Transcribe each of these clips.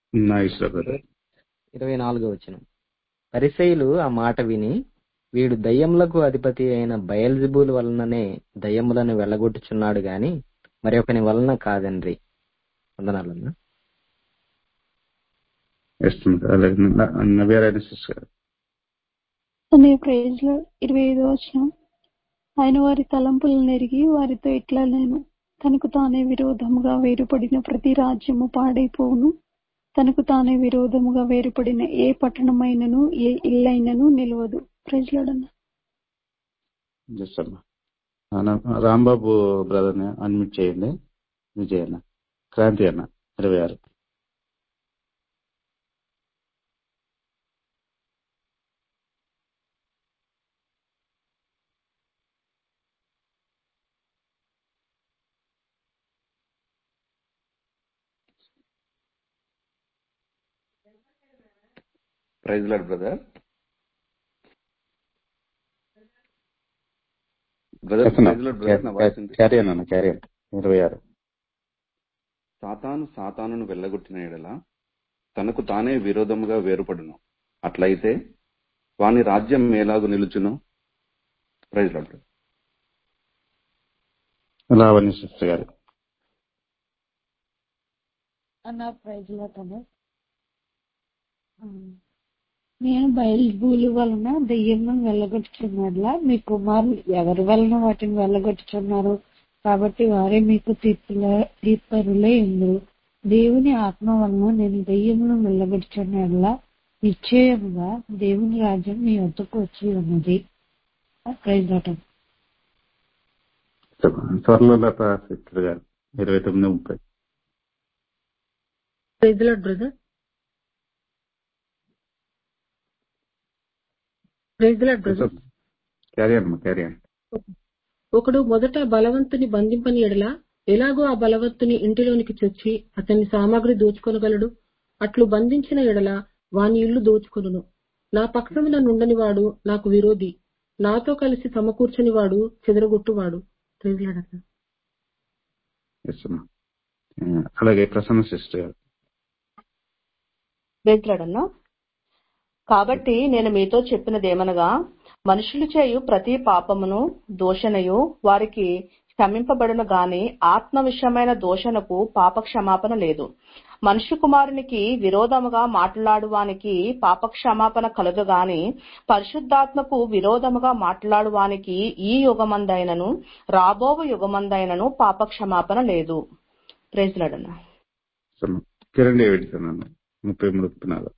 Nice brother ఇరవై నాలుగో వచ్చిన పరిసయులు ఆ మాట విని వీడు దయ్యములకు అధిపతి అయిన బయల్జిబుల్ వలననే దయ్యములను వెళ్ళగొట్టుచున్నాడు గాని మరి ఒకని వలన కాదండ్రి వందనాలన్నా ఇస్తుంది అలాగే నవ్యారాయణ సిస్టర్ అనే ప్రైజ్ లో ఇరవై ఐదో వచ్చిన ఆయన వారి తలంపులను ఎరిగి వారితో ఇట్లా నేను తనకు తానే విరోధముగా వేరుపడిన ప్రతి రాజ్యము పాడైపోవును తనకు తానే విరోధముగా వేరుపడిన ఏ పట్టణమైనను ఏ ఇల్లైనను నిలవదు ప్రజలడన్న జస్ట్ అన్న అన్న, రాంబాబు బ్రదర్ ని అన్మిట్ చేయండి విజయ్ అన్న క్రాంతి అన్న ఇరవై ఆరు praise lord brother brother praise lord brother నా వాయిస్ వినిపి- క్యారీ అన్న క్యారీ అన్న ఇరవై ఆరు సాతాను సాతానును వెళ్ళగొట్టిన ఎడల తనకు తానే విరోధముగా వేరుపడును అట్లయితే వాని రాజ్యం ఎలాగు నిలుచును praise lord brother Lavanya sister గారు అన్న ప్రైజ్ లాటనే నేను బయలుబూలు వలన దెయ్యమును వెళ్ళగొట్టుచున్నట్లా మీ కుమారులు ఎవరి వలన వాటిని వెళ్ళగొట్టుచున్నారు కాబట్టి వారే మీకు తీర్పుల తీర్పరులే ఎందు దేవుని ఆత్మ వలన నేను దెయ్యమును వెళ్ళగొట్టుచున్నట్లా నిశ్చయముగా దేవుని రాజ్యం మీ వద్దకు వచ్చి ఉన్నది ప్రైజ్ లాటం త్వరలో లత సిస్టర్ గారు ఇరవై తొమ్మిది ముప్పై praise lord brother praise lord brother Carey అన్న క్యారీ అన్న ఒకడు మొదట బలవంతుని బంధింపని ఎడల ఎలాగో ఆ బలవంతుని ఇంటిలోనికి చొచ్చి అతని సామాగ్రి దోచుకొనగలడు అట్లు బంధించిన ఎడల వాని ఇల్లు దోచుకొనును నా పక్షమున నుండని వాడు నాకు విరోధి నాతో కలిసి సమకూర్చని వాడు చెదరగొట్టువాడు ప్రైజ్ లాడ్ అన్న. ఎస్ అన్న ఆ, అలాగే ప్రసన్న సిస్టర్ గారు వేట్లాడన్నా కాబట్టి నేను మీతో చెప్పినదేమనగా మనుషులు చేయు ప్రతి పాపమును దోషణయు వారికి క్షమింపబడును గాని ఆత్మ విషయమైన దోషణకు పాప క్షమాపణ లేదు మనుష్య కుమారునికి విరోధముగా మాట్లాడువానికి పాప క్షమాపణ కలదు గాని పరిశుద్ధాత్మకు విరోధముగా మాట్లాడువానికి ఈ యుగమందైనను రాబోవు యుగమందైనను పాప క్షమాపణ లేదు ప్రేజ్లాడన్నా ఎస్ అన్న. కిరణ్ డేవిడ్ అన్న ముప్పై మూడు ముప్పై నాలుగు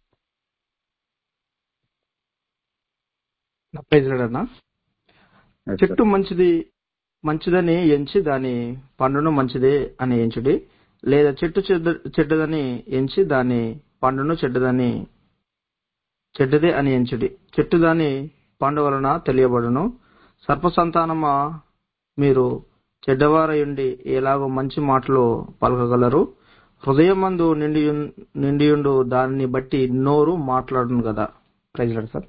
నా ప్రైజ్లాడన్నా ఎస్ చెట్టు మంచిది మంచిదని ఎంచి దాని పండును మంచిదే అని ఎంచుడి లేదా చెట్టు చెడ్డ చెడ్డదని ఎంచి దాని పండును చెడ్డదని చెడ్డదే అని ఎంచుడి చెట్టు దాని పండు వలన తెలియబడును సర్ప సంతానమా మీరు చెడ్డవారయుండి ఎలాగో మంచి మాటలు పలకగలరు హృదయమందు నిండి నిండియుండు దానిని బట్టి నోరు మాట్లాడును కదా ప్రైజ్లాడు సార్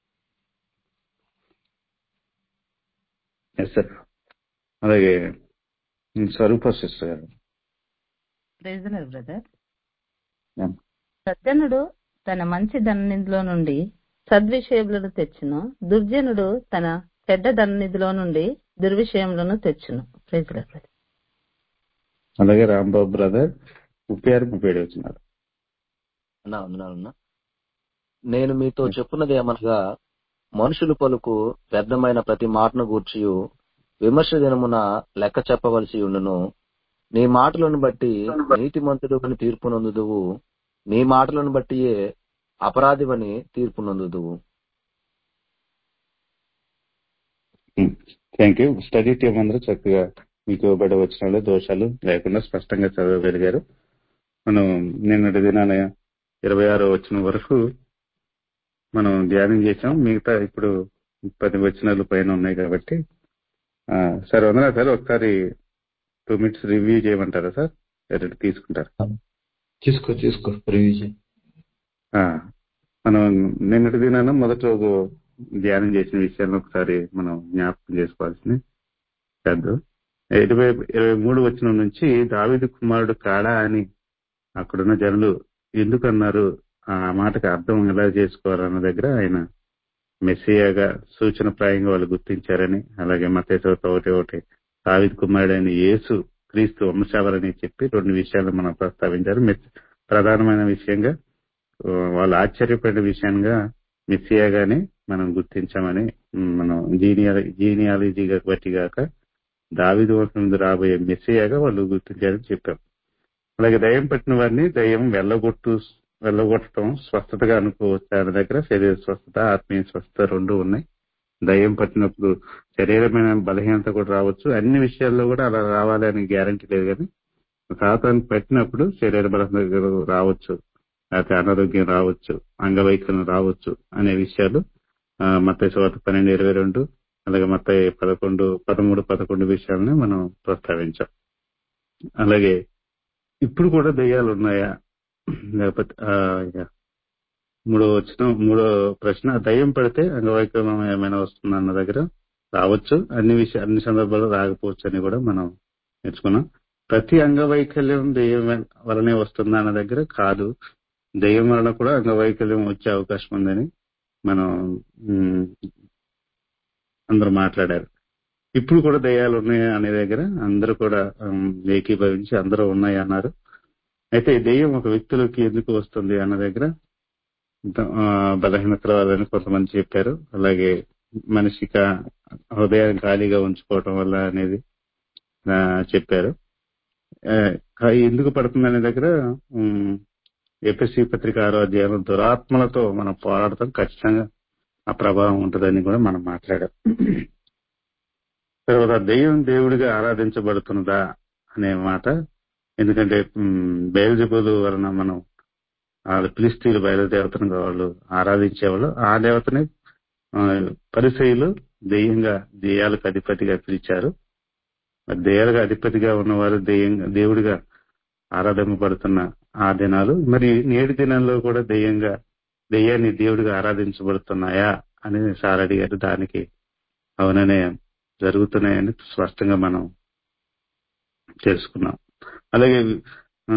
ఎస్ సార్ అలాగే స్వరూప సిస్టర్ గారు ప్రైజనర్ బ్రదర్ Yeah. సజ్జనుడు తన మంచి ధననిధిలో నుండి సద్విషయములను తెచ్చును దుర్జనుడు తన చెడ్డ ధననిధిలో నుండి దుర్విషయములను తెచ్చును ప్రైజనర్ బ్రదర్ అలాగే రాంబాబు బ్రదర్ ముప్పై ఆరు ముప్పై ఏడు వచ్చినారు అన్నా వందనాలన్నా నేను మీతో చెప్పున్నది ఏమనగా మనుషులు పలుకు వ్యర్థమైన ప్రతి మాటను గూర్చియు విమర్శ దినమున లెక్క చెప్పవలసి ఉండును నీ మాటలను బట్టి నీతిమంతుడు అని తీర్పు నొందుదువు నీ మాటలను బట్టియే అపరాధివని తీర్పు నొందుదువు థ్యాంక్ యూ స్టడీ టీం అందరూ చక్కగా మీకు ఇవ్వబడి వచ్చిన దోషాలు లేకుండా స్పష్టంగా చదవగలిగారు మనం నిన్నటి దినాన ఇరవై ఆరో వచ్చిన వరకు మనం ధ్యానం చేసాం మిగతా ఇప్పుడు పది వచనాలు పైన ఉన్నాయి కాబట్టి ఆ, సార్ వందనా సార్ ఒకసారి టూ మినిట్స్ రివ్యూ చేయమంటారా సార్ రెండు తీసుకుంటారు తీసుకో తీసుకో రివ్యూ చేయి ఆ, మనం నిన్నటి దినాన మొదటి రోజు ధ్యానం చేసిన విషయాలను ఒకసారి మనం జ్ఞాపకం చేసుకోవాల్సింది కాదు ఇరవై ఇరవై మూడు వచ్చిన నుంచి దావిదు కుమారుడు కాడా అని అక్కడున్న జనులు ఎందుకు అన్నారు ఆ మాటకి అర్థం ఎలా చేసుకోవాలన్న దగ్గర ఆయన మెస్సియాగా సూచన ప్రాయంగా వాళ్ళు గుర్తించారని అలాగే మతేతో ఒకటి ఒకటి దావిద్ కుమారుడైన యేసు క్రీస్తు వంశావళని చెప్పి రెండు విషయాలు మనం ప్రస్తావించారు మెస్- ప్రధానమైన విషయంగా ఆ, వాళ్ళు ఆశ్చర్యపడిన విషయంగా మెస్సియాగానే మనం గుర్తించామని ఉమ్, మనం జీనియాల జీనియాలజీగా బట్టి గాక దావిదు వంశం నుండి రాబోయే మెస్సియాగా వాళ్ళు గుర్తించారని చెప్పాం అలాగే దయ్యం పట్టిన వారిని దయ్యం వెళ్ళగొట్టు వెళ్ళగొట్టడం స్వస్థతగా అనుకోవచ్చు దాని దగ్గర శరీర స్వస్థత ఆత్మీయ స్వస్థత రెండు ఉన్నాయి దయ్యం పట్టినప్పుడు శరీరమైన బలహీనత కూడా రావచ్చు అన్ని విషయాల్లో కూడా అలా రావాలి అని గ్యారంటీ లేదు కానీ సాతాన్ని పెట్టినప్పుడు శరీర బలహీనత రావచ్చు లేకపోతే అనారోగ్యం రావచ్చు అంగవైకల్యం రావచ్చు అనే విషయాలు మత శోత పన్నెండు ఇరవై రెండు అలాగే మత పదకొండు పదమూడు పదకొండు విషయాలని మనం ప్రస్తావించాం అలాగే ఇప్పుడు కూడా దయ్యాలు ఉన్నాయా లేకపోతే ఆ, ఇక మూడో వచ్చిన మూడో ప్రశ్న దయ్యం పడితే అంగవైకల్యం ఏమైనా వస్తుందా అన్న దగ్గర రావచ్చు అన్ని విషయ అన్ని సందర్భాల్లో రాకపోవచ్చు అని కూడా మనం నేర్చుకున్నాం ప్రతి అంగవైకల్యం దెయ్యం వలనే వస్తుందా అన్న దగ్గర కాదు దెయ్యం వలన కూడా అంగవైకల్యం వచ్చే అవకాశం ఉందని మనం ఉమ్, అందరూ మాట్లాడారు ఇప్పుడు కూడా దయ్యాలు ఉన్నాయి అనే దగ్గర అందరూ కూడా ఉమ్, ఏకీభవించి అందరూ ఉన్నాయి అన్నారు అయితే దెయ్యం ఒక వ్యక్తిలోకి ఎందుకు వస్తుంది అన్న దగ్గర ద- ఆ, బలహీనతల వల్లని కొంతమంది చెప్పారు అలాగే మనిషిక హృదయాన్ని ఖాళీగా ఉంచుకోవటం వల్ల అనేది ఆ, చెప్పారు ఆ, కా- ఎందుకు పడుతుంది అనే దగ్గర ఎపిసి పత్రిక ఆరో అధ్యాయం దురాత్మలతో మనం పోరాడటం ఖచ్చితంగా ఆ ప్రభావం ఉంటుందని కూడా మనం మాట్లాడాం తర్వాత దెయ్యం దేవుడిగా ఆరాధించబడుతున్నదా అనే మాట ఎందుకంటే బయలుజబులు వలన మనం వాళ్ళు ఫిలిస్తీన్లు బయలుదేవతను వాళ్ళు ఆరాధించేవాళ్ళు ఆ దేవతని ఆ, పరిసయులు దెయ్యంగా దెయ్యాలకు అధిపతిగా పిలిచారు మరి దెయ్యాలకు అధిపతిగా ఉన్నవారు దెయ్యంగా దేవుడిగా ఆరాధింపబడుతున్న ఆ దినాలు మరి నేటి దినాల్లో కూడా దెయ్యంగా దెయ్యాన్ని దేవుడిగా ఆరాధించబడుతున్నాయా అని సార్ అడిగారు దానికి అవుననే జరుగుతున్నాయని స్పష్టంగా మనం తెలుసుకున్నాం అలాగే ఆ,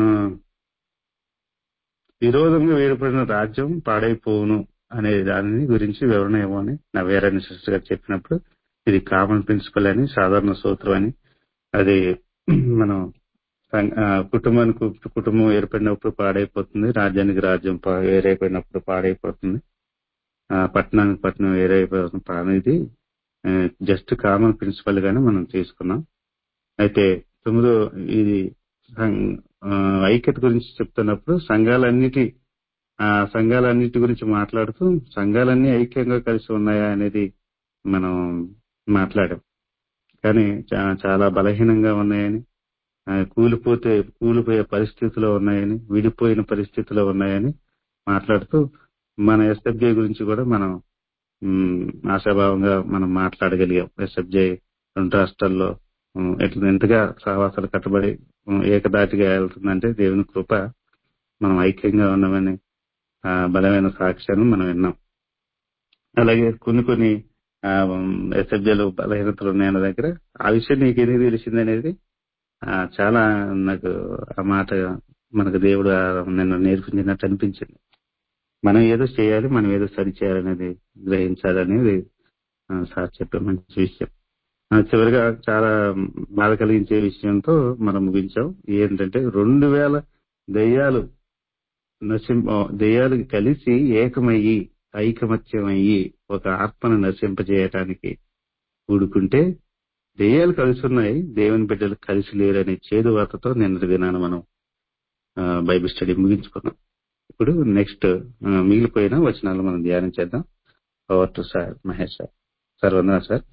విరోధంగా వేయబడిన రాజ్యం పాడైపోవును అనే దాని గురించి వివరణ ఇవ్వమని నా వేరే సిస్టర్ గారు చెప్పినప్పుడు ఇది కామన్ ప్రిన్సిపల్ అని సాధారణ సూత్రం అని అది మనం సం- ఆ, కుటుంబానికి కుటుంబం ఏర్పడినప్పుడు పాడైపోతుంది రాజ్యానికి రాజ్యం పా- వేరైపోయినప్పుడు పాడైపోతుంది ఆ, పట్టణానికి పట్టణం వేరైపోతుంది అనేది జస్ట్ కామన్ ప్రిన్సిపల్ గానే మనం తీసుకున్నాం అయితే తొమ్మిదో ఇది సం- ఆ, ఐక్యత గురించి చెప్తున్నప్పుడు సంఘాలన్నిటి ఆ సంఘాలన్నిటి గురించి మాట్లాడుతూ సంఘాలన్నీ ఐక్యంగా కలిసి ఉన్నాయా అనేది మనం మాట్లాడాం కానీ చా- చాలా బలహీనంగా ఉన్నాయని ఆ, కూలిపోతే కూలిపోయే పరిస్థితిలో ఉన్నాయని విడిపోయిన పరిస్థితిలో ఉన్నాయని మాట్లాడుతూ మన ఎస్ఎఫ్జే గురించి కూడా మనం ఉమ్, ఆశాభావంగా మనం మాట్లాడగలిగాం ఎస్ఎఫ్జే రెండు రాష్ట్రాల్లో ఉమ్, ఎట్లా ఎంతగా సహవాసాలు కట్టబడి ఉమ్, ఏకదాటిగా వెళ్తుందంటే దేవుని కృప మనం ఐక్యంగా ఉన్నామని ఆ, బలమైన సాక్ష్యాన్ని మనం విన్నాం అలాగే కొన్ని కొన్ని ఎస్ఎఫ్జేలు బలహీనతలు ఉన్నాయన్న దగ్గర ఆ విషయం నీకు ఎందుకు తెలిసింది అనేది ఆ, చాలా నాకు ఆ మాట మనకు దేవుడు ఆ నిన్ను నేర్పించినట్టు అనిపించింది మనం ఏదో చేయాలి మనం ఏదో సరి చేయాలనేది గ్రహించాలనేది ఆ, సార్ చెప్పే మంచి విషయం ఆ, చివరిగా చాలా బాధ కలిగించే విషయంతో మనం ముగించాం ఏంటంటే రెండు వేల దయ్యాలు నశింప దయ్యాలు కలిసి ఏకమయ్యి ఐకమత్యమయ్యి ఒక ఆత్మను నశింపజేయటానికి కూడుకుంటే దెయ్యాలు కలిసి ఉన్నాయి దేవుని బిడ్డలు కలిసి లేరనే చేదు వార్తతో నిన్నటి దినాన మనం ఆ, బైబిల్ స్టడీ ముగించుకున్నాం ఇప్పుడు నెక్స్ట్ ఆ, మిగిలిపోయిన వచనాలు మనం ధ్యానం చేద్దాం over to sir Mahesh sir sir వందనా సార్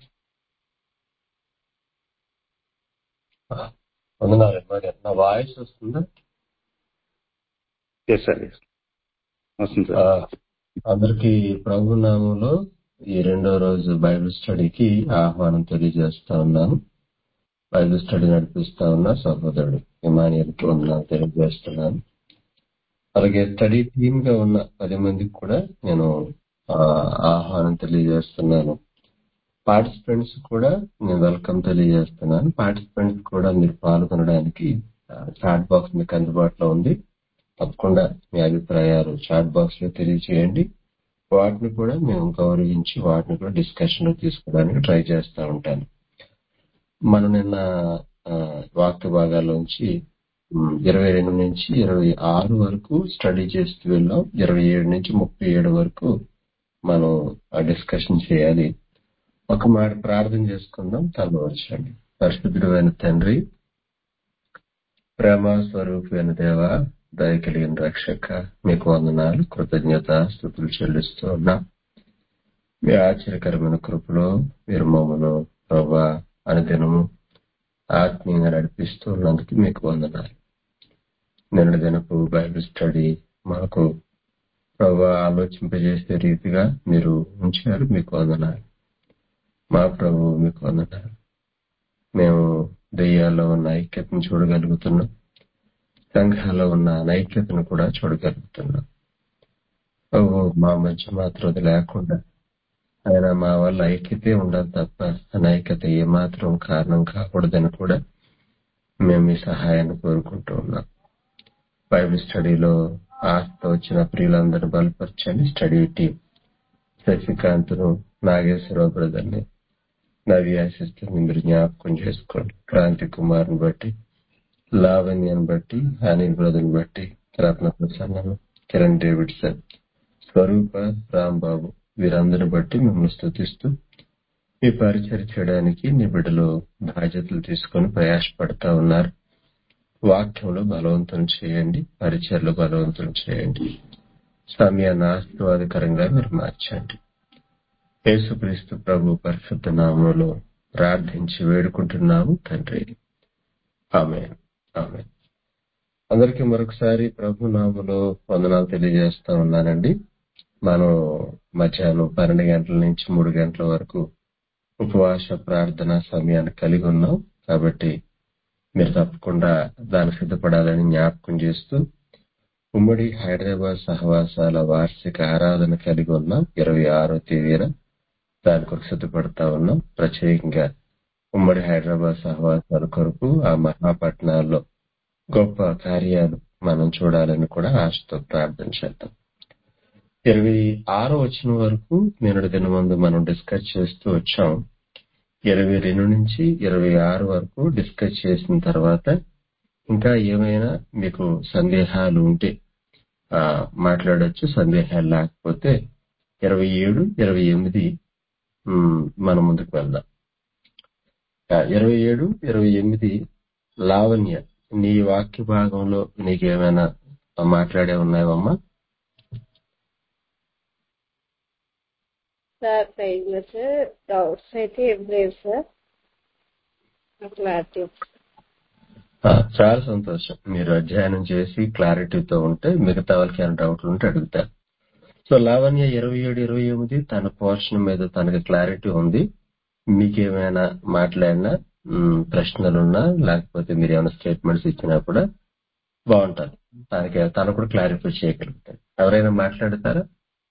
వందనాలు మరి నా వాయిస్ వస్తుందా ఎస్ సార్ ఎస్ వస్తుంది ఆ, సార్ అందరికీ ప్రభు నామంలో ఈ రెండో రోజు బైబిల్ స్టడీకి ఆహ్వానం తెలియజేస్తా ఉన్నాను బైబిల్ స్టడీ నడిపిస్తా ఉన్న సహోదరుడు ఇమానియల్కి వందనాలు తెలియజేస్తున్నాను అలాగే స్టడీ టీమ్ గా ఉన్న పది మందికి కూడా నేను ఆ, ఆహ్వానం తెలియజేస్తున్నాను పార్టిసిపెంట్స్ కూడా నేను వెల్కమ్ తెలియజేస్తున్నాను పార్టిసిపెంట్స్ కూడా మీరు పాల్గొనడానికి చాట్ బాక్స్ మీకు అందుబాటులో ఉంది తప్పకుండా మీ అభిప్రాయాలు చాట్ బాక్స్ లో తెలియజేయండి వాటిని కూడా మేము గౌరవించి వాటిని కూడా డిస్కషన్ లో తీసుకోవడానికి ట్రై చేస్తూ ఉంటాను మనం నిన్న ఆ, వాక్య భాగాల్లోంచి ఉమ్, ఇరవై రెండు నుంచి ఇరవై ఆరు వరకు స్టడీ చేస్తూ వెళ్ళాం ఇరవై ఏడు నుంచి ముప్పై ఏడు వరకు మనం డిస్కషన్ చేయాలి ఒక మాట ప్రార్థన చేసుకుందాం తలవచ్చండి పరిశుద్ధుడు అయిన తండ్రి ప్రేమ స్వరూపమైన దేవ దయ కలిగిన రక్షక మీకు వందనాలు కృతజ్ఞత స్థుతులు చెల్లిస్తూ ఉన్నా మీ ఆశ్చర్యకరమైన కృపలో మీరు మమ్మను ప్రభా అనుదినము ఆత్మీయంగా నడిపిస్తూ ఉన్నందుకు మీకు వందనాలు నిన్న దినపు బైబిల్ స్టడీ మాకు ప్రభా ఆలోచింపజేసే రీతిగా మీరు ఉంచారు మీకు వందనాలు మా ప్రభు మీకు వందనాలు మేము దెయ్యాల్లో ఉన్న ఐక్యతను చూడగలుగుతున్నాం సంఘాల్లో ఉన్న అనైక్యతను కూడా చూడగలుగుతున్నాం ప్రభు మా మధ్య మాత్రం అది లేకుండా ఆయన మా వల్ల ఐక్యతే ఉండాలి తప్ప అనైక్యత ఏమాత్రం కారణం కాకూడదని కూడా మేము మీ సహాయాన్ని కోరుకుంటూ ఉన్నాం బైబిల్ స్టడీలో ఆస్త వచ్చిన ప్రియులందరూ బలపరచండి స్టడీ టీం శశికాంత్ను నాగేశ్వరరావు బ్రదర్ని నవ్య సిస్టర్ని మీరు జ్ఞాపకం చేసుకోండి క్రాంతి కుమార్ని బట్టి లావణ్యను బట్టి అనిల్ బ్రదర్ని బట్టి రత్న ప్రసన్నను కిరణ్ డేవిడ్సన్ స్వరూప రాంబాబు వీరందరిని బట్టి మిమ్మల్ని స్థుతిస్తూ మీ పరిచయం చేయడానికి నీ బిడ్డలు బాధ్యతలు తీసుకొని ప్రయాసపడతా ఉన్నారు వాక్యంలో బలవంతం చేయండి పరిచయలో బలవంతం చేయండి సమయాన్ని ఆశీర్వాదకరంగా మీరు మార్చండి యేసుక్రీస్తు ప్రభు పరిశుద్ధ నామంలో ప్రార్థించి వేడుకుంటున్నాము తండ్రి ఆమె ఆమె అందరికీ మరొకసారి ప్రభు నామలో వందనాలు తెలియజేస్తా ఉన్నానండి మనం మధ్యాహ్నం పన్నెండు గంటల నుంచి మూడు గంటల వరకు ఉపవాస ప్రార్థన సమయాన్ని కలిగి ఉన్నాం కాబట్టి మీరు తప్పకుండా దానికి సిద్ధపడాలని జ్ఞాపకం చేస్తూ ఉమ్మడి హైదరాబాద్ సహవాసాల వార్షిక ఆరాధన కలిగి ఉన్నాం ఇరవై ఆరో తేదీన దాని కొరకు సిద్ధపడతా ఉన్నాం ప్రత్యేకంగా ఉమ్మడి హైదరాబాద్ సహవాసాల కొరకు ఆ మహాపట్నాల్లో గొప్ప కార్యాలు మనం చూడాలని కూడా ఆశతో ప్రార్థన చేద్దాం ఇరవై ఆరో వచ్చిన వరకు నిన్నటి దినమందు మనం డిస్కస్ చేస్తూ వచ్చాం ఇరవై రెండు నుంచి ఇరవై ఆరు వరకు డిస్కస్ చేసిన తర్వాత ఇంకా ఏమైనా మీకు సందేహాలు ఉంటే ఆ మాట్లాడొచ్చు సందేహాలు లేకపోతే ఇరవై ఏడు ఇరవై ఎనిమిది ఉమ్, మనం ముందుకు వెళ్దాం ఇరవై ఏడు ఇరవై ఎనిమిది లావణ్య నీ వాక్య భాగంలో నీకేమైనా మాట్లాడే ఉన్నాయమ్మా సార్ ప్రైజ్ సార్ డౌట్స్ అయితే ఏం లేవు సార్ క్లారిటీ ఆ, చాలా సంతోషం మీరు అధ్యయనం చేసి క్లారిటీతో ఉంటే మిగతా వాళ్ళకి ఏమైనా డౌట్లు ఉంటే అడుగుతారు సో లావణ్య ఇరవై ఏడు ఇరవై ఎనిమిది తన పోర్షన్ మీద తనకి క్లారిటీ ఉంది మీకేమైనా మాట్లాడినా మ్, ప్రశ్నలున్నా లేకపోతే మీరు ఏమైనా స్టేట్మెంట్స్ ఇచ్చినా కూడా బాగుంటుంది తనకి తను కూడా క్లారిఫై చేయగలుగుతారు ఎవరైనా మాట్లాడతారా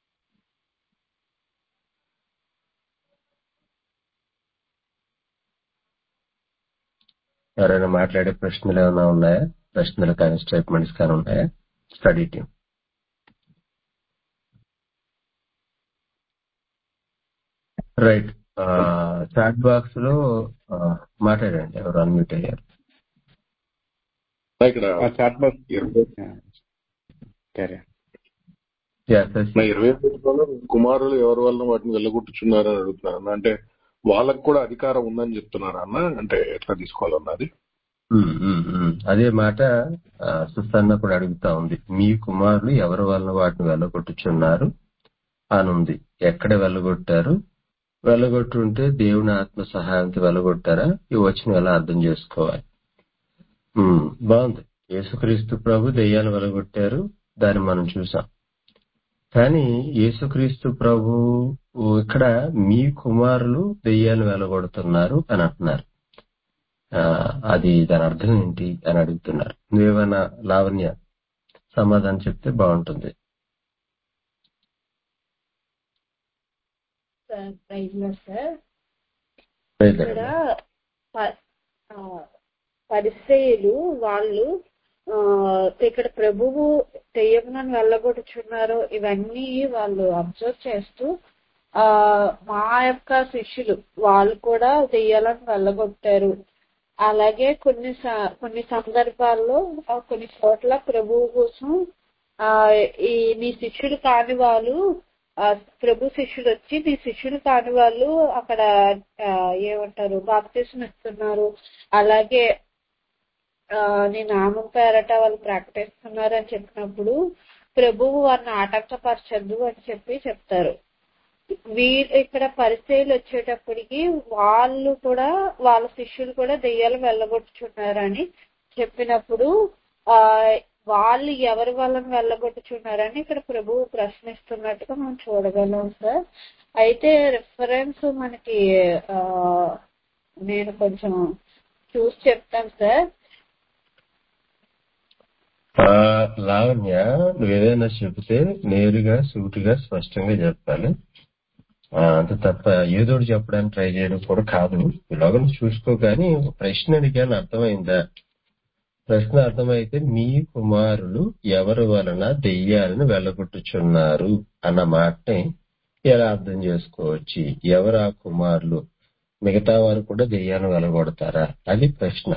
ఎవరైనా మాట్లాడే ప్రశ్నలు ఏమైనా ఉన్నాయా ప్రశ్నలు కానీ స్టేట్మెంట్స్ కానీ ఉన్నాయా study team right chat box లో ఆ, మాట్లాడండి ఎవరు అన్మ్యూట్ అయ్యారు ఇక్కడ ఆ చాట్ బాక్స్ ఇరవై సరే యా, శశి. నా ఇరవై రోజుల్లో కుమారులు ఎవరి వల్ల వాటిని వెళ్ళగొట్టుచున్నారని అడుగుతున్నాను అంటే వాళ్ళకు కూడా అధికారం ఉందని చెప్తున్నారా అన్న అంటే ఎట్లా తీసుకోవాలన్నది ఉమ్, ఉమ్, ఉమ్. అదే మాట ఆ, సుసన్న కూడా అడుగుతా ఉంది మీ కుమారులు ఎవరి వల్ల వాటిని వెళ్ళగొట్టుచున్నారు అని ఉంది ఎక్కడ వెళ్ళగొట్టారు వెళ్ళగొట్టుంటే దేవుని ఆత్మ సహాయంతో వెళ్ళగొట్టారా ఈ వచ్చిన ఎలా అర్థం చేసుకోవాలి ఉమ్, బాగుంది యేసుక్రీస్తు ప్రభు దెయ్యాలు వెలగొట్టారు దాన్ని మనం చూసాం కానీ యేసుక్రీస్తు ప్రభు ఇక్కడ మీ కుమారులు దెయ్యాలు వెలగొడుతున్నారు అని అంటున్నారు ఆ, అది దాని అర్థం ఏంటి అని అడుగుతున్నారు నువ్వేమైనా లావణ్య సమాధానం చెప్తే బాగుంటుంది సార్ ప్రైజ్ సార్ లేదు. ఇక్కడ ప- ఆ, పరిసయులు వాళ్ళు ఆ, ఇక్కడ ప్రభువు దెయ్యములను వెళ్ళగొట్టుచున్నారు ఇవన్నీ వాళ్ళు అబ్జర్వ్ చేస్తూ ఆ మా యొక్క శిష్యులు వాళ్ళు కూడా దెయ్యాలను వెళ్ళగొట్టారు అలాగే కొన్ని స- కొన్ని సందర్భాల్లో ఆ, కొన్ని చోట్ల ప్రభువు కోసం ఆ ఈ నీ శిష్యులు కాని వాళ్ళు ఆ, ప్రభు శిష్యులు వచ్చి నీ శిష్యులు కాని వాళ్ళు అక్కడ ఆ, ఏమంటారు బాప్తీసం ఇస్తున్నారు అలాగే ఆ, నీ నామం పేరట వాళ్ళు ప్రకటిస్తున్నారు అని చెప్పినప్పుడు ప్రభువు వారిని ఆటంకపరచద్దు అని చెప్పి చెప్తారు వీళ్ళు ఇక్కడ పరిచయలు వచ్చేటప్పటికి వాళ్ళు కూడా వాళ్ళ శిష్యులు కూడా దెయ్యాలు వెళ్ళగొట్టుచున్నారని చెప్పినప్పుడు ఆ వాళ్ళు ఎవరి వాళ్ళని వెళ్ళగొట్టుచున్నారని ఇక్కడ ప్రభువు ప్రశ్నిస్తున్నట్టుగా మనం చూడగలం సార్ అయితే రిఫరెన్స్ మనకి ఆ నేను కొంచెం చూసి చెప్తాను సార్ ఆ, లావణ్య నువ్వు ఏదైనా చెబితే నేరుగా సూటిగా స్పష్టంగా చెప్పాలి ఆ, అంత తప్ప ఏదో ఒకటి చెప్పడానికి ట్రై చేయడం కూడా కాదు ఇలాగ నువ్వు చూసుకో కానీ ఒక ప్రశ్న అడిగాను అర్థమైందా ప్రశ్న అర్థమైతే మీ కుమారులు ఎవరి వలన దెయ్యాలను వెళ్ళగొట్టుచున్నారు అన్న మాటని ఎలా అర్థం చేసుకోవచ్చు ఎవరు ఆ కుమారులు మిగతా వారు కూడా దెయ్యాలను వెళ్ళగొడతారా అది ప్రశ్న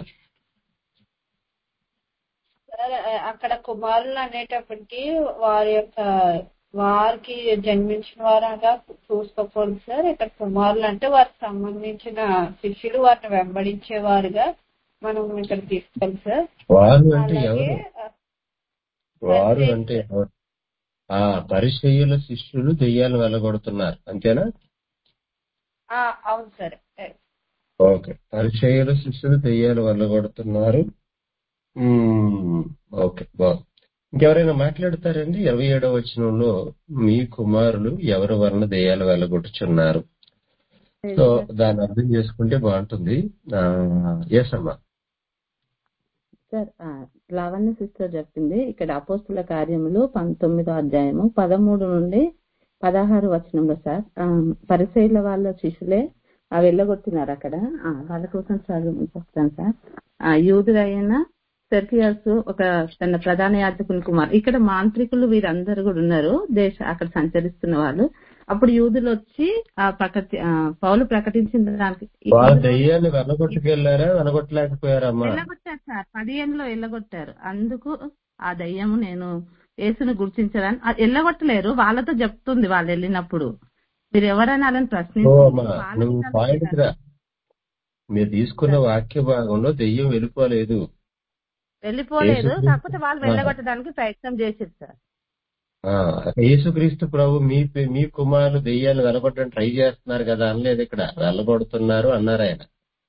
సార్ అక్కడ కుమారులు అనేటప్పటికి వారి యొక్క వారికి జన్మించిన వారుగా చూసుకోకూడదు సార్ ఇక్కడ కుమారులు అంటే వారికి సంబంధించిన శిష్యులు వారిని వెంబడించేవారుగా మనం ఇక్కడ తీసుకోవాలి సార్ వారు అంటే అలాగే ఎవరు వారు అంటే ఎవరు ఆ పరిచయుల శిష్యులు దెయ్యాలు వెళ్ళగొడుతున్నారు అంతేనా ఆ, అవును సార్ ఓకే పరిచయుల శిష్యులు దెయ్యాలు వెళ్ళగొడుతున్నారు మ్మ్. ఓకే బాగుంది ఇంకెవరైనా మాట్లాడతారండి ఇరవై ఏడవ వచనంలో మీ కుమారులు ఎవరి వలన దెయ్యాలు వెళ్ళగొట్టుచున్నారు సో దాన్ని అర్థం చేసుకుంటే బాగుంటుంది ఎస్ అమ్మా సార్ ఆ, లావణ్య సిస్టర్ చెప్పింది ఇక్కడ అపోస్తుల కార్యములు పంతొమ్మిదో అధ్యాయము పదమూడు నుండి పదహారు వచనంలో సార్ ఆ, పరిసైల వాళ్ళ శిష్యులే ఆ వెళ్ళగొట్టినారు అక్కడ ఆ, వాళ్ళ కోసం చదువు చెప్తాను సార్ ఆ, యూదుడైన సెర్కియస్ ఒక తన ప్రధాన యాజకుని కుమార్ ఇక్కడ మాంత్రికులు వీరందరూ కూడా ఉన్నారు దేశ అక్కడ సంచరిస్తున్న వాళ్ళు అప్పుడు యూదులు వచ్చి ఆ ప్రకటి ఆ, పౌలు ప్రకటించిన దానికి ఈ వాళ్ళ పది రోజులు దెయ్యాన్ని వెళ్ళగొట్టుకెళ్లారా వెళ్ళగొట్టలేకపోయారమ్మా వెళ్ళగొట్టారు సార్ పదిహేనులో వెళ్ళగొట్టారు అందుకు ఆ దయ్యము నేను యేసును గుర్తించడానికి అది వెళ్ళగొట్టలేరు వాళ్ళతో చెప్తుంది వాళ్ళు వెళ్ళినప్పుడు మీరు ఎవరైనా వాళ్ళని ఓ ప్రశ్నించండి అమ్మా వాళ్ళ నువ్వు విధానం పాయింట్ వేరు. రా మీరు తీసుకున్న వాక్య భాగంలో దెయ్యం వెళ్ళిపోలేదు వెళ్ళిపోలేదు యేసుక్రీస్తు కాకపోతే వాళ్ళు ఆ, వెళ్ళగొట్టడానికి ప్రయత్నం చేశారు సార్ ఆ, యేసుక్రీస్తు ప్రభు మీ మీ కుమారులు దెయ్యాలు వెళ్ళగొట్టడానికి ట్రై చేస్తున్నారు కదా అనలేదు ఇక్కడ వెళ్ళగొడుతున్నారు అన్నారు ఆయన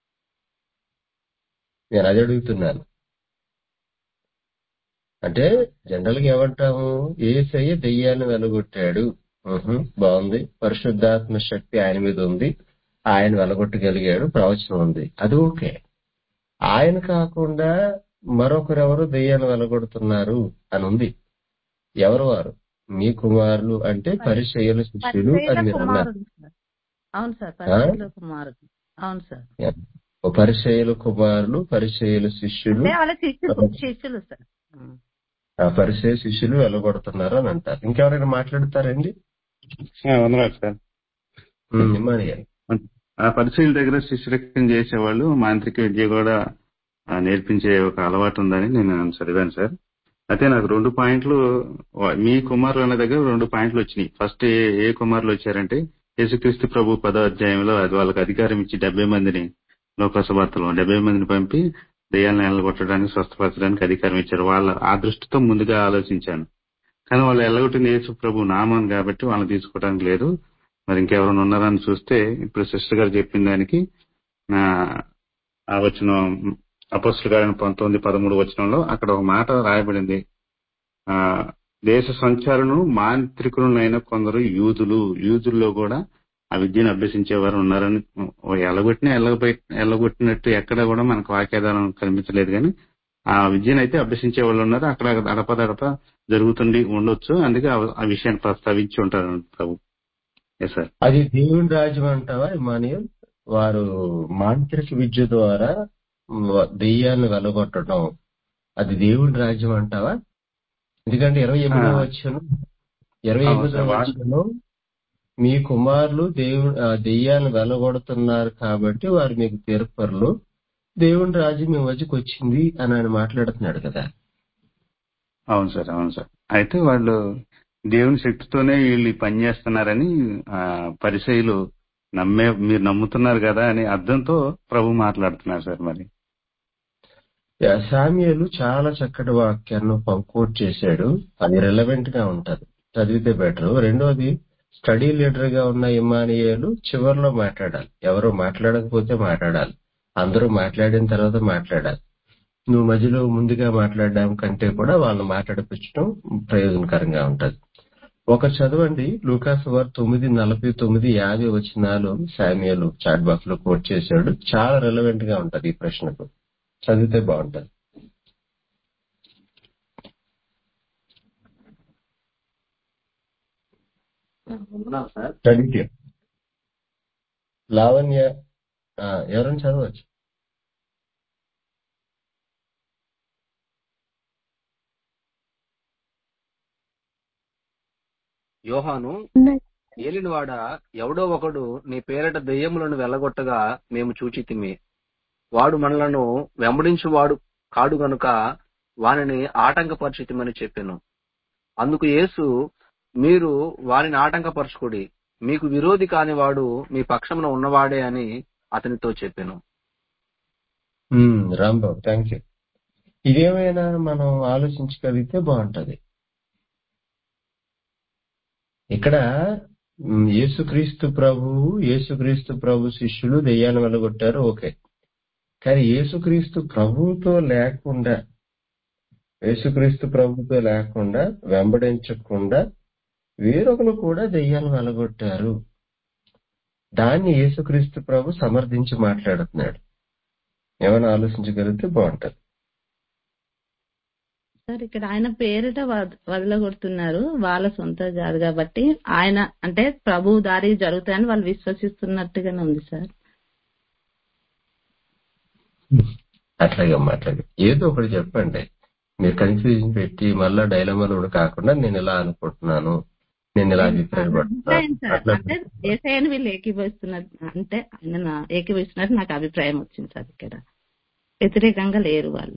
నేను అది అడుగుతున్నాను అంటే జనరల్ గా ఏమంటాము ఏసయ్య దెయ్యాన్ని వెలగొట్టాడు ఉహు, బాగుంది పరిశుద్ధాత్మ శక్తి ఆయన మీద ఉంది ఆయన వెలగొట్టగలిగాడు ప్రవచనం ఉంది అది ఓకే ఆయన కాకుండా మరొకరెవరు దెయ్యాన్ని వెలగొడుతున్నారు అని ఉంది ఎవరు వారు మీ కుమారులు అంటే పరిచయుల శిష్యులు పరిచయుల అని మీరు అన్నారు కుమారుడు సార్ అవును సార్ ఆ? పరిచయుల కుమారుడు అవును సార్ ఓ పరిచయుల కుమారులు పరిచయుల శిష్యులు అంటే వాళ్ళ శిష్యులు శిష్యులు సార్ ఉం. ఆ పరిచయ శిష్యులు వెళ్ళగొడుతున్నారు అని అంటారు ఇంకెవరైనా మాట్లాడతారండి ఆ, వందనాలు సార్ ఉమ్, ఇమ్మాని గారు ఆ పరిచయం దగ్గర శిష్యరక్తం చేసేవాళ్ళు మాంత్రిక విద్య కూడా ఆ, నేర్పించే ఒక అలవాటు ఉందని నేను చదివాను సార్ అయితే నాకు రెండు పాయింట్లు వా- మీ కుమారులు అనే దగ్గర రెండు పాయింట్లు వచ్చినాయి ఫస్ట్ ఏ ఏ కుమారులు వచ్చారంటే యేసుక్రీస్తు ప్రభు పదో అధ్యాయంలో అది వాళ్ళకి అధికారం ఇచ్చి డెబ్బై మందిని లోకసభలో డెబ్బై మందిని పంపి దెయ్యాలను ఎల్లగొట్టడానికి స్వస్థపరచడానికి అధికారం ఇచ్చారు వాళ్ళ ఆ దృష్టితో ముందుగా ఆలోచించాను కానీ వాళ్ళు ఎల్లగొట్టిన యేసు ప్రభు నామం కాబట్టి వాళ్ళని తీసుకోవడానికి లేదు మరి ఇంకెవరైనా ఉన్నారని చూస్తే ఇప్పుడు సిస్టర్ గారు చెప్పిన దానికి నా ఆ వచ్చిన అపస్సులు గారిన పంతొమ్మిది పదమూడు వచనంలో అక్కడ ఒక మాట రాయబడింది ఆ దేశ సంచారులను మాంత్రికులైన కొందరు యూదులు యూదుల్లో కూడా ఆ విద్యను అభ్యసించేవారు ఉన్నారని ఎల్లగొట్టినా ఎల్లగొట్టి ఎల్లగొట్టినట్టు ఎక్కడ కూడా మనకు వాక్యాధారం కనిపించలేదు కానీ ఆ విద్యను అయితే అభ్యసించే వాళ్ళు ఉన్నారు అక్కడ అడపదడప జరుగుతుండి ఉండొచ్చు అందుకే ఆ- ఆ విషయాన్ని ప్రస్తావించి ఉంటారు ప్రభు ఎస్ సార్ అది దేవుని రాజ్యం అంటావా ఇమానియల్ వారు మాంత్రిక విద్య ద్వారా వ- దెయ్యాన్ని వెలగొట్టడం అది దేవుడి రాజ్యం అంటావా ఎందుకంటే ఇరవై ఆ, ఎనిమిదవ వచ్చను ఇరవై అవును ఎనిమిదవ సార్ వాళ్ళు వచ్చను మీ కుమారులు దేవుడు ఆ దెయ్యాన్ని వెళ్ళగొడుతున్నారు కాబట్టి వారు మీకు తీర్పరులు దేవుని రాజ్యం మీ మధ్యకి వచ్చింది అని ఆయన మాట్లాడుతున్నాడు కదా అవును సార్ అవును సార్ అయితే వాళ్ళు దేవుని శక్తితోనే వీళ్ళు ఈ పని చేస్తున్నారని ఆ, పరిసయులు నమ్మే మీరు నమ్ముతున్నారు కదా అని అర్థంతో ప్రభు మాట్లాడుతున్నారు సార్ మరి యా, సామ్యులు చాలా చక్కటి వాక్యాన్ని పంకోట్ చేశాడు అది రెలవెంట్ గా ఉంటది చదివితే బెటర్ రెండోది స్టడీ లీడర్ గా ఉన్న ఇమానియేలు చివరిలో మాట్లాడాలి ఎవరు మాట్లాడకపోతే మాట్లాడాలి అందరూ మాట్లాడిన తర్వాత మాట్లాడాలి నువ్వు మధ్యలో ముందుగా మాట్లాడడం కంటే కూడా వాళ్ళని మాట్లాడిపించడం ప్రయోజనకరంగా ఉంటది ఒక చదవండి లూకాసు వారు తొమ్మిది నలభై తొమ్మిది యాభై వచనాలు సామ్యులు చాట్ బాక్స్ లో కోట్ చేశాడు చాలా రెలవెంట్ గా ఉంటది ఈ ప్రశ్నకు చదివితే బాగుంటది ఉన్నాం సార్ చదివితే లావణ్య ఆ, ఎవరైనా చదవచ్చు యోహాను ఏలినవాడ ఎవడో ఒకడు నీ పేరట దెయ్యములను వెళ్ళగొట్టగా మేము చూచితిమి వాడు మనలను వెంబడించువాడు కాడు గనుక వానిని ఆటంకపరిచితిమని చెప్పెను అందుకు యేసు మీరు వానిని ఆటంకపరచుకుడి మీకు విరోధి కాని వాడు మీ పక్షమున ఉన్నవాడే అని అతనితో చెప్పెను ఉమ్, రాంబాబు థ్యాంక్ యూ ఇదేమైనా మనం ఆలోచించగలిగితే బాగుంటది ఇక్కడ ఉమ్, యేసుక్రీస్తు ప్రభువు యేసుక్రీస్తు ప్రభు శిష్యులు దెయ్యాన్ని వెళ్ళగొట్టారు ఓకే కానీ యేసుక్రీస్తు ప్రభువుతో లేకుండా యేసుక్రీస్తు ప్రభుతో లేకుండా వెంబడించకుండా వేరొకరు కూడా దెయ్యాన్ని వెళ్ళగొట్టారు దాన్ని యేసుక్రీస్తు ప్రభు సమర్థించి మాట్లాడుతున్నాడు ఏమైనా ఆలోచించగలిగితే బాగుంటది సార్ ఇక్కడ ఆయన పేరిట వద- వదలగొడుతున్నారు వాళ్ళ సొంత జాతి కాబట్టి ఆయన అంటే ప్రభు దారి జరుగుతాయని వాళ్ళు విశ్వసిస్తున్నట్టుగానే ఉంది సార్ అట్లాగే అట్లాగే ఏదో ఒకటి చెప్పండి మీరు కన్ఫ్యూజన్ పెట్టి మళ్ళా డైలమాలో కూడా కాకుండా నేను ఇలా అనుకుంటున్నాను నేను ఇలా నేను అభిప్రాయపడుతున్నాను అభిప్రాయం సార్ అట్లా అంటే ఏసఐని వీళ్ళు ఏకీభవిస్తున్నారు అంటే ఆయన నా- ఏకీభవిస్తున్నట్టు నాకు అభిప్రాయం వచ్చింది సార్ ఇక్కడ వ్యతిరేకంగా లేరు వాళ్ళు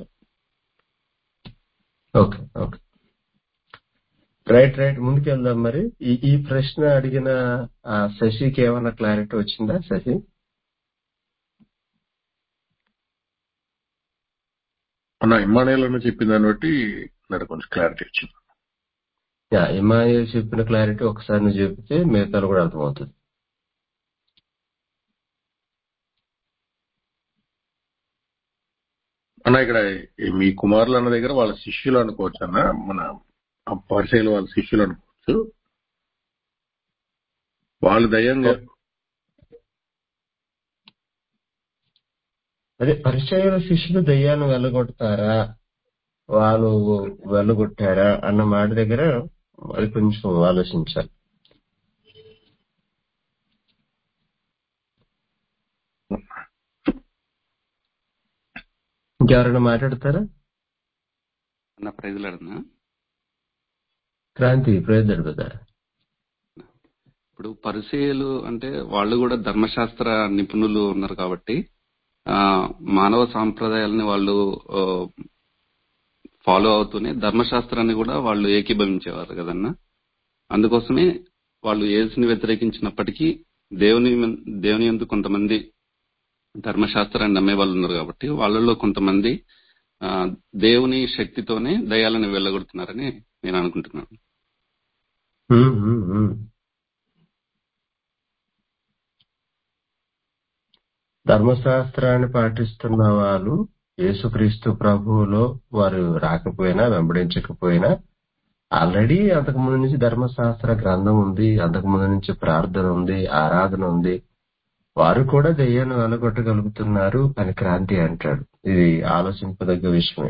ఓకే ఓకే రైట్ రైట్ ముందుకెళ్దాం మరి ఈ ఈ ప్రశ్న అడిగిన ఆ, శశికి ఏమైనా క్లారిటీ వచ్చిందా శశి అన్న ఇమ్మానేలను చెప్పిన దాన్ని బట్టి నాకు కొంచెం క్లారిటీ వచ్చింది యా ఇమానుయేల్ చెప్పిన క్లారిటీ ఒకసారి నువ్వు చెప్తే మిగతాలు కూడా అర్థమవుతుంది అన్న ఇక్కడ ఈ మీ కుమారులు అన్న దగ్గర వాళ్ళ శిష్యులు అనుకోవచ్చు అన్న మన ఆ పరిచయలు వాళ్ళ శిష్యులు అనుకోవచ్చు వాళ్ళు దయ్యంగా అదే పరిచయాల శిష్యులు దయ్యాన్ని వెళ్ళగొడతారా వాళ్ళు వెళ్ళగొట్టారా అన్న మాట దగ్గర అది కొంచెం ఆలోచించాలి ఇంకెవరైనా మాట్లాడతారా అన్న ప్రైజులాడనా క్రాంతి ప్రయోజనం కదా ఇప్పుడు పరిచయలు అంటే వాళ్ళు కూడా ధర్మశాస్త్ర నిపుణులు ఉన్నారు కాబట్టి ఆ మానవ సాంప్రదాయాలని వాళ్ళు ఫాలో అవుతూనే ధర్మశాస్త్రాన్ని కూడా వాళ్ళు ఏకీభవించేవారు కదన్నా అందుకోసమే వాళ్ళు యేసుని వ్యతిరేకించినప్పటికీ దేవుని దేవుని యందు కొంతమంది ధర్మశాస్త్రాన్ని నమ్మే వాళ్ళు ఉన్నారు కాబట్టి వాళ్ళలో కొంతమంది ఆ, దేవుని శక్తితోనే దయాలను వెళ్ళగొడుతున్నారని నేను అనుకుంటున్నాను ఉమ్, ఉమ్, ఉమ్. ధర్మశాస్త్రాన్ని పాటిస్తున్న వాళ్ళు యేసుక్రీస్తు ప్రభువులో వారు రాకపోయినా వెంబడించకపోయినా ఆల్రెడీ అంతకు ముందు నుంచి ధర్మశాస్త్ర గ్రంథం ఉంది అంతకు ముందు నుంచి ప్రార్థన ఉంది ఆరాధన ఉంది వారు కూడా దెయ్యాన్ని వెలగొట్టగలుగుతున్నారు అని క్రాంతి అంటాడు ఇది ఆలోచింపదగ్గ విషయమే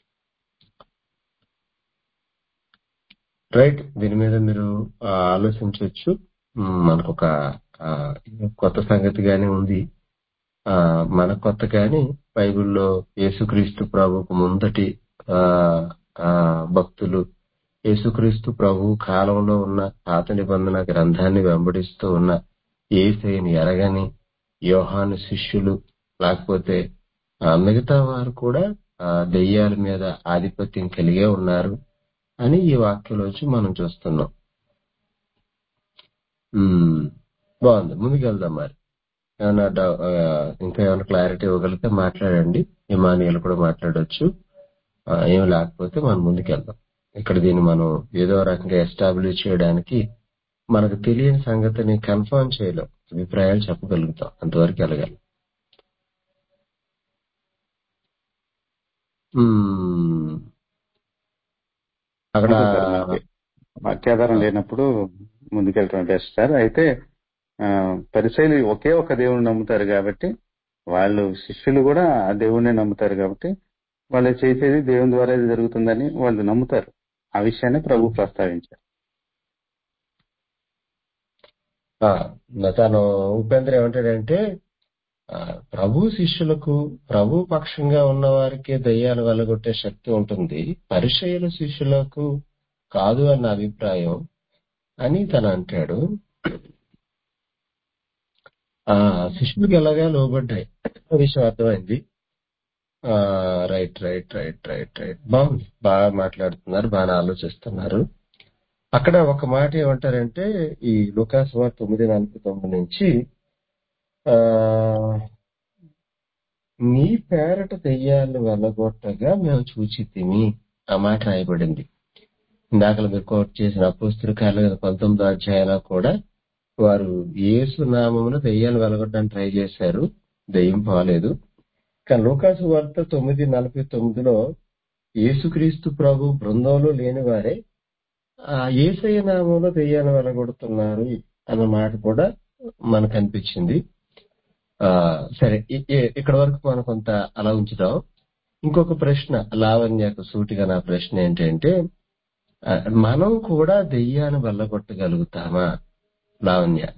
రైట్ దీని మీద మీరు ఆ, ఆలోచించవచ్చు మ్, మనకొక ఆ, కొత్త సంగతిగానే ఉంది ఆ, మన కొత్త కానీ బైబిల్లో యేసుక్రీస్తు ప్రభుకు ముందటి ఆ ఆ భక్తులు యేసుక్రీస్తు ప్రభు కాలంలో ఉన్న పాత నిబంధన గ్రంథాన్ని వెంబడిస్తూ ఉన్న ఏసైని ఎరగని యోహాను శిష్యులు లేకపోతే ఆ, మిగతా వారు కూడా ఆ, దెయ్యాల మీద ఆధిపత్యం కలిగే ఉన్నారు అని ఈ వాక్యంలోంచి మనం చూస్తున్నాం ఉమ్, బాగుంది ముందుకెళ్దాం మరి ఏమన్నా డౌ- ఆ, ఇంకా ఏమైనా క్లారిటీ ఇవ్వగలిగితే మాట్లాడండి ఇమానియల్ కూడా మాట్లాడొచ్చు ఆ, ఏం లేకపోతే మనం ముందుకెళ్దాం ఇక్కడ దీన్ని మనం ఏదో రకంగా ఎస్టాబ్లిష్ చేయడానికి మనకు తెలియని సంగతిని కన్ఫర్మ్ చేయలేం అభిప్రాయాలు చెప్పగలుగుతాం అంతవరకు వెళ్ళగలం ఉమ్, అక్కడ అంతే సార్ మనకి వాక్యాధారం లేనప్పుడు ముందుకెళ్ళటం బెస్ట్ సార్ అయితే ఆ, పరిచయులు ఒకే ఒక దేవుని నమ్ముతారు కాబట్టి వాళ్ళు శిష్యులు కూడా ఆ దేవుణ్ణి నమ్ముతారు కాబట్టి వాళ్ళు చేసేది దేవుని ద్వారా ఇది జరుగుతుందని వాళ్ళు నమ్ముతారు ఆ విషయాన్ని ప్రభు ప్రస్తావించారు ఆ, తను ఉపేంద్ర ఏమంటాడంటే ఆ, ప్రభు శిష్యులకు ప్రభు పక్షంగా ఉన్న వారికి దయ్యాలు వెళ్ళగొట్టే శక్తి ఉంటుంది పరిచయుల శిష్యులకు కాదు అన్న అభిప్రాయం అని తను అంటాడు ఆ శిష్యులకు ఎలాగా లోబడ్డాయి ఆ విషయం అర్థమైంది ఆ right right right right right బాగుంది బాగా మాట్లాడుతున్నారు బాగా ఆలోచిస్తున్నారు అక్కడ ఒక మాట ఏమంటారంటే ఈ లుకాస్ వార్ తొమ్మిది నలభై తొమ్మిది నుంచి ఆ నీ పేరట దెయ్యాలను వెళ్ళగొట్టగా మేము చూచితిమి ఆ మాట రాయబడింది ఇందాక మీరు కోట్ చేసిన అపోస్తుల కార్యాల పంతొమ్మిదో అధ్యాయంలో కూడా వారు యేసు నామమును దెయ్యాలు వెలగొట్టడానికి ట్రై చేశారు దెయ్యం పోలేదు కానీ లూకాసు వార్త తొమ్మిది నలభై తొమ్మిదిలో యేసుక్రీస్తు ప్రభు బృందంలో లేని వారే ఆ ఏసయ్య నామంలో దెయ్యాలు వెలగొడుతున్నారు అన్న మాట కూడా మనకు అనిపించింది ఆ సరే ఇ- ఇ- ఇక్కడ వరకు మనం కొంత అలా ఉంచుదాం ఇంకొక ప్రశ్న లావణ్యకు సూటిగా నా ప్రశ్న ఏంటంటే ఆ, మనం కూడా దెయ్యాన్ని వెళ్ళగొట్టగలుగుతామా లావణ్య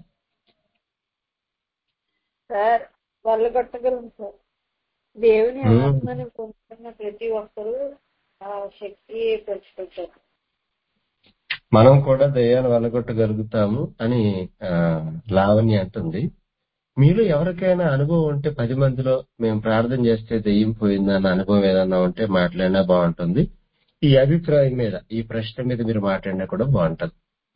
సార్ వెళ్ళగొట్టగలం సార్ దేవుని మ్మ్. ఆత్మని పొందుతున్న ప్రతి ఒక్కరూ ఆ శక్తి తెచ్చుకుంటారు మనం కూడా దయ్యాన్ని వెళ్ళగొట్టగలుగుతాము అని ఆ, లావణ్య అంటుంది మీలో ఎవరికైనా అనుభవం ఉంటే పది మందిలో మేము ప్రార్థన చేస్తే దెయ్యం పోయిందన్న అనుభవం ఏదన్నా ఉంటే మాట్లాడినా బాగుంటుంది ఈ అభిప్రాయం మీద ఈ ప్రశ్న మీద మీరు మాట్లాడినా కూడా బాగుంటది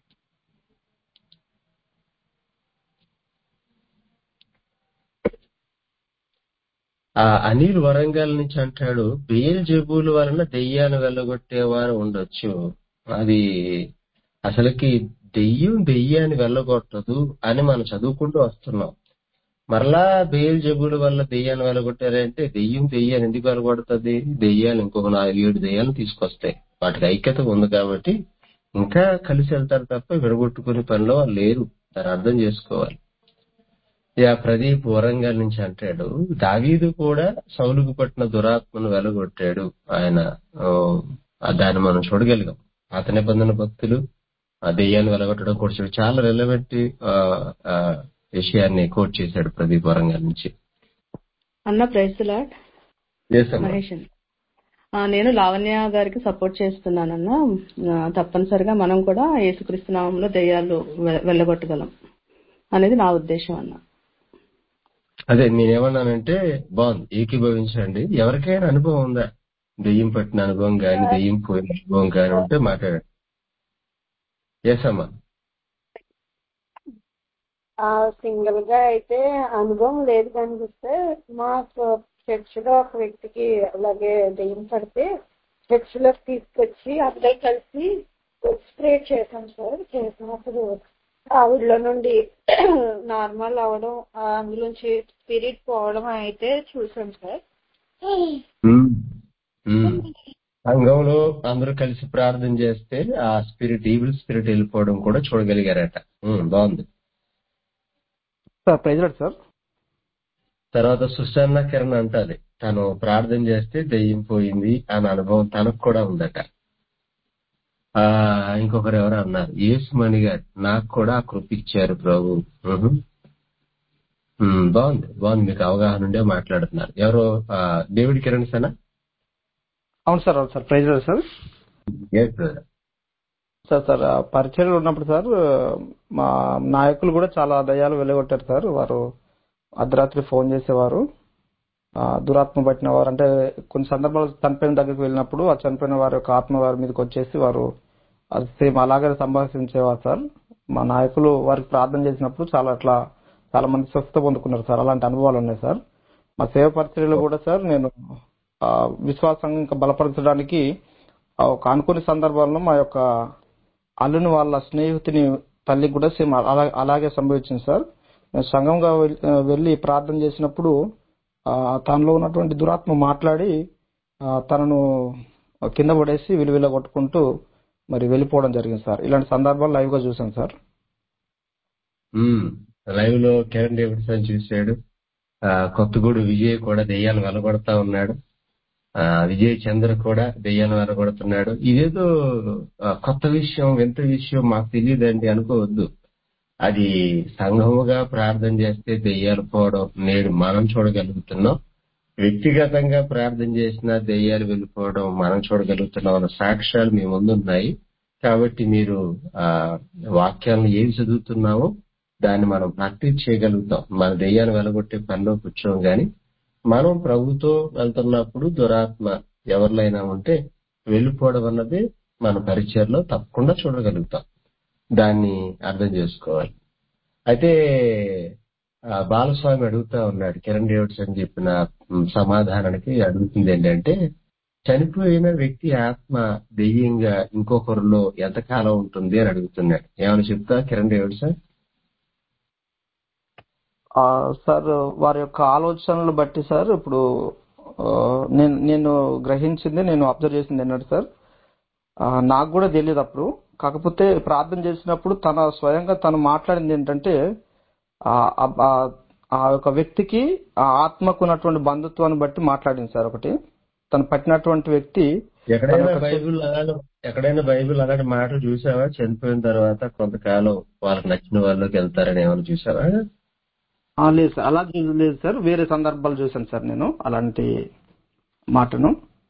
ఆ అనిల్ వరంగల్ నుంచి అంటాడు బేల్ జబుల వలన దెయ్యాన్ని వెళ్ళగొట్టేవారు ఉండొచ్చు అది అసలుకి దెయ్యం దెయ్యాన్ని వెళ్ళగొట్టదు అని మనం చదువుకుంటూ వస్తున్నాం మరలా బేల్ జబుల వల్ల దెయ్యాన్ని వెళ్ళగొట్టారంటే దెయ్యం దెయ్యాన్ని ఎందుకు వెళ్ళగొడుతుంది దెయ్యాలు ఇంకొక నాలుగు ఏడు దెయ్యాలను తీసుకొస్తాయి వాటికి ఐక్యత ఉంది కాబట్టి ఇంకా కలిసి వెళ్తారు తప్ప విడగొట్టుకునే పనిలో వాళ్ళు లేరు దాన్ని అర్థం చేసుకోవాలి యా ప్రదీప్ వరంగల్ నుంచి అంటాడు దావీదు కూడా సౌలుకు పట్టిన దురాత్మను వెలగొట్టాడు ఆయన ఆ, దాన్ని మనం చూడగలిగాం పాత నిబంధన భక్తులు ఆ దెయ్యాన్ని వెలగొట్టడం కూడా చూడు. చాలా రెలవెంట్ విషయాన్ని కోట్ చేశాడు ప్రదీప్ వరంగల్ నుంచి అన్న ప్రైజ్ లాడ్ Yes, అమ్మా. మహేష్ అన్న. ఆ, నేను లావణ్య గారికి సపోర్ట్ చేస్తున్నానన్న ఆ, తప్పనిసరిగా మనం కూడా యేసుక్రీస్తు నామంలో దెయ్యాలు వె- వెళ్ళగొట్టగలం అనేది నా ఉద్దేశం అన్న అదే నేనేమన్నానంటే బాగుంది ఏకీభవించండి ఎవరికైనా అనుభవం ఉందా దెయ్యం పట్టిన అనుభవం కానీ దెయ్యం పోయిన అనుభవం కానీ ఉంటే మాట్లాడండి ఎస్ అమ్మా ఆ సింగిల్ గా అయితే అనుభవం లేదు కనిపిస్తే మాకు చర్చ్ లో ఒక వ్యక్తికి అలాగే దెయ్యం పడితే చర్చ్ లో తీసుకొచ్చి అందరు కలిసి స్ప్రే చేశాం సార్ చేసినప్పుడు ఆవిడలో నుండి నార్మల్ అవడం ఆ అందులోంచి స్పిరిట్ పోవడం అయితే చూసాం సార్ ఉమ్. ఉమ్. సంఘంలో అందరూ కలిసి ప్రార్థన చేస్తే ఆ స్పిరిట్ ఈవిల్ స్పిరిట్ వెళ్ళిపోవడం కూడా చూడగలిగారట ఉమ్, బాగుంది సార్ ప్రైజ్ లాడ్ సార్ తర్వాత సుసన్న కిరణ్ అంటది తను ప్రార్థన చేస్తే దెయ్యం పోయింది అనే అనుభవం తనకు కూడా ఉందట ఆ ఇంకొకరు ఎవరు అన్నారు యేసు మణి గారు నాకు కూడా ఆ కృప ఇచ్చారు ప్రభు ఉహు. ఉమ్, బాగుంది బాగుంది మీకు అవగాహన ఉండే మాట్లాడుతున్నారు ఎవరు ఆ, డేవిడ్ కిరణ్ సనా అవును సార్ అవును సార్ ప్రైజ్ లేదు sir yes brother sir sir ఆ పరిచర్యలు ఉన్నప్పుడు సార్ మా నాయకులు కూడా చాలా దయ్యాలు వెలుగొట్టారు సార్ వారు అర్ధరాత్రి ఫోన్ చేసేవారు ఆ, దురాత్మ పట్టిన వారు అంటే కొన్ని సందర్భాలు చనిపోయిన దగ్గరికి వెళ్ళినప్పుడు ఆ చనిపోయిన వారి యొక్క ఆత్మ వారి మీదకి వచ్చేసి వారు అది సేమ్ అలాగే సంభాషించేవారు సార్ మా నాయకులు వారికి ప్రార్థన చేసినప్పుడు చాలా అట్లా చాలా మంది స్వస్థత పొందుకున్నారు సార్ అలాంటి అనుభవాలు ఉన్నాయి సార్ మా సేవ పరిచర్యలో కూడా సార్ నేను ఆ, విశ్వాసం ఇంకా బలపరచడానికి ఆ, ఒక అనుకునే సందర్భాల్లో మా యొక్క అల్లుని వాళ్ళ స్నేహితుని తల్లికి కూడా సేమ్ అలా అలాగే సంభవించింది సార్ నేను సంఘంగా వెళ్- ఆ, వెళ్ళి ప్రార్థన చేసినప్పుడు ఆ, తనలో ఉన్నటువంటి దురాత్మ మాట్లాడి ఆ, తనను కింద పడేసి విలువిల కొట్టుకుంటూ మరి వెళ్ళిపోవడం జరిగింది సార్ ఇలాంటి సందర్భాలు లైవ్ గా చూసాను సార్ లైవ్ లో కిరణ్ డేవిడ్సన్ చూశాడు ఆ, కొత్తగూడు విజయ్ కూడా దెయ్యాలు వెలగొడతా ఉన్నాడు ఆ, విజయ్ చంద్ర కూడా దెయ్యాలు వెలగొడుతున్నాడు ఇదేదో ఆ, కొత్త విషయం వింత విషయం మాకు తెలియదండి అనుకోవద్దు అది సంఘముగా ప్రార్థన చేస్తే దెయ్యాలు పోవడం నేడు మనం చూడగలుగుతున్నాం వ్యక్తిగతంగా ప్రార్థన చేసిన దెయ్యాలు వెళ్ళిపోవడం మనం చూడగలుగుతున్నాం అన్న సాక్ష్యాలు మీ ముందు ఉన్నాయి కాబట్టి మీరు ఆ వాక్యాలను ఏమి చదువుతున్నామో దాన్ని మనం ప్రాక్టీస్ చేయగలుగుతాం మన దెయ్యాలు వెలగొట్టే పనిలో కూర్చోం గాని మనం ప్రభుతో వెళ్తున్నప్పుడు దురాత్మ ఎవరిలైనా ఉంటే వెళ్ళిపోవడం అన్నది మన పరిచయలో తప్పకుండా చూడగలుగుతాం దాన్ని అర్థం చేసుకోవాలి అయితే ఆ, బాలస్వామి అడుగుతా ఉన్నాడు కిరణ్ డేవిడ్స్ అని చెప్పిన ఉమ్, సమాధానానికి అడుగుతుంది ఏంటంటే చనిపోయిన వ్యక్తి ఆత్మ దెయ్యంగా ఇంకొకరిలో ఎంతకాలం ఉంటుంది అని అడుగుతున్నాడు ఏమైనా చెప్తా కిరణ్ డేవిడ్స్ ఆ, సార్ వారి యొక్క ఆలోచనలు బట్టి సార్ ఇప్పుడు ఆ, నేను నేను గ్రహించింది నేను అబ్జర్వ్ చేసింది ఏంటంటే సార్ ఆ, నాకు కూడా తెలియదు అప్పుడు కాకపోతే ప్రార్థన చేసినప్పుడు తన స్వయంగా తను మాట్లాడింది ఏంటంటే ఆ ఆ- ఆ- ఆ యొక్క వ్యక్తికి ఆ ఆత్మకు ఉన్నటువంటి బంధుత్వాన్ని బట్టి మాట్లాడింది సార్ ఒకటి తను పట్టినటువంటి వ్యక్తి తన ఎక్కడైనా యొక్క చె- బైబిల్ అలాంటి ఎక్కడైనా బైబిల్ అలాంటి మాటలు చూసావా చనిపోయిన తర్వాత కొంతకాలం వాళ్ళకి నచ్చిన వాళ్ళకి వెళ్తారని ఏమైనా చూసావా ఆ, లేదు సార్ అలా చూ- లేదు సార్ వేరే సందర్భాలు చూశాను సార్ నేను అలాంటి మాటను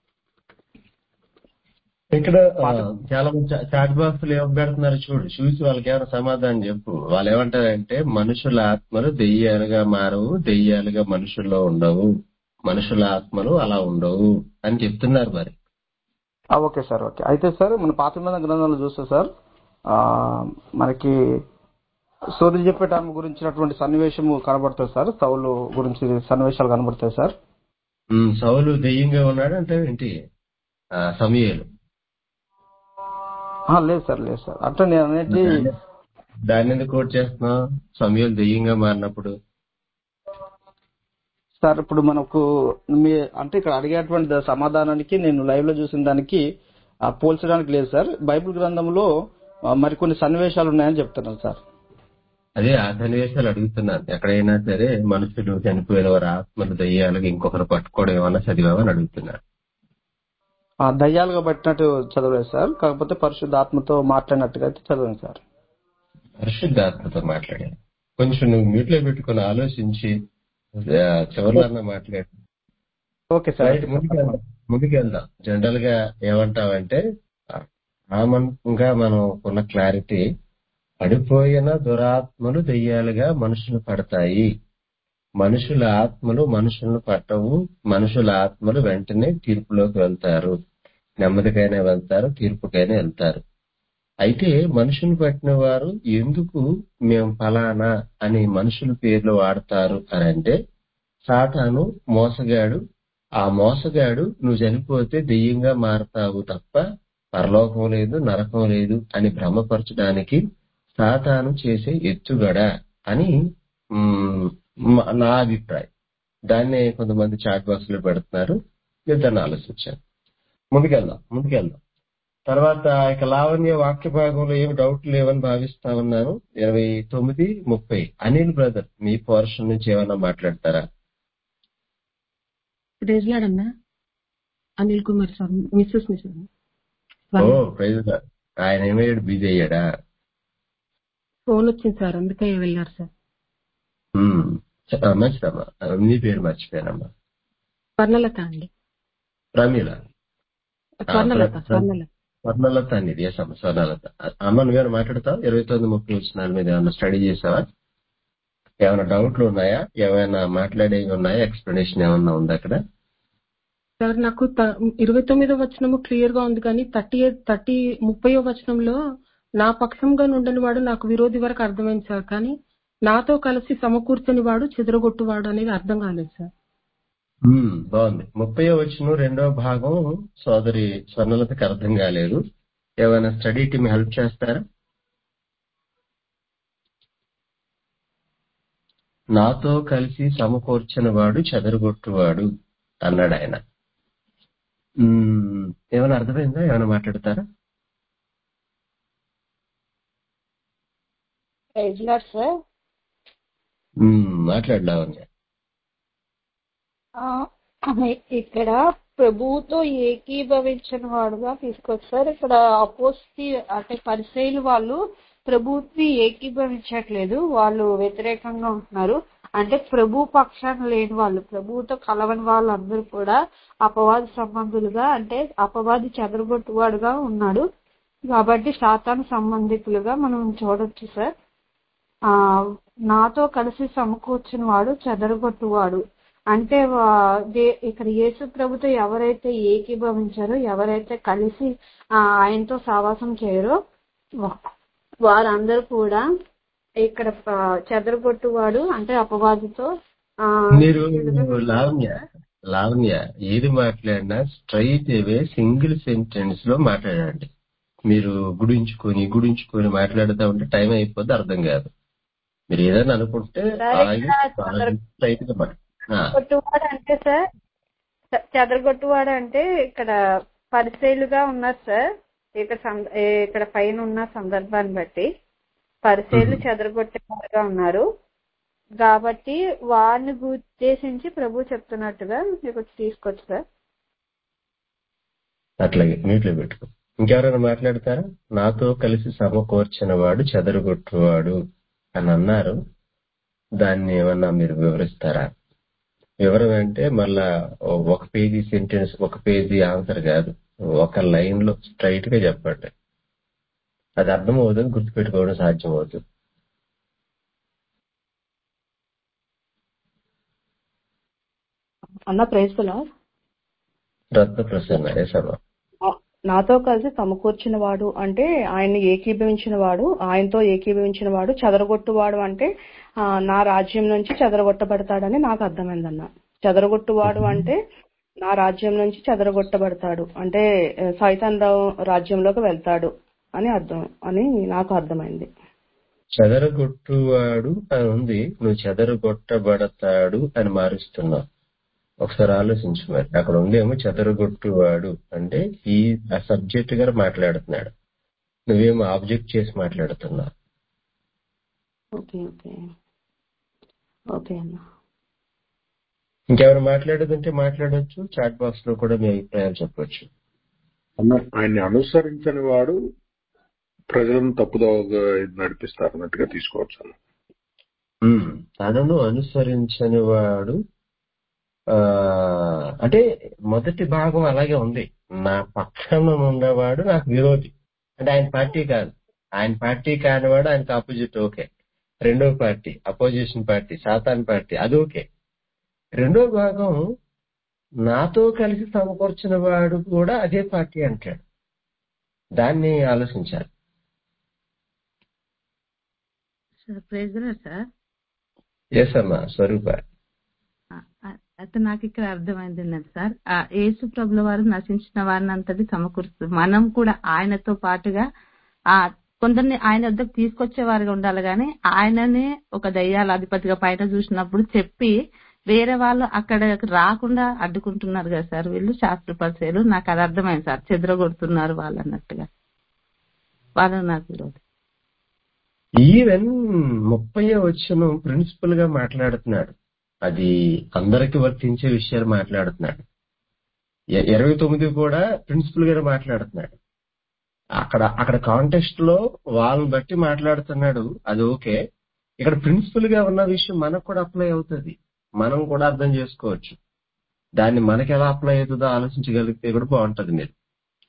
ఇక్కడ ఆ, పాత చాలా మంది చా- చాట్ బాక్సులు ఏం పెడుతున్నారు చూడు చూసి వాళ్ళకి ఏమైనా సమాధానం చెప్పు వాళ్ళు ఏమంటారంటే మనుషుల ఆత్మలు దెయ్యాలుగా మారవు దెయ్యాలుగా మనుషుల్లో ఉండవు మనుషుల ఆత్మలు అలా ఉండవు అని చెప్తున్నారు మరి ఆ, ఓకే సార్ ఓకే అయితే సార్ మన పాత నిబంధన గ్రంథాలు చూస్తే సార్ ఆ, మనకి సోదరి చెప్పేట ఆమె గురించినటువంటి సన్నివేశము కనబడుతుంది సార్ సౌలు గురించి సన్నివేశాలు కనబడతాయి సార్ ఉమ్, సౌలు దెయ్యంగా ఉన్నాడు అంటే ఏంటి ఆ, సమూయేలు ఆ, లేదు సార్ లేదు సార్ అంటే నేను అనేది దాన్ని దాన్ని ఎందుకు కోట్ చేస్తున్నావు సమూయేలు దెయ్యంగా మారినప్పుడు సార్ ఇప్పుడు మనకు మీ అంటే ఇక్కడ అడిగేటువంటి ద- సమాధానానికి నేను లైవ్ లో చూసిన దానికి ఆ, పోల్చడానికి లేదు సార్ బైబిల్ గ్రంథంలో ఆ, మరికొన్ని సన్నివేశాలు ఉన్నాయని చెప్తున్నాను సార్ అదే ఆ సన్నివేశాలు అడుగుతున్నాను ఎక్కడైనా సరే మనుషులు చనిపోయిన వారి ఆత్మలు దయ్యాలుగా ఇంకొకరు పట్టుకోవడం ఏమన్నా చదివామని అడుగుతున్నాను ఆ, దయ్యాలుగా పట్టినట్టు చదవలేదు సార్ కాకపోతే పరిశుద్ధ ఆత్మతో మాట్లాడినట్టుగా అయితే చదివాను సార్ పరిశుద్ధాత్మతో మాట్లాడాను కొంచెం నువ్వు మ్యూట్ లో పెట్టుకుని ఆలోచించి ఆ, చివరిలో మాట్లాడు okay sir right okay sir ముందుకెళ్దాం ముందుకెళ్దాం జనరల్ గా ఏమంటావంటే కామన్గా మనం ఉన్న క్లారిటీ పడిపోయిన దురాత్మలు దెయ్యాలుగా మనుషులు పడతాయి మనుషుల ఆత్మలు మనుషులను పట్టవు మనుషుల ఆత్మలు వెంటనే తీర్పులోకి వెళ్తారు నెమ్మదికైనా వెళ్తారు తీర్పుకైనా వెళ్తారు అయితే మనుషులు పట్టిన వారు ఎందుకు మేము ఫలానా అని మనుషుల పేర్లు వాడతారు అని అంటే సాతాను మోసగాడు ఆ మోసగాడు నువ్వు చనిపోతే దెయ్యంగా మారతావు తప్ప పరలోకం లేదు నరకం లేదు అని భ్రమపరచడానికి సాతాను చేసే ఎత్తుగడ అని మ్, మ- నా అభిప్రాయం దాన్నే కొంతమంది చాట్ బాక్స్ లో పెడుతున్నారు నేను దాన్ని ఆలోచించాను ముందుకెళ్దాం ముందుకెళ్దాం తర్వాత ఇక లావణ్య వాక్య భాగంలో ఏమి డౌట్ లేవని భావిస్తా ఉన్నాను ఇరవై తొమ్మిది ముప్పై అనిల్ బ్రదర్ మీ పోర్షన్ నుంచి ఏమైనా మాట్లాడతారా రేజ్లాడన్నా Anil Kumar sir Mrs Mrs oh praise lord. ఆయన ఏమయ్యాడు బిజీ అయ్యాడా ఫోన్ వచ్చింది సార్ అందుకే వెళ్ళారు సార్ ఉమ్. చ- మంచిదమ్మా నీ పేరు మర్చిపోయానమ్మా వర్ణలత అండి ప్రమీల ఆ, స్వర్ణలత ప్ర- స్వర్ణలత స్వర్ణలత అనేది ఎస్ అమ్మ స్వర్ణలత అమ్మ నువ్వేమైనా మాట్లాడతావు ఇరవై తొమ్మిది ముప్పై వచ్చిన మీద ఏమైనా స్టడీ చేసావా ఏమైనా డౌట్లు ఉన్నాయా ఏమైనా మాట్లాడేవి ఉన్నాయా ఎక్స్ప్లెనేషన్ ఏమన్నా ఉందా అక్కడ సార్ నాకు త- ఇరవై తొమ్మిదో వచనము క్లియర్ గా ఉంది కానీ థర్టీ థర్టీ ముప్పయో వచనంలో నా పక్షంగా నుండని వాడు నాకు విరోధి వరకు అర్థమైంది సార్ కానీ నాతో కలిసి సమకూర్చని వాడు చెదరగొట్టువాడు అనేది అర్థం కాలేదు సార్ ఉమ్, బాగుంది ముప్పై వచ్చిన రెండో భాగం సోదరి స్వర్ణలతకి అర్థం కాలేదు ఏమైనా స్టడీ టీమ్ హెల్ప్ చేస్తారా నాతో కలిసి సమకూర్చిన వాడు చెదరగొట్టువాడు అన్నాడు ఆయన ఉమ్, ఏమైనా అర్థమైందా ఏమైనా మాట్లాడతారా ప్రైజ్ లార్డ్ సార్ ఉమ్, మాట్లాడు లావణ్య ఆ, ఇక్కడ ప్రభువుతో ఏకీభవించిన వాడుగా తీసుకొచ్చారు ఇక్కడ అపోస్తి అంటే పరిశైలు వాళ్ళు ప్రభుత్వి ఏకీభవించట్లేదు వాళ్ళు వ్యతిరేకంగా ఉంటున్నారు అంటే ప్రభు పక్షాన లేని వాళ్ళు ప్రభువుతో కలవని వాళ్ళందరూ కూడా అపవాది సంబంధులుగా అంటే అపవాది చెదరగొట్టువాడుగా ఉన్నాడు కాబట్టి సాతాను సంబంధికులుగా మనం చూడొచ్చు సార్ ఆ నాతో కలిసి సమకూర్చిన వాడు చెదరగొట్టువాడు అంటే వా- దే- ఇక్కడ యేసు ప్రభుతో ఎవరైతే ఏకీభవించారో ఎవరైతే కలిసి ఆ, ఆయనతో సావాసం చేయరో వా- వారందరూ కూడా ఇక్కడ ప- చెదరగొట్టువాడు అంటే అపవాదితో ఆ, మీరు శిష్యులుగా లావణ్య లావణ్య ఏది మాట్లాడినా స్ట్రైట్ అవే సింగిల్ సెంటెన్స్ లో మాట్లాడండి మీరు గుడించుకొని గుడించుకొని మాట్లాడుతూ ఉంటే టైం అయిపోద్ది అర్థం కాదు మీరు ఏదైనా అనుకుంటే సరే ఆగి ఇక్కడ ఆగి స్ట్రైట్ గా మాట్లాడు. ఆ, చెదరగొట్టువాడు అంటే సార్ చె- చెదరగొట్టువాడు అంటే ఇక్కడ పరిశైలుగా ఉన్నారు సార్ ఇక్కడ సం- ఏ, ఇక్కడ పైన ఉన్న సందర్భాన్ని బట్టి పరిశైలు మ్మ్. చెదరగొట్టేవారుగా ఉన్నారు కాబట్టి వారిని ఉద్దేశించి ప్రభు చెప్తున్నట్టుగా మీకు తీసుకొచ్చు సార్ అట్లాగే నీటిలో పెట్టుకో ఇంకెవరైనా మాట్లాడతారా నాతో కలిసి సమకూర్చిన వాడు చెదరగొట్టువాడు అని అన్నారు దాన్ని ఏమన్నా మీరు వివరిస్తారా వివరం అంటే మళ్ళా ఒక పేజీ సెంటెన్స్ ఒక పేజీ ఆన్సర్ కాదు ఒక లైన్ లో స్ట్రైట్ గా చెప్పండి అది అర్థం అవుతుంది గుర్తుపెట్టుకోవడం సాధ్యం అవుతుంది అన్న ప్రేస్తులా రత్న ప్రసన్న ఏసమ్మా నాతో కలిసి సమకూర్చిన వాడు అంటే ఆయన్ని ఏకీభవించిన వాడు ఆయనతో ఏకీభవించిన వాడు చెదరగొట్టువాడు అంటే ఆ, నా రాజ్యం నుంచి చెదరగొట్టబడతాడని నాకు అర్థమైందన్న చెదరగొట్టువాడు అంటే నా రాజ్యం నుంచి చెదరగొట్టబడతాడు అంటే ఆ, సైతాన్ రా- రాజ్యంలోకి వెళ్తాడు అని అర్థం అని నాకు అర్థమైంది చెదరగొట్టువాడు అని ఉంది నువ్వు చెదరగొట్టబడతాడు అని మారుస్తున్నావు ఒకసారి ఆలోచించు మరి అక్కడ ఉందేమో చెదరగొట్టువాడు అంటే ఈ ఆ సబ్జెక్ట్ గారు మాట్లాడుతున్నాడు నువ్వేమో ఆబ్జెక్ట్ చేసి మాట్లాడుతున్నావు ఓకే ఓకే ఓకే అన్న ఇంకెవరు మాట్లాడేదంటే మాట్లాడొచ్చు చాట్ బాక్స్ లో కూడా మీ అభిప్రాయాలు చెప్పొచ్చు అన్న ఆయన్ని అనుసరించని వాడు ప్రజలను తప్పుదోవగా నడిపిస్తారు అన్నట్టుగా తీసుకోవచ్చు అన్న ఉమ్, తనను అనుసరించని వాడు ఆ అంటే మొదటి భాగం అలాగే ఉంది నా పక్షంలో ఉన్నవాడు నాకు విరోధి అంటే ఆయన పార్టీ కాదు ఆయన పార్టీ కానివాడు ఆయనకు ఆపోజిట్ ఓకే రెండో party opposition party Satan party అది ఓకే రెండో భాగం నాతో కలిసి సమకూర్చిన వాడు కూడా అదే పార్టీ అంటాడు దాన్ని ఆలోచించాలి సార్ ప్రైజ్ సార్ ఎస్ అమ్మా స్వరూప ఆ- ఆ- అయితే నాకు ఇక్కడ అర్థమైంది ఏంటంటే సార్ ఆ యేసు ప్రభుల వారు నశించిన వారిని అంతటి సమకూరుస్తూ మనం కూడా ఆయనతో పాటుగా ఆ కొందరిని ఆయన వద్దకు తీసుకొచ్చే వారిగా ఉండాలి కానీ ఆయననే ఒక దయ్యాల అధిపతిగా పైన చూసినప్పుడు చెప్పి వేరే వాళ్ళు అక్కడ రాకుండా అడ్డుకుంటున్నారు కదా సార్ వీళ్ళు శాస్త్ర పరిచయాలు నాకు అది అర్థమైంది సార్ చెదరగొడుతున్నారు వాళ్ళు అన్నట్టుగా వాళ్ళు నాకు విరోధి ఈవెన్ ముప్పై వచ్చిన ప్రిన్సిపల్ గా మాట్లాడుతున్నాడు అది అందరికి వర్తించే విషయాలు మాట్లాడుతున్నాడు ఇ- ఇరవై తొమ్మిది కూడా ప్రిన్సిపల్ గానే మాట్లాడుతున్నాడు అక్కడ అక్కడ కాంటెక్స్ట్ లో వాళ్ళని బట్టి మాట్లాడుతున్నాడు అది ఓకే ఇక్కడ ప్రిన్సిపల్ గా ఉన్న విషయం మనకు కూడా అప్లై అవుతుంది మనం కూడా అర్థం చేసుకోవచ్చు దాన్ని మనకి ఎలా అప్లై అవుతుందో ఆలోచించగలిగితే కూడా బాగుంటది మీరు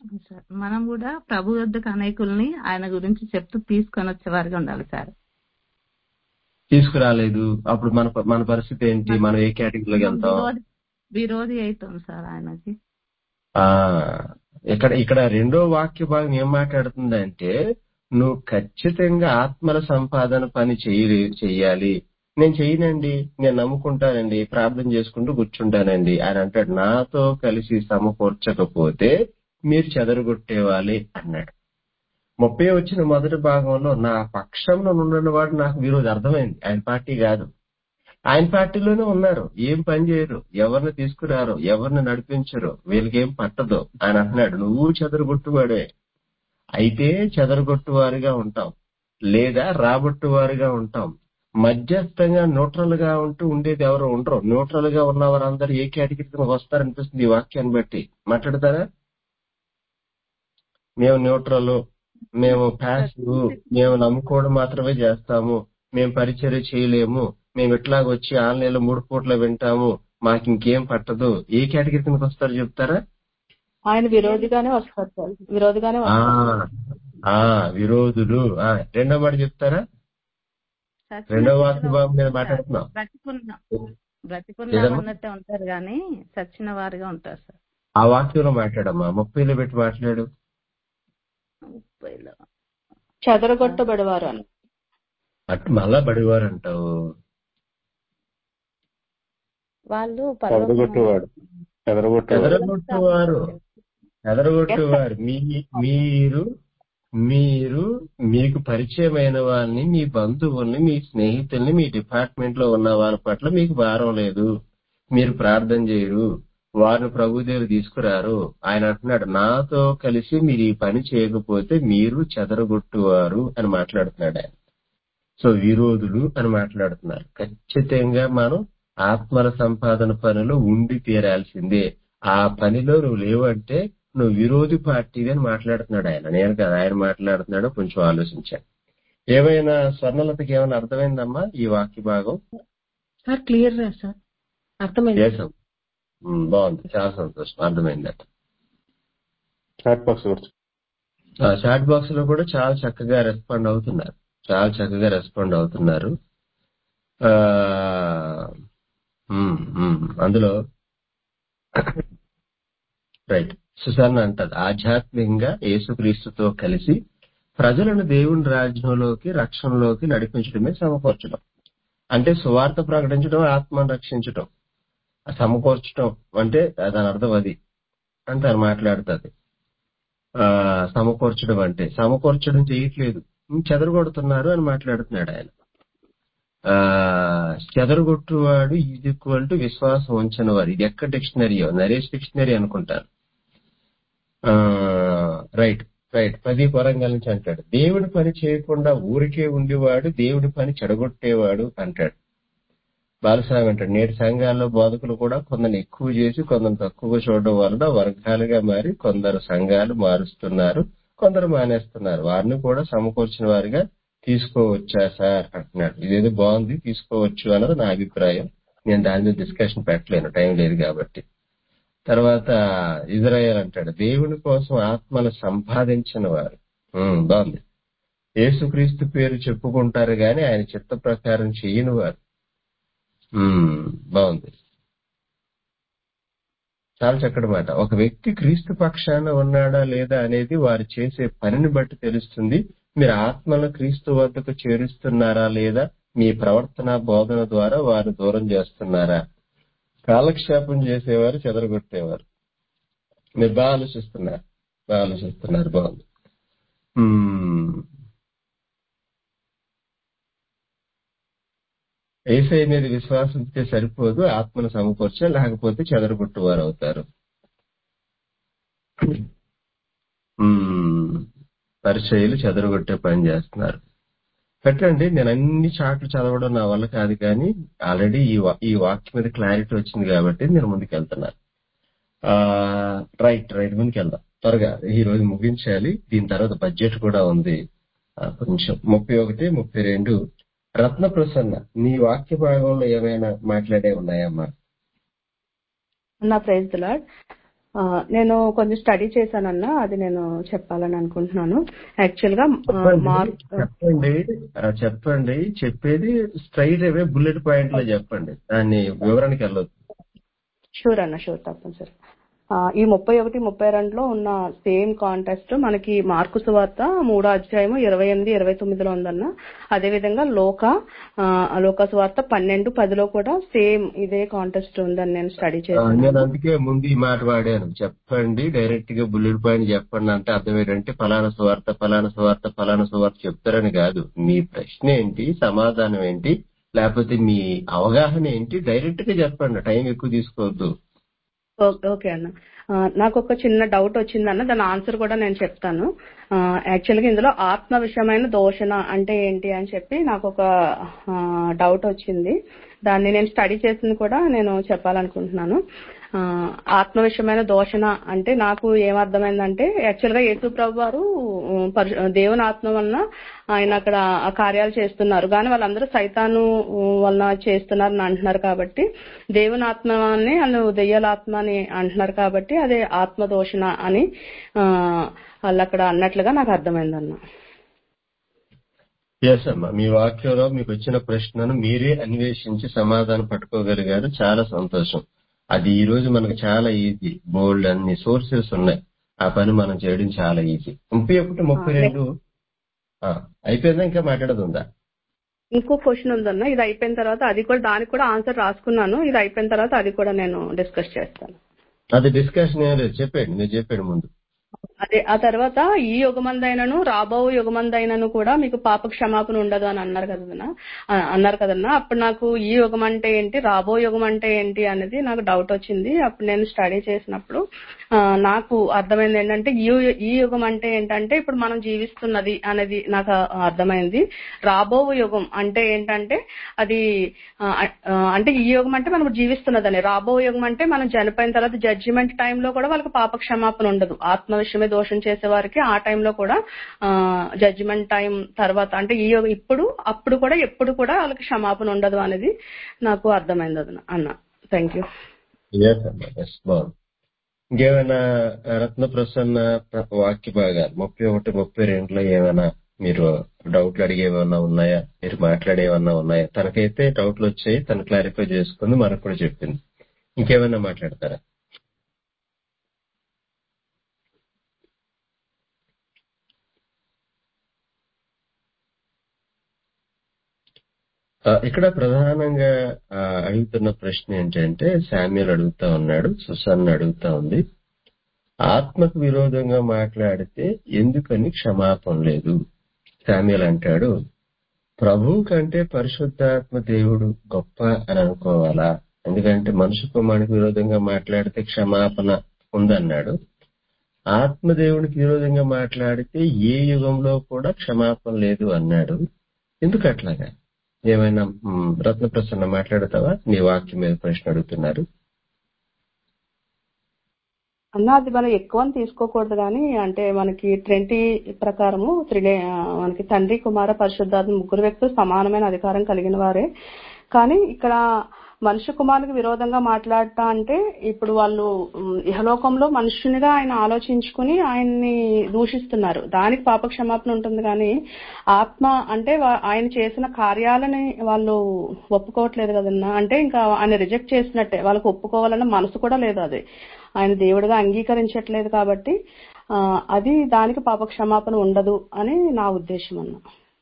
సార్ మనం కూడా ప్రభు వద్దకు అనేకుల్ని ఆయన గురించి చెప్తూ తీసుకొని వచ్చేవారుగా ఉండాలి సార్ తీసుకురాలేదు అప్పుడు మన మన పరిస్థితి ఏంటి మనం ఏ కేటగిరీలోకి వెళ్తాం విరోధి విరోధి అవుతాం సార్ ఆయనకి ఆ ఇక్కడ ఇక్కడ రెండో వాక్య భాగం ఏం మాట్లాడుతుందంటే నువ్వు ఖచ్చితంగా ఆత్మల సంపాదన పని చేయలే చెయ్యాలి నేను చెయ్యనండి నేను నమ్ముకుంటానండి ప్రార్థన చేసుకుంటూ కూర్చుంటానండి ఆయన అంటాడు నాతో కలిసి సమకూర్చకపోతే మీరు చెదరగొట్టేవాలి అన్నాడు ముప్పై వచ్చిన మొదటి భాగంలో నా పక్షంలో ఉన్న వాడు నాకు విరోధి అర్థమైంది ఆయన పార్టీ కాదు ఆయన పార్టీలోనే ఉన్నారు ఏం పని చేయరు ఎవరిని తీసుకురారు ఎవరిని నడిపించరు వీళ్ళకేం పట్టదు ఆయన అంటున్నాడు నువ్వు చెదరగొట్టువాడే అయితే చెదరగొట్టువారిగా ఉంటాం లేదా రాబట్టువారిగా ఉంటాం మధ్యస్థంగా న్యూట్రల్ గా ఉంటూ ఉండేది ఎవరు ఉండరు న్యూట్రల్ గా ఉన్న వారందరూ ఏ కేటగిరీకి వస్తారనిపిస్తుంది ఈ వాక్యాన్ని బట్టి మాట్లాడతారా మేము న్యూట్రల్ మేము ప్యాసివ్ మేము నమ్ముకోవడం మాత్రమే చేస్తాము మేము పరిచర్య చేయలేము మేము ఇట్లాగ వచ్చి ఆన్లైన్ లో మూడు పూట్ల వింటాము మాకు ఇంకేం పట్టదు ఏ కేటగిరీ కిందకి వస్తారు చెప్తారా ఆయన విరోధిగానే వస్తారు సార్ విరోధిగానే ఆ వస్తారు ఆ విరోధులు ఆ రెండో మాట చెప్తారా చచ్చిన రెండో స్థితిలో వాక్య భాగం మీద ఉంటారు. మాట్లాడుతున్నాం బ్రతికున్నాం బ్రతికున్నాం ఏదమ్మా? అన్నట్టే ఉంటారు కానీ చచ్చిన వారుగా ఉంటారు సార్ ఆ వాక్యంలో మాట్లాడమ్మా ముప్పైలో పెట్టి మాట్లాడు ముప్పైలో చెదరగొట్టబడేవారు అని అటు మళ్ళా బడివారు అంటావు వాళ్ళు చెదరగొట్టువాడు చెదరగొట్టేవాడు ఎదరగొట్టువారు ఎదరగొట్టువారు మీ మీరు మీరు మీకు పరిచయమైన వాళ్ళని మీ బంధువుల్ని మీ స్నేహితుల్ని మీ డిపార్ట్మెంట్ లో ఉన్న వాళ్ళ పట్ల మీకు భారం లేదు మీరు ప్రార్థన చేయరు వారిని ప్రభు దగ్గర తీసుకురారు ఆయన అంటున్నాడు నాతో కలిసి మీరు ఈ పని చేయకపోతే మీరు చెదరగొట్టువారు అని మాట్లాడుతున్నాడు ఆయన సో విరోధులు అని మాట్లాడుతున్నారు ఖచ్చితంగా మనం ఆత్మల సంపాదన పనిలో ఉండి తీరాల్సిందే ఆ పనిలో నువ్వు లేవంటే నువ్వు విరోధి పార్టీవి అని మాట్లాడుతున్నాడు ఆయన నేను కదా ఆయన మాట్లాడుతున్నాడు కొంచెం ఆలోచించాను ఏమైనా స్వర్ణలతకి ఏమైనా అర్థమైందమ్మా ఈ వాక్య భాగం సార్ క్లియర్ రా సార్ అర్థమైంది చేసాం ఉమ్, బాగుంది చాలా సంతోషం అర్థమైందట చాట్ బాక్స్ గురించి ఆ చాట్ బాక్స్ లో కూడా చాలా చక్కగా రెస్పాండ్ అవుతున్నారు చాలా చక్కగా రెస్పాండ్ అవుతున్నారు ఆ ఉమ్, ఉమ్, అందులో రైట్ సుసన్న అంటది ఆధ్యాత్మికంగా యేసుక్రీస్తుతో కలిసి ప్రజలను దేవుని రాజ్యంలోకి రక్షణలోకి నడిపించడమే సమకూర్చడం అంటే సువార్త ప్రకటించడం ఆత్మను రక్షించడం సమకూర్చడం అంటే దాని అర్థం అది అంటే ఆయన మాట్లాడుతుంది ఆ సమకూర్చడం అంటే సమకూర్చడం చేయట్లేదు చెదరగొడుతున్నారు అని మాట్లాడుతున్నాడు ఆయన ఆ చెదరగొట్టువాడు ఈజ్ ఈక్వల్ టు విశ్వాసం ఉంచిన వారు ఇది ఎక్కడ డిక్షనరీయో నరేష్ డిక్షనరీ అనుకుంటాను రైట్ రైట్ పది కొరంగల్ నుంచి అంటాడు దేవుడి పని చేయకుండా ఊరికే ఉండేవాడు దేవుడి పని చెడగొట్టేవాడు అంటాడు బాలస్వామి అంటాడు నేటి సంఘాల్లో బోధకులు కూడా కొందరు ఎక్కువ చేసి కొందరు తక్కువ చూడడం వలన వర్గాలుగా మారి కొందరు సంఘాలు మారుస్తున్నారు కొందరు మానేస్తున్నారు వారిని కూడా సమకూర్చిన వారిగా తీసుకోవచ్చా సార్ అంటున్నాడు ఇదేదో బాగుంది తీసుకోవచ్చు అన్నది నా అభిప్రాయం నేను దాని మీద డిస్కషన్ పెట్టలేను టైం లేదు కాబట్టి తర్వాత ఇజ్రాయెల్ అంటాడు దేవుని కోసం ఆత్మను సంపాదించిన వారు ఉమ్, బాగుంది యేసుక్రీస్తు పేరు చెప్పుకుంటారు గాని ఆయన చిత్త ప్రకారం చేయని వారు ఉమ్, బాగుంది చాలా చక్కటి మాట ఒక వ్యక్తి క్రీస్తు పక్షాన ఉన్నాడా లేదా అనేది వారు చేసే పనిని బట్టి తెలుస్తుంది మీరు ఆత్మను క్రీస్తు వద్దకు చేరుస్తున్నారా లేదా మీ ప్రవర్తన బోధన ద్వారా వారు దూరం చేస్తున్నారా కాలక్షేపం చేసేవారు చెదరగొట్టేవారు మీరు బాగా ఆలోచిస్తున్నారు బాగా ఆలోచిస్తున్నారు బాగుంది ఉమ్. ఏసై మీద విశ్వాసం ఉంచితే సరిపోదు ఆత్మను సమకూర్చా లేకపోతే చెదరగొట్టువారు అవుతారు ఉమ్. పరిచయలు చెదరగొట్టే పని చేస్తున్నారు పెట్టండి నేను అన్ని చాట్లు చదవడం నా వల్ల కాదు కానీ ఆల్రెడీ ఈ వా- ఈ వాక్యం మీద క్లారిటీ వచ్చింది కాబట్టి నేను ముందుకు వెళ్తున్నాను ఆ, రైట్ రైట్ ముందుకు వెళ్దాం త్వరగా ఈ రోజు ముగించాలి దీని తర్వాత బడ్జెట్ కూడా ఉంది ఆ, కొంచెం ముప్పై ఒకటి ముప్పై రెండు రత్న ప్రసన్న నీ వాక్య భాగంలో ఏమైనా మాట్లాడే ఉన్నాయమ్మా నా ప్రైజ్ లాడ్ ఆ, నేను కొంచెం స్టడీ చేశానన్నా అది నేను చెప్పాలని అనుకుంటున్నాను యాక్చువల్ గా ఆ, చెప్పండి మార్క్ చెప్పండి ఆ, చెప్పండి చెప్పేది స్ట్రైట్ అవే బుల్లెట్ పాయింట్ లో చెప్పండి దాన్ని వివరణకి వెళ్ళొద్దు షూర్ అన్న షూర్ తప్పనిసరి ఆ, ఈ ముప్పై ఒకటి ముప్పై రెండులో ఉన్న సేమ్ కాంటెస్ట్ మనకి మార్కు సువార్త మూడో అధ్యాయము ఇరవై ఎనిమిది ఇరవై తొమ్మిదిలో ఉందన్న అదేవిధంగా లోక ఆ, లోక సువార్త పన్నెండు పదిలో కూడా సేమ్ ఇదే కాంటెస్ట్ ఉందని నేను స్టడీ ఆ, చేశాను నేను అందుకే ముందు ఈ మాట వాడాను చెప్పండి డైరెక్ట్ గా బుల్లెట్ పాయింట్ చెప్పండి అంటే అర్థం ఏంటంటే ఫలానా సువార్త ఫలానా సువార్త ఫలానా సువార్త చెప్తారని కాదు మీ ప్రశ్న ఏంటి సమాధానం ఏంటి లేకపోతే మీ అవగాహన ఏంటి డైరెక్ట్ గా చెప్పండి టైం ఎక్కువ తీసుకోవద్దు ఓ- ఓకే అన్న ఆ, నాకు ఒక చిన్న డౌట్ వచ్చిందన్న దాని ఆన్సర్ కూడా నేను చెప్తాను యాక్చువల్ గా ఇందులో ఆత్మ విషయమైన దోషణ అంటే ఏంటి అని చెప్పి నాకు ఒక డౌట్ వచ్చింది దాన్ని నేను స్టడీ చేసింది కూడా నేను చెప్పాలనుకుంటున్నాను ఆ, ఆత్మ విషయమైన దోషణ అంటే నాకు ఏమర్థమైందంటే యాక్చువల్ గా యేసు ప్రభు వారు ఉమ్, పరి- దేవుని ఆత్మ వలన ఆయన అక్కడ ఆ కార్యాలు చేస్తున్నారు కానీ వాళ్ళందరూ సైతాను ఉమ్, వలన చేస్తున్నారని అంటున్నారు కాబట్టి దేవుని ఆత్మని వాళ్ళు దెయ్యాల ఆత్మ అని అంటున్నారు కాబట్టి అదే ఆత్మ దోషణ అని ఆ, వాళ్ళు అక్కడ అన్నట్లుగా నాకు అర్థమైందన్న ఎస్ అమ్మా మీ వాక్యంలో మీకు వచ్చిన ప్రశ్నను మీరే అన్వేషించి సమాధానం పట్టుకోగలిగారు చాలా సంతోషం అది ఈ రోజు మనకు చాలా ఈజీ బోల్డ్ అన్ని సోర్సెస్ ఉన్నాయి ఆ పని మనం చేయడం చాలా ఈజీ ముప్పై ఒకటి ముప్పై రెండు ఆ, అయిపోయిందా ఇంకా మాట్లాడదుందా ఇంకో క్వశ్చన్ ఉందన్న ఇది అయిపోయిన తర్వాత అది కూడా దానికి కూడా ఆన్సర్ రాసుకున్నాను ఇది అయిపోయిన తర్వాత అది కూడా నేను డిస్కస్ చేస్తాను అది డిస్కషన్ ఏం లేదు చెప్పండి మీరు చెప్పాడు ముందు అదే ఆ తర్వాత ఈ యుగమందైనను రాబో యుగమందైనను కూడా మీకు పాప క్షమాపణ ఉండదు అని అన్నారు కదన్నా ఆ, అన్నారు కదన్నా అప్పుడు నాకు ఈ యుగం అంటే ఏంటి రాబో యుగం అంటే ఏంటి అనేది నాకు డౌట్ వచ్చింది అప్పుడు నేను స్టడీ చేసినప్పుడు ఆ, నాకు అర్థమైంది ఏంటంటే ఈ యు- ఈ యుగం అంటే ఏంటంటే ఇప్పుడు మనం జీవిస్తున్నది అనేది నాకు అర్థమైంది రాబో యుగం అంటే ఏంటంటే అది ఆ, ఆ, అంటే ఈ యుగం అంటే మనం జీవిస్తున్నదని రాబో యుగం అంటే మనం చనిపోయిన తర్వాత జడ్జిమెంట్ టైంలో కూడా వాళ్ళకి పాప క్షమాపణ ఉండదు ఆత్మ విషయమే దోషం చేసే వారికి ఆ టైంలో కూడా జడ్జిమెంట్ టైం తర్వాత అంటే ఈ యుగ- ఇప్పుడు అప్పుడు కూడా ఎప్పుడు కూడా వాళ్ళకి క్షమాపణ ఉండదు అనేది నాకు అర్థమైంది అది అన్న థ్యాంక్ యూ ఎస్ అమ్మా ఎస్ బాగుంది ఇంకేమైనా రత్న ప్రసన్న ప్ర- వాక్య భాగాలు ముప్పై ఒకటి ముప్పై రెండులో ఏమైనా మీరు డౌట్లు అడిగేవన్నా ఉన్నాయా మీరు మాట్లాడేవన్నా ఉన్నాయా తనకైతే డౌట్లు వచ్చాయి తను క్లారిఫై చేసుకుంది మనకు కూడా చెప్పింది ఇంకేమైనా మాట్లాడతారా ఆ, ఇక్కడ ప్రధానంగా ఆ, అడుగుతున్న ప్రశ్న ఏంటంటే శామ్యుల్ అడుగుతా ఉన్నాడు సుసన్న అడుగుతా ఉంది ఆత్మకు విరోధంగా మాట్లాడితే ఎందుకని క్షమాపణ లేదు శామ్యుల్ అంటాడు ప్రభు కంటే పరిశుద్ధాత్మ దేవుడు గొప్ప అని అనుకోవాలా ఎందుకంటే మనుషు కుమారునికి విరోధంగా మాట్లాడితే క్షమాపణ ఉందన్నాడు ఆత్మదేవునికి విరోధంగా మాట్లాడితే ఏ యుగంలో కూడా క్షమాపణ లేదు అన్నాడు ఎందుకు అట్లాగా ఏమైనా మ్, రత్న ప్రసన్న మాట్లాడతావా నీ వాక్యం మీద ప్రశ్న అడుగుతున్నారు అన్న అది మనం ఎక్కువ అని తీసుకోకూడదు కానీ అంటే మనకి ట్వంటీ ప్రకారము త్రినే ఆ, మనకి తండ్రి కుమార పరిశుద్ధాత్మ ముగ్గురు వ్యక్తులు సమానమైన అధికారం కలిగిన వారే కానీ ఇక్కడ మనుష్య కుమారునికి విరోధంగా మాట్లాడటం అంటే ఇప్పుడు వాళ్ళు ఉమ్, ఇహలోకంలో మనుషునిగా ఆయన ఆలోచించుకుని ఆయన్ని దూషిస్తున్నారు దానికి పాప క్షమాపణ ఉంటుంది కానీ ఆత్మ అంటే వా- ఆయన చేసిన కార్యాలని వాళ్ళు ఒప్పుకోవట్లేదు కదన్నా అంటే ఇంకా ఆయన రిజెక్ట్ చేసినట్టే వాళ్ళకి ఒప్పుకోవాలన్న మనసు కూడా లేదు అది ఆయన దేవుడిగా అంగీకరించట్లేదు కాబట్టి ఆ, అది దానికి పాప క్షమాపణ ఉండదు అని నా ఉద్దేశం అన్న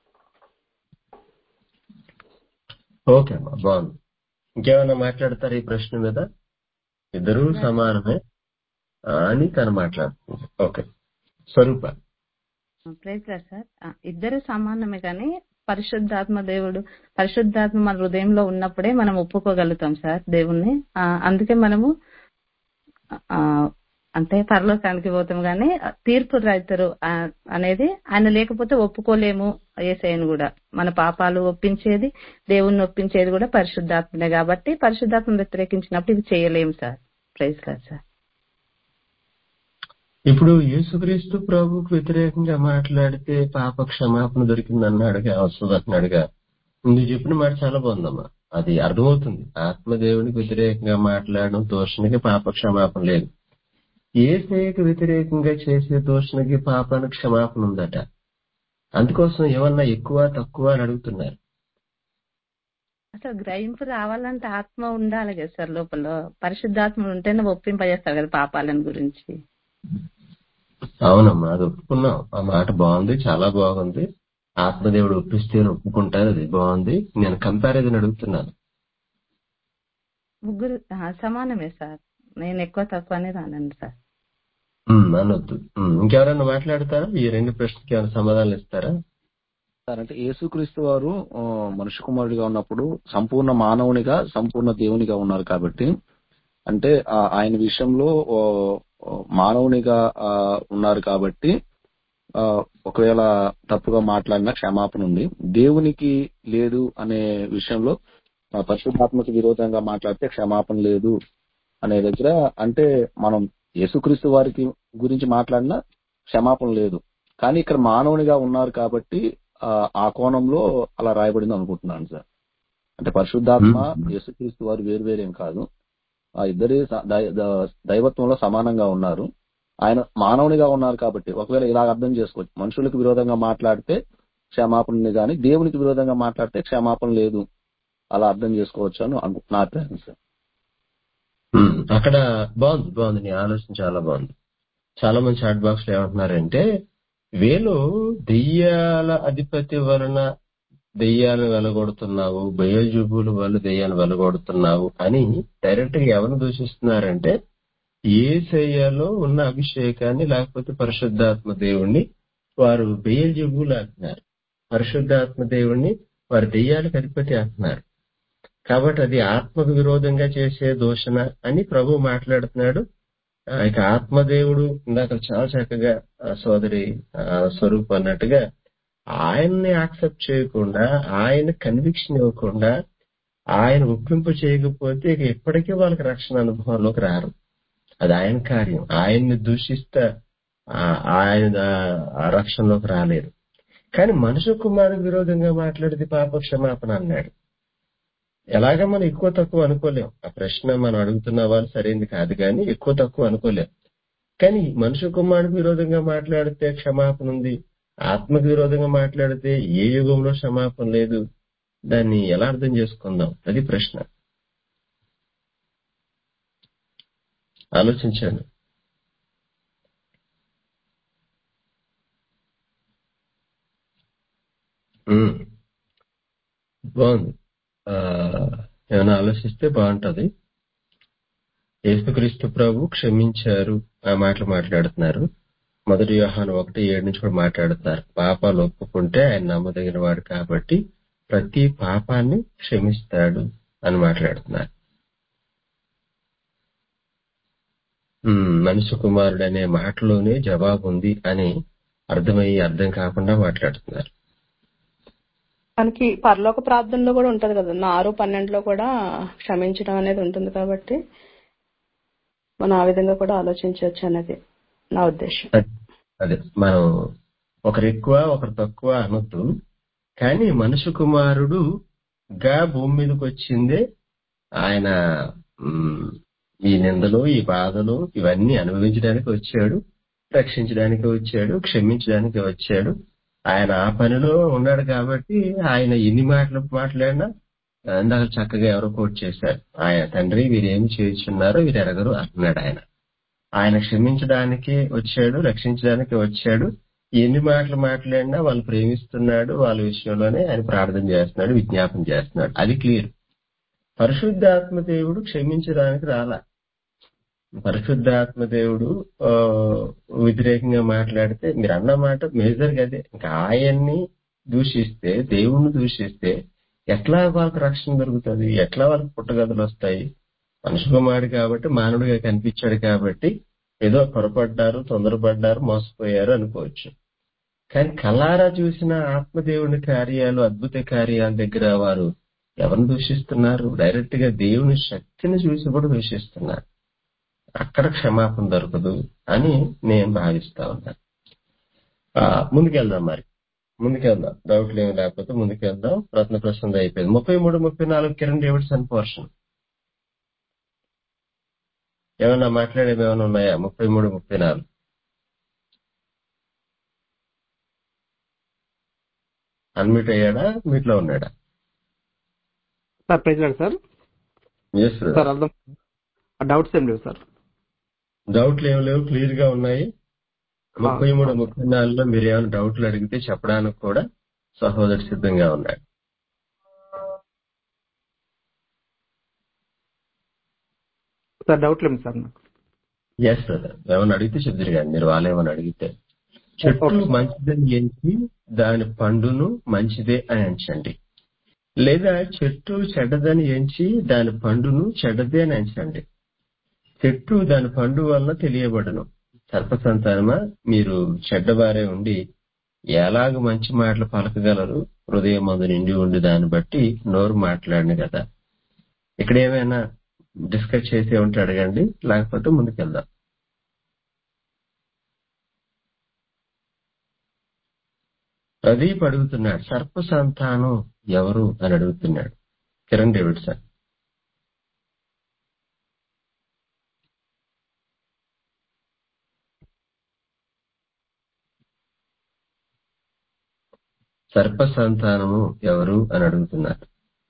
ఓకే అమ్మా బాగుంది ఇంకేమైనా మాట్లాడతారు ఈ ప్రశ్న మీద ఇద్దరూ సమానమే ఆ, అని తను మాట్లాడుతుంది okay Swaroopa praise lord sir ఆ, ఇద్దరు సమానమే కానీ పరిశుద్ధాత్మ దేవుడు పరిశుద్ధాత్మ మన హృదయంలో ఉన్నప్పుడే మనం ఒప్పుకోగలుగుతాం సార్ దేవుణ్ణి ఆ, అందుకే మనము ఆ, అంటే పరలోకానికి పోతాం కానీ తీర్పు రైతురు ఆ, అనేది ఆయన లేకపోతే ఒప్పుకోలేము ఏసైను కూడా మన పాపాలు ఒప్పించేది దేవుణ్ణి ఒప్పించేది కూడా పరిశుద్ధాత్మనే కాబట్టి పరిశుద్ధాత్మ వ్యతిరేకించినప్పుడు ఇది చేయలేము సార్ ప్రైజ్ లార్డ్ సార్ ఇప్పుడు యేసుక్రీస్తు ప్రభుకు వ్యతిరేకంగా మాట్లాడితే పాప క్షమాపణ దొరికింది అన్నాడుగా వస్తుంది అంటున్నాడుగా నువ్వు చెప్పిన మాట చాలా బాగుందమ్మా అది అర్థమవుతుంది ఆత్మదేవునికి వ్యతిరేకంగా మాట్లాడడం దోషణకి పాప క్షమాపణ లేదు ఏసైకి వ్యతిరేకంగా చేసే దోషణకి పాపానికి క్షమాపణ ఉందట అందుకోసం ఏమన్నా ఎక్కువ తక్కువ అని అడుగుతున్నారు అసలు గ్రహింపు రావాలంటే ఆత్మ ఉండాలి కదా సార్ లోపల పరిశుద్ధాత్మ ఉంటేనే ఒప్పింపజేస్తారు కదా పాపాలను గురించి అవునమ్మా అది ఒప్పుకున్నాం ఆ మాట బాగుంది చాలా బాగుంది ఆత్మదేవుడు ఒప్పిస్తే ఒప్పుకుంటారు అది బాగుంది నేను కంపారిజన్ అడుగుతున్నాను ముగ్గురు ఆ, సమానమే సార్ నేను ఎక్కువ తక్కువ అనేది అనండి సార్ ఉమ్, అనొద్దు ఉమ్, ఇంకెవరైనా మాట్లాడతారా ఈ రెండు ప్రశ్నకి ఏమైనా సమాధానాలు ఇస్తారా సార్ అంటే యేసుక్రీస్తు వారు ఆ, మనుష్య కుమారుడిగా ఉన్నప్పుడు సంపూర్ణ మానవునిగా సంపూర్ణ దేవునిగా ఉన్నారు కాబట్టి అంటే ఆ, ఆయన విషయంలో ఓ, ఓ, మానవునిగా ఆ, ఉన్నారు కాబట్టి ఆ, ఒకవేళ తప్పుగా మాట్లాడినా క్షమాపణ ఉంది దేవునికి లేదు అనే విషయంలో ఆ, పరిశుద్ధాత్మకు విరోధంగా మాట్లాడితే క్షమాపణ లేదు అనే దగ్గర అంటే మనం యేసుక్రీస్తు వారికి గురించి మాట్లాడినా క్షమాపణ లేదు కానీ ఇక్కడ మానవునిగా ఉన్నారు కాబట్టి ఆ, ఆ కోణంలో అలా రాయబడింది అనుకుంటున్నాను సార్ అంటే పరిశుద్ధాత్మ ఉమ్, యేసుక్రీస్తు వారు వేరు వేరేం కాదు ఆ ఇద్దరి స- దై- ద- దైవత్వంలో సమానంగా ఉన్నారు ఆయన మానవునిగా ఉన్నారు కాబట్టి ఒకవేళ ఇలా అర్థం చేసుకోవచ్చు మనుషులకు విరోధంగా మాట్లాడితే క్షమాపణ ఉంది కానీ దేవునికి విరోధంగా మాట్లాడితే క్షమాపణ లేదు అలా అర్థం చేసుకోవచ్చు అని అను- నా అభిప్రాయం సార్ ఉమ్, అక్కడ బాగుంది బాగుంది నీ ఆలోచన చాలా బాగుంది చాలా మంది చాట్ బాక్స్ లో ఏమంటున్నారంటే వీళ్ళు దెయ్యాల అధిపతి వలన దెయ్యాలను వెలగొడుతున్నావు బయల్జుబులు వల్ల దెయ్యాన్ని వెలగొడుతున్నావు అని డైరెక్ట్ గా ఎవరిని దూషిస్తున్నారంటే ఏసయ్యలో ఉన్న అభిషేకాన్ని లేకపోతే పరిశుద్ధాత్మ దేవుణ్ణి వారు బయల్జుబులు అంటున్నారు పరిశుద్ధాత్మ దేవుణ్ణి వారు దెయ్యాలకు అధిపతి అంటున్నారు కాబట్టి అది ఆత్మకు విరోధంగా చేసే దూషణ అని ప్రభు మాట్లాడుతున్నాడు ఆ, ఇక ఆత్మదేవుడు ఇందాక చాలా చక్కగా ఆ, సోదరి ఆ, స్వరూప్ అన్నట్టుగా ఆయన్ని యాక్సెప్ట్ చేయకుండా ఆయన కన్విక్షన్ ఇవ్వకుండా ఆయన ఒప్పింపు చేయకపోతే ఇక ఎప్పటికీ వాళ్ళకి రక్షణ అనుభవంలోకి రారు అది ఆయన కార్యం ఆయన్ని దూషిస్తే ఆ, ఆయన ఆ రక్షణలోకి రాలేరు కానీ మనుషు కుమారుడు విరోధంగా మాట్లాడితే పాప క్షమాపణ అన్నాడు ఎలాగ మనం ఎక్కువ తక్కువ అనుకోలేం ఆ ప్రశ్న మనం అడుగుతున్న వాళ్ళు సరైనది కాదు కానీ ఎక్కువ తక్కువ అనుకోలేం కానీ మనుషు కుమారుడికి విరోధంగా మాట్లాడితే క్షమాపణ ఉంది ఆత్మకు విరోధంగా మాట్లాడితే ఏ యుగంలో క్షమాపణ లేదు దాన్ని ఎలా అర్థం చేసుకుందాం అది ప్రశ్న ఆలోచించండి ఉమ్, బాగుంది ఆ, ఏమైనా ఆలోచిస్తే బాగుంటది యేసుక్రీస్తు ప్రభు క్షమించారు ఆ మాటలు మాట్లాడుతున్నారు మొదటి వ్యూహాన్ని ఒకటి ఏడు నుంచి కూడా మాట్లాడుతున్నారు పాపాలు ఒప్పుకుంటే ఆయన నమ్మదగిన వాడు కాబట్టి ప్రతి పాపాన్ని క్షమిస్తాడు అని మాట్లాడుతున్నారు ఉమ్, మనుషు కుమారుడు అనే మాటలోనే జవాబు ఉంది అని అర్థమయ్యి అర్థం కాకుండా మాట్లాడుతున్నారు మనకి పరలోక ప్రార్థనలో కూడా ఉంటది కదా ఆరు పన్నెండులో కూడా క్షమించడం అనేది ఉంటుంది కాబట్టి మనం ఆ విధంగా కూడా ఆలోచించవచ్చు అనేది నా ఉద్దేశం అద్- అదే మనం ఒకరు ఎక్కువ ఒకరు తక్కువ అనొద్దు కానీ మనుషు కుమారుడు గా భూమి మీదకి వచ్చిందే ఆయన మ్, ఈ నిందలు ఈ బాధలు ఇవన్నీ అనుభవించడానికి వచ్చాడు రక్షించడానికి వచ్చాడు క్షమించడానికి వచ్చాడు ఆయన ఆ పనిలో ఉన్నాడు కాబట్టి ఆయన ఎన్ని మాటలు మాట్లాడినా ఇందాక చక్కగా ఎవరో కోట్ చేశారు ఆయన తండ్రి వీరేమి చేయుచున్నారో వీరు ఎరగరు అంటున్నాడు ఆయన ఆయన క్షమించడానికి వచ్చాడు రక్షించడానికి వచ్చాడు ఎన్ని మాటలు మాట్లాడినా వాళ్ళు ప్రేమిస్తున్నాడు వాళ్ళ విషయంలోనే ఆయన ప్రార్థన చేస్తున్నాడు విజ్ఞాపన చేస్తున్నాడు అది క్లియర్ పరిశుద్ధాత్మ దేవుడు క్షమించడానికి రాలా పరిశుద్ధాత్మ దేవుడు ఆ, వ్యతిరేకంగా మాట్లాడితే మీరు అన్న మాట మేజర్ అదే ఇంకా ఆయన్ని దూషిస్తే దేవుణ్ణి దూషిస్తే ఎట్లా వాళ్ళకి రక్షణ దొరుకుతుంది ఎట్లా వాళ్ళకి పుట్టగదులు వస్తాయి మనిషి కుమారుడు కాబట్టి మానవుడిగా కనిపించాడు కాబట్టి ఏదో పొరపడ్డారు తొందరపడ్డారు మోసపోయారు అనుకోవచ్చు కానీ కలారా చూసిన ఆత్మదేవుని కార్యాలు అద్భుత కార్యాల దగ్గర వారు ఎవరిని దూషిస్తున్నారు డైరెక్ట్ గా దేవుని శక్తిని చూసి కూడా దూషిస్తున్నారు అక్కడ క్షమాపణ దొరకదు అని నేను భావిస్తా ఉన్నాను ఆ, ముందుకెళ్దాం మరి ముందుకెళ్దాం డౌట్లు ఏమి లేకపోతే ముందుకెళ్దాం రత్న ప్రసంగం అయిపోయింది ముప్పై మూడు ముప్పై నాలుగు కిరణ్ డేవిడ్సన్ పోర్షన్ ఏమన్నా మాట్లాడేవి ఏమైనా ఉన్నాయా ముప్పై మూడు ముప్పై నాలుగు అన్మ్యూట్ అయ్యాడా మీట్లో ఉన్నాడా sir praise lord sir yes sir అర్థం డౌట్స్ ఏం లేవు సార్ డౌట్లు ఏం లేవు క్లియర్ గా ఉన్నాయి ముప్పై మూడు ముప్పై నాలుగులో మీరు ఏమైనా డౌట్లు అడిగితే చెప్పడానికి కూడా సహోదరు సిద్ధంగా ఉన్నాడు సార్ డౌట్ లేదు సార్ నాకు ఎస్ బ్రదర్ ఏమైనా అడిగితే చెప్తారు కానీ మీరు వాళ్ళు ఏమైనా అడిగితే చెట్టు మంచిదని ఎంచి దాని పండును మంచిదే అని ఎంచండి లేదా చెట్టు చెడ్డదని ఎంచి దాని పండును చెడ్డదే అని ఎంచండి చెట్టు దాని పండు వలన తెలియబడను సర్పసంతానమా మీరు చెడ్డవారే ఉండి ఎలాగ మంచి మాటలు పలకగలరు హృదయం మందు నిండి ఉండి దాన్ని బట్టి నోరు మాట్లాడిన కదా ఇక్కడ ఏమైనా డిస్కస్ చేసే ఉంటే అడగండి లేకపోతే ముందుకెళ్దాం ప్రదీప్ అడుగుతున్నాడు సర్ప సంతానం ఎవరు అని అడుగుతున్నాడు కిరణ్ డేవిడ్సన్ సర్ప సంతానము ఎవరు అని అడుగుతున్నారు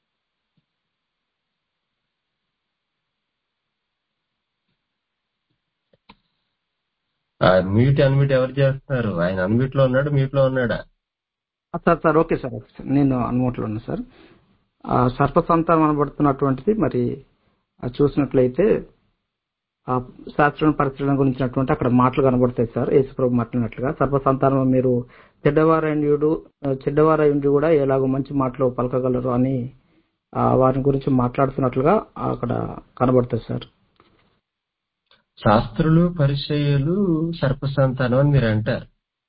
ఆ మ్యూట్ అన్మ్యూట్ ఎవరు చేస్తున్నారు ఆయన అన్మ్యూట్ లో ఉన్నాడు మ్యూట్ లో ఉన్నాడా ఆ, sir sir okay sir okay sir నేను అనుమతిలో ఉన్నా సార్ ఆ, సర్ప సంతానం అనబడుతున్నటువంటిది మరి ఆ చూసినట్లయితే ఆ శాస్త్రం పరిశీలన గురించినటువంటి అక్కడ మాటలు కనబడతాయి సార్ యేసుప్రభు మాట్లాడినట్లుగా సర్ప సంతానం మీరు చెడ్డవారైండు చెడ్డవారైండు కూడా ఎలాగో మంచి మాటలు పలకగలరు అని ఆ, వారి గురించి మాట్లాడుతున్నట్లుగా అక్కడ కనబడుతుంది సార్ శాస్త్రులు పరిచయులు సర్ప సంతానం అని మీరు అంటారు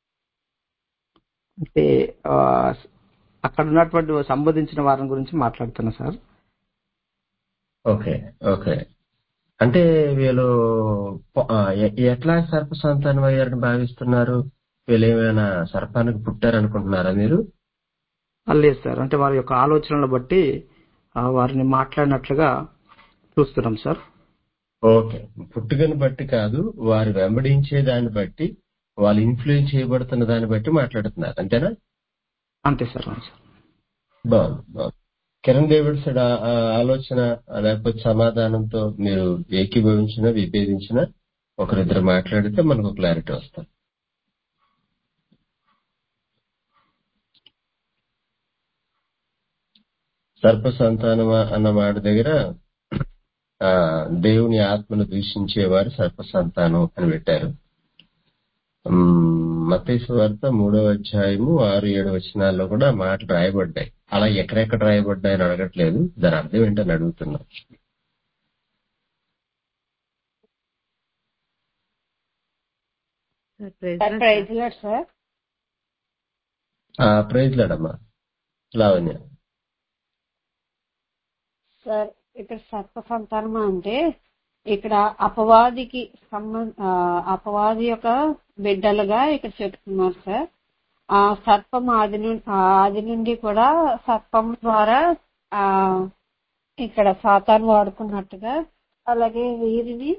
అంటే ఆ, అక్కడ ఉన్నటువంటి సంబంధించిన వారిని గురించి మాట్లాడుతున్నా సార్ ఓకే ఓకే అంటే వీళ్ళు పొ- ఆ, ఎ- ఎట్లా సర్ప సంతానం అయ్యారని భావిస్తున్నారు వీళ్ళు ఏమైనా సర్పానికి పుట్టారనుకుంటున్నారా మీరు ఆ, లేదు సార్ అంటే వారి యొక్క ఆలోచనలు బట్టి ఆ, వారిని మాట్లాడినట్లుగా చూస్తున్నాం సార్ ఓకే పుట్టుకని బట్టి కాదు వారు వెంబడించే దాన్ని బట్టి వాళ్ళు ఇన్ఫ్లుయెన్స్ చేయబడుతున్న దాన్ని బట్టి మాట్లాడుతున్నారు అంతేనా అంతే సార్ అవును సార్ బాగుంది బాగుంది కిరణ్ డేవిడ్స్ ఆ- ఆ ఆలోచన లేకపోతే సమాధానంతో మీరు ఏకీభవించిన విభేదించిన ఒకరిద్దరు మాట్లాడితే మనకు క్లారిటీ వస్తుంది సర్ప సంతానమా అన్న మాట దగ్గర ఆ దేవుని ఆత్మను దూషించేవారు సర్ప సంతానం అని పెట్టారు మతేసు వార్త మూడవ అధ్యాయము ఆరు ఏడు వచనాల్లో కూడా ఆ మాటలు రాయబడ్డాయి అలా ఎక్కడెక్కడ రాయబడ్డాయని అడగట్లేదు దాని అర్థం ఏంటని అడుగుతున్నాం సార్ ప్రైజ్ లాడ్ సార్ ఆ ప్రైజ్ లాడమ్మా లావణ్య సార్ ఇక్కడ సర్ప సంతానం అంటే ఇక్కడ అపవాదికి సంబంధ ఆ, అపవాది యొక్క బిడ్డలుగా ఇక్కడ చెప్తున్నారు సార్ ఆ సర్పం ఆది నుండి ఆది నుండి కూడా సర్పం ద్వారా ఆ ఇక్కడ సాతాను వాడుకున్నట్టుగా అలాగే వీరిని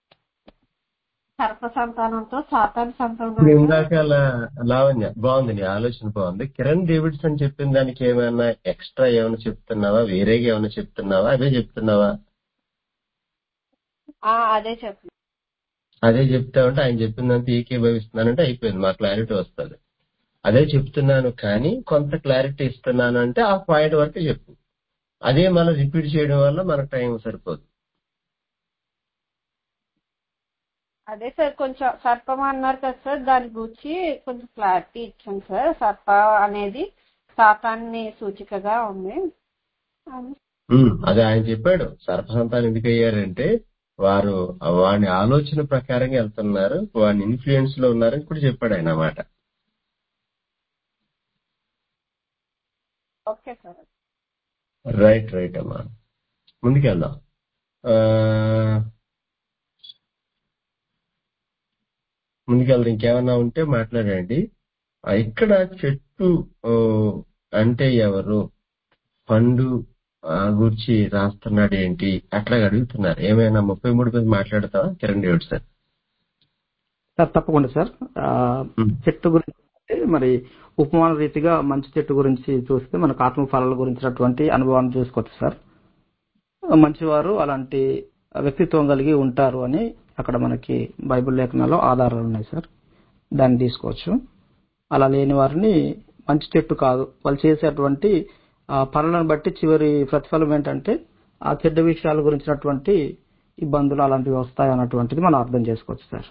సర్ప సంతానంతో సాతాను ఇప్పుడు సంతానం ఇందాక లా- లావణ్య బాగుంది నీ ఆలోచన బాగుంది కిరణ్ డేవిడ్స్ అని చెప్పిన దానికి ఏమైనా ఎక్స్ట్రా ఏమైనా చెప్తున్నావా వేరేగా ఏమైనా చెప్తున్నావా అదే చెప్తున్నావా ఆ, అదే చెప్తున్నారు అదే చెప్తామంటే ఆయన చెప్పిందంతా ఏకీభవిస్తున్నానంటే అయిపోయింది మా క్లారిటీ వస్తుంది అదే చెప్తున్నాను కానీ కొంత క్లారిటీ ఇస్తున్నాను అంటే ఆ పాయింట్ వరకు చెప్పు అదే మనం రిపీట్ చేయడం వల్ల మనకు టైం సరిపోదు అదే సార్ కొంచెం సర్పం అన్నారు కదా సార్ దాని గురించి కొంచెం క్లారిటీ ఇచ్చాను సార్ సర్ప అనేది సాతాన్ని సూచికగా ఉంది అని- ఉమ్, అదే ఆయన చెప్పాడు సర్పసంతానం ఎందుకు అయ్యారంటే వారు వాని ఆలోచన ప్రకారంగా వెళ్తున్నారు వాని ఇన్ఫ్లుయెన్స్ లో ఉన్నారని కూడా చెప్పాడు ఆయన మాట ఓకే సార్ రైట్ రైట్ అమ్మా ముందుకెళ్దాం ఆ, ముందుకెళ్దాం ఇంకేమన్నా ఉంటే మాట్లాడండి ఆ, ఇక్కడ చెట్టు ఓ, అంటే ఎవరు పండు ఆ, గురించి రాస్తున్నాడు ఏంటి అట్లా అడుగుతున్నారు ఏమైనా ముప్పై మూడు మీద మాట్లాడతావా కిరణ్ డేవిడ్ సార్ సార్ తప్పకుండా సార్ ఆ, చెట్టు గురించి అంటే మరి ఉపమాన రీతిగా మంచి చెట్టు గురించి చూస్తే మనకు ఆత్మఫలాల గురించినటువంటి అనుభవాన్ని చూసుకోవచ్చు సార్ మంచివారు అలాంటి వ్యక్తిత్వం కలిగి ఉంటారు అని అక్కడ మనకి బైబిల్ లేఖనాల్లో ఆధారాలు ఉన్నాయి సార్ దాన్ని తీసుకోవచ్చు అలా లేని వారిని మంచి చెట్టు కాదు వాళ్ళు చేసేటువంటి ఆ, పనులను బట్టి చివరి ప్రతిఫలం ఏంటంటే ఆ చెడ్డ విషయాల గురించినటువంటి ఇబ్బందులు అలాంటివి వస్తాయి అన్నటువంటిది మనం అర్థం చేసుకోవచ్చు సార్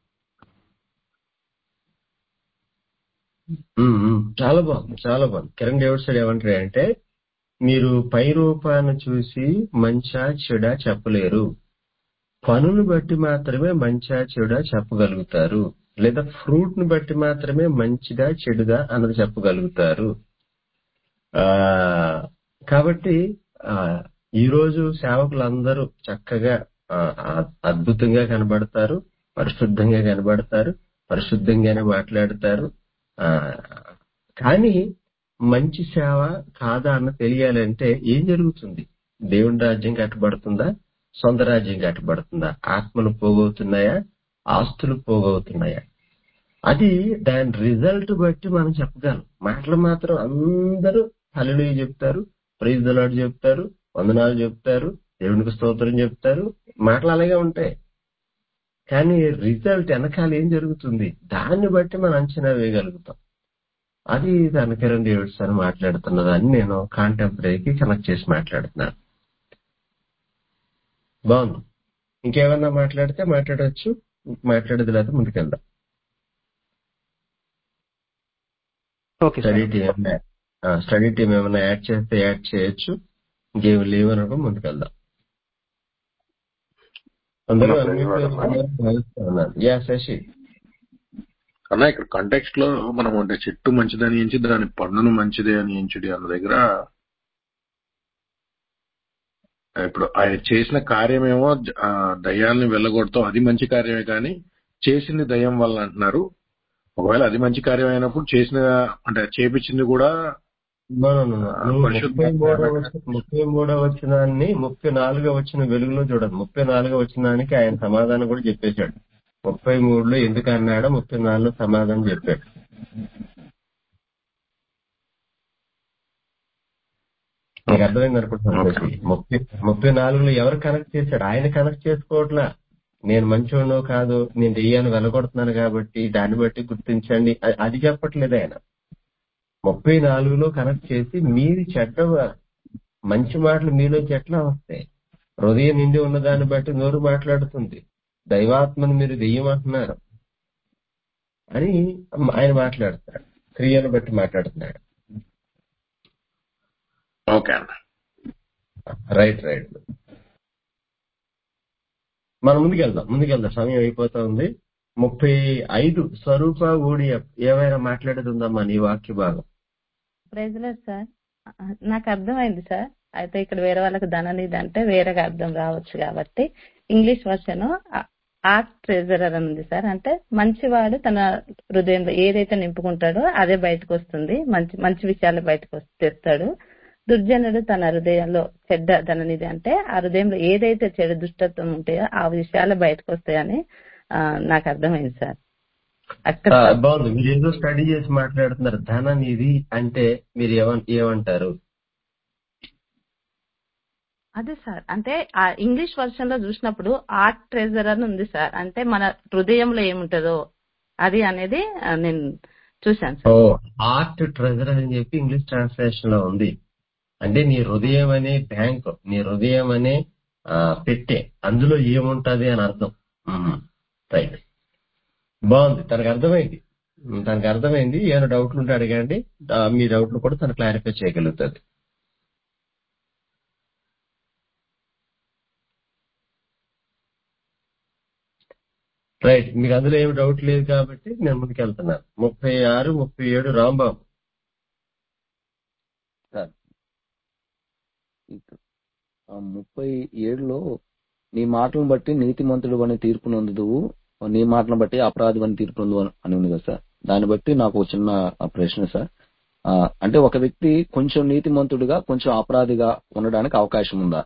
ఉమ్, ఉమ్. చాలా బాగుంది చాలా బాగుంది కిరణ్ డేవిడ్ సార్ ఏమంటారు అంటే మీరు పై రూపాన్ని చూసి మంచా చెడా చెప్పలేరు పనును బట్టి మాత్రమే మంచా చెడా చెప్పగలుగుతారు లేదా ఫ్రూట్ ను బట్టి మాత్రమే మంచిదా చెడుదా అన్నది చెప్పగలుగుతారు ఆ కాబట్టి ఆ ఈ రోజు సేవకులందరూ చక్కగా ఆ, ఆ- అద్భుతంగా కనబడతారు పరిశుద్ధంగా కనబడతారు పరిశుద్ధంగానే మాట్లాడతారు ఆ కానీ మంచి సేవ కాదా అన్న తెలియాలంటే ఏం జరుగుతుంది దేవుని రాజ్యం కట్టబడుతుందా సొంత రాజ్యం కట్టబడుతుందా ఆత్మలు పోగవుతున్నాయా ఆస్తులు పోగవుతున్నాయా అది దాని రిజల్ట్ బట్టి మనం చెప్పగలం మాటలు మాత్రం అందరూ హల్లెలూయా చెప్తారు ప్రైజ్ దలాడు చెప్తారు వందనాలు చెప్తారు దేవునికి స్తోత్రం చెప్తారు మాటలు అలాగే ఉంటాయి కానీ రిజల్ట్ వెనకాల ఏం జరుగుతుంది దాన్ని బట్టి మనం అంచనా వేయగలుగుతాం అది దాని కిరణ్ డేవిడ్స్ అని మాట్లాడుతున్నదాన్ని నేను కాంటెంపరీకి కనెక్ట్ చేసి మాట్లాడుతున్నాను బాగుంది ఇంకేమన్నా మాట్లాడితే మాట్లాడవచ్చు మాట్లాడేది లేదా ముందుకెళ్దాం ఓకే స్టడీ సార్ టీం ఏమైనా స్టడీ టీం ఏమైనా యాడ్ చేస్తే యాడ్ చేయొచ్చు ఇంకేమి లేవు అనుకో ముందుకెళ్దాం అందరూ అన్న, అన్మ్యూట్ ప్రైజ్ లార్డ్ అన్న. చేసుకున్నారు భావిస్తున్నాను యా శశి అన్న ఇక్కడ కంటెక్స్ట్ లో మనం అంటే చెట్టు మంచిదని ఎంచి దాని పండును మంచిదే అని ఎంచుడి అన్న దగ్గర ఇప్పుడు ఆయన చేసిన కార్యమేమో ఆ, దయ్యాల్ని వెళ్ళగొడతాం అది మంచి కార్యమే కానీ చేసింది దయ్యం వల్ల అంటున్నారు ఒకవేళ అది మంచి కార్యం అయినప్పుడు చేసిన అంటే చేపించింది కూడా No, no, no, no. ఆ, నువ్వు పరిశుద్ధ ముప్పై మూడో వచ్చిన ముప్పై మూడో వచ్చినాన్ని ముప్పై నాలుగో వచ్చిన వెలుగులో చూడదు ముప్పై నాలుగో వచ్చినానికి ఆయన సమాధానం కూడా చెప్పేశాడు ముప్పై మూడులో ఎందుకు అన్నాడో ముప్పై నాలుగులో సమాధానం చెప్పాడు నీకు అర్థమైంది అనుకుంటున్నాను శశి ముప్పై ముప్పై నాలుగులో ఎవరు కనెక్ట్ చేశాడు ఆయన కనెక్ట్ చేసుకోవట్లా నేను మంచోడో కాదు నేను దెయ్యాన్ని వెళ్ళగొడుతున్నాను కాబట్టి దాన్ని బట్టి గుర్తించండి అ- అది చెప్పట్లేదు ఆయన ముప్పై నాలుగులో కనెక్ట్ చేసి మీరు చెడ్డవారు మంచి మాటలు మీలోంచి ఎట్లా వస్తాయి హృదయం నిండి ఉన్న దాన్ని బట్టి నోరు మాట్లాడుతుంది దైవాత్మను మీరు దెయ్యం అంటున్నారు అని ఆయన మాట్లాడతాడు క్రియను బట్టి మాట్లాడుతున్నాడు ఓకే అన్న రైట్ రైట్ మనం ముందుకెళ్దాం ముందుకెళ్దాం సమయం అయిపోతా ఉంది ముప్పై ఐదు స్వరూప ఊడి ఏమైనా మాట్లాడేది ఉందమ్మా నీ వాక్య భాగం ప్రైజ్లర్ సార్ ఆ, నాకు అర్థమైంది సార్ అయితే ఇక్కడ వేరే వాళ్ళకి ధననిధి అంటే వేరేగా అర్థం రావచ్చు కాబట్టి ఇంగ్లీష్ వర్షన్ ఆర్ట్ ట్రెజరర్ అని ఉంది సార్ అంటే మంచివాడు తన హృదయంలో ఏదైతే నింపుకుంటాడో అదే బయటకు వస్తుంది మంచి మంచి విషయాలు బయటకు వస్- తెస్తాడు దుర్జనుడు తన హృదయంలో చెడ్డ ధననిధి అంటే ఆ హృదయంలో ఏదైతే చెడు దుష్టత్వం ఉంటాయో ఆ విషయాలు బయటకు వస్తాయని ఆ, నాకు అర్థమైంది సార్ అక్కడ ఆ, బాగుంది మీరు ఏదో స్టడీ చేసి మాట్లాడుతున్నారు ధనం ఇది అంటే మీరు ఏమన్- ఏమంటారు అదే సార్ అంటే ఆ ఇంగ్లీష్ వర్షన్ లో చూసినప్పుడు ఆర్ట్ ట్రెజర్ అని ఉంది సార్ అంటే మన హృదయంలో ఏముంటదో అది అనేది ఆ, నేను చూశాను ఓ సార్ ఆర్ట్ ట్రెజర్ అని చెప్పి ఇంగ్లీష్ ట్రాన్స్లేషన్ లో ఉంది అంటే నీ హృదయం అనే బ్యాంక్ నీ హృదయం అనే ఆ, పెట్టే అందులో ఏముంటది అని అర్థం రైట్ బాగుంది తనకు అర్థమైంది ఉమ్, తనకు అర్థమైంది ఏమైనా డౌట్లు ఉంటే అడగండి ఆ, మీ డౌట్లు కూడా తను క్లారిఫై చేయగలుగుతుంది రైట్ మీకు అందులో ఏమి డౌట్ లేదు కాబట్టి నేను ముందుకు వెళ్తున్నాను ముప్పై ఆరు ముప్పై ఏడు రాంబాబు సార్ ఇక- ఆ ముప్పై ఏడులో నీ మాటలను బట్టి నీతిమంతుడు అని తీర్పు నొందుదువు నీ మాటలను బట్టి అపరాధి అని తీర్పు నొందు అని ఉంది కదా సార్ దాన్ని బట్టి నాకు ఒక చిన్న ప్రశ్న సార్ ఆ, అంటే ఒక వ్యక్తి కొంచెం నీతిమంతుడిగా కొంచెం అపరాధిగా ఉండడానికి అవకాశం ఉందా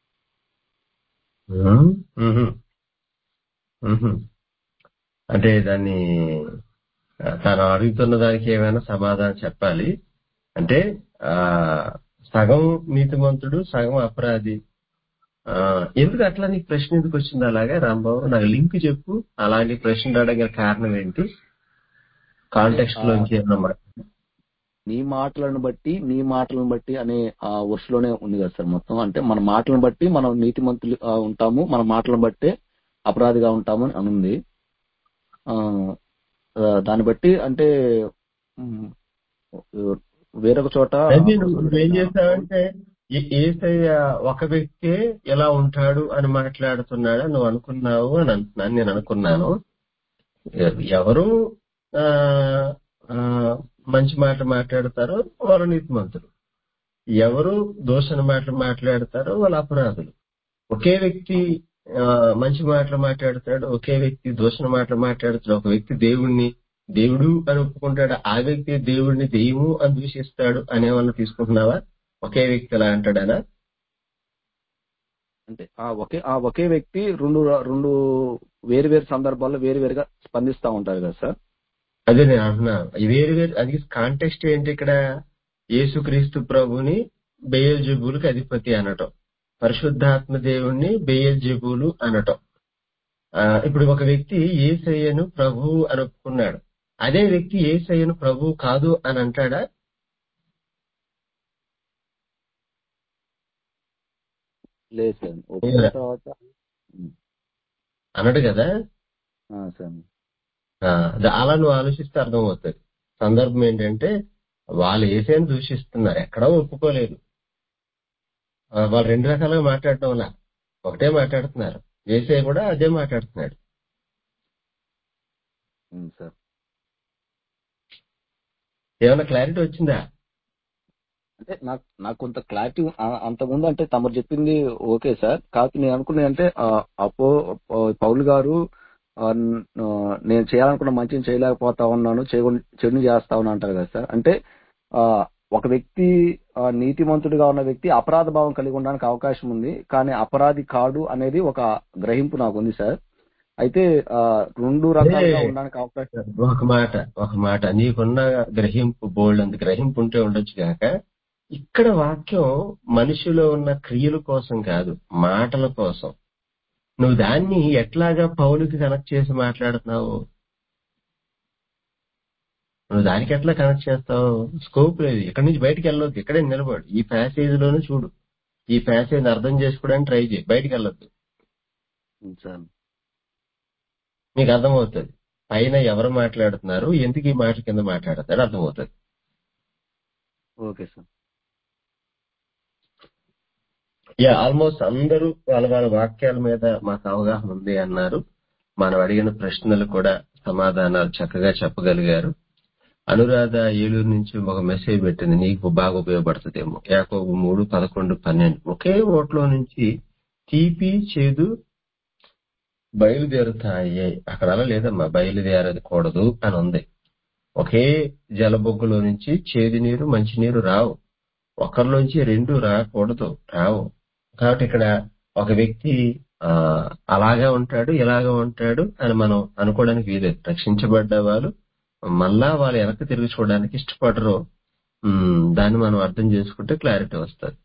ఉమ్, ఉహు, ఉహు. అంటే దాన్ని ఆ, తను అడుగుతున్న దానికి ఏమైనా సమాధానం చెప్పాలి అంటే ఆ సగం నీతిమంతుడు సగం అపరాధి ఆ ఎందుకు అట్లా నీకు ప్రశ్న ఎందుకు వచ్చింది అలాగే రాంబాబు నాకు లింక్ చెప్పు అలాగే ప్రశ్న అడగల కారణం ఏంటి అంటే కాంటెక్స్ట్ ఆ, లోంచి ఏమన్నా నీ మాటలను బట్టి నీ మాటలను బట్టి అనే ఆ వర్షలోనే ఉంది కదా సార్ మొత్తం అంటే మన మాటలను బట్టి మనం నీతిమంతులు ఆ, ఉంటాము మన మాటలను బట్టే అపరాధిగా ఉంటాము అని ఉంది ఆ, ఆ, దాన్ని బట్టి అంటే ఉమ్, వేరొక చోట అయితే నువ్వు నువ్వేం అపోస్తులుడైన పౌలు చేస్తావంటే ఏ- ఏసయ్య ఒక వ్యక్తే ఎలా ఉంటాడు అని మాట్లాడుతున్నాడు నువ్వు అనుకున్నావు అని అంటున్నాను నేను అనుకున్నాను ఎ- ఎవరు ఆ, ఆ, మంచి మాట మాట్లాడతారో వాళ్ళు నీతిమంతులు ఎవరు దోషణ మాటలు మాట్లాడతారో వాళ్ళు అపరాధులు ఒకే వ్యక్తి ఆ, మంచి మాటలు మాట్లాడతాడు ఒకే వ్యక్తి దూషణ మాటలు మాట్లాడతాడు ఒక వ్యక్తి దేవుణ్ణి దేవుడు అని ఒప్పుకుంటాడు ఆ వ్యక్తి దేవుడిని దెయ్యము అని దూషిస్తాడు అనేమన్నా తీసుకుంటున్నావా ఒకే వ్యక్తి ఎలా అంటాడనా అంటే ఆ ఒకే ఆ ఒకే వ్యక్తి రెండు రెండు వేరు వేరు సందర్భాల్లో వేరు వేరుగా స్పందిస్తా ఉంటారు కదా సార్ అదే నేను అంటున్నా ఈ వేరు వేరు అది కాంటెక్స్ట్ ఏంటి ఇక్కడ యేసుక్రీస్తు ప్రభుని బేయల్ జబులకు అధిపతి అనటం పరిశుద్ధాత్మ దేవుణ్ణి బేయల్ జబులు అనటం ఆ, ఇప్పుడు ఒక వ్యక్తి ఏసయ్యను ప్రభువు అని ఒప్పుకున్నాడు అదే వ్యక్తి ఏసయ్యను ప్రభువు కాదు అని అంటాడా లేదు సార్ ఒప్పుకున్న తర్వాత ఉమ్, అనడు కదా ఆ, సార్ ఆ, ద- అలా నువ్వు ఆలోచిస్తే అర్థమవుతుంది సందర్భం ఏంటంటే వాళ్ళు ఏసైని దూషిస్తున్నారు ఎక్కడో ఒప్పుకోలేదు ఆ, వాళ్ళు రెండు రకాలుగా మాట్లాడటం వల్ల ఒకటే మాట్లాడుతున్నారు ఏసై కూడా అదే మాట్లాడుతున్నాడు ఉమ్, సార్ ఏమైనా క్లారిటీ వచ్చిందా అంటే నాకు నాకు కొంత క్లారిటీ అంత ముందు అంటే తమరు చెప్పింది ఓకే సార్ కాకపోతే నేను అనుకున్నది అంటే ఆ, అపో పౌ- పౌలు గారు ఆ, న- ఆ, నేను చేయాలనుకున్న మంచిని చేయలేకపోతా ఉన్నాను చేయకుండా- చెడుని చేస్తా ఉన్నా అంటారు కదా సార్ అంటే ఆ, ఒక వ్యక్తి ఆ, నీతిమంతుడిగా ఉన్న వ్యక్తి అపరాధ భావం కలిగి ఉండడానికి అవకాశం ఉంది కానీ అపరాధి కాడు అనేది ఒక గ్రహింపు నాకు ఉంది సార్ అయితే ఆ, రెండు రకాలుగా అదే ఉండడానికి అవకాశం ఒక మాట ఒక మాట నీకున్న గ్రహింపు బోల్డ్ అంత గ్రహింపు ఉంటే ఉండొచ్చు కాక ఇక్కడ వాక్యం మనిషిలో ఉన్న క్రియల కోసం కాదు మాటల కోసం నువ్వు దాన్ని ఎట్లాగా పౌలుకి కనెక్ట్ చేసి మాట్లాడుతున్నావు నువ్వు దానికి ఎట్లా కనెక్ట్ చేస్తావు స్కోప్ లేదు ఇక్కడి నుంచి బయటికి వెళ్ళొద్దు ఇక్కడే నిలబడు ఈ ప్యాసేజ్ లోనే చూడు ఈ ప్యాసేజ్ అర్థం చేసుకోవడానికి ట్రై చేయి బయటికి వెళ్ళొద్దు ఉమ్, సార్ నీకు అర్థమవుతుంది పైన ఎవరు మాట్లాడుతున్నారు ఎందుకు ఈ మాట కింద మాట్లాడతాడు అర్థమవుతుంది ఓకే సార్ యా ఆల్మోస్ట్ అందరూ వాళ్ళ వాళ్ళ వాక్యాల మీద మాకు అవగాహన ఉంది అన్నారు మనం అడిగిన ప్రశ్నలు కూడా సమాధానాలు చక్కగా చెప్పగలిగారు అనురాధ ఏలూరు నుంచి ఒక మెసేజ్ పెట్టింది నీకు బాగా ఉపయోగపడుతుందేమో యాకోబు మూడు పదకొండు పన్నెండు ఒకే ఓట్లో నుంచి తీపి చేదు బయలుదేరుతాయి అక్కడ అలా లేదమ్మా బయలుదేరకూడదు అని ఉంది ఒకే జలబొగ్గులో నుంచి చేదు నీరు మంచి నీరు రావు ఒకరిలోంచి రెండు రాకూడదు రావు కాబట్టి ఇక్కడ ఒక వ్యక్తి ఆ అలాగా ఉంటాడు ఇలాగా ఉంటాడు అని మనం అనుకోవడానికి వీలేదు రక్షించబడ్డ వాళ్ళు మళ్ళా వాళ్ళు వెనక్కి తిరిగి చూడడానికి ఇష్టపడరు ఉమ్, దాన్ని మనం అర్థం చేసుకుంటే క్లారిటీ వస్తుంది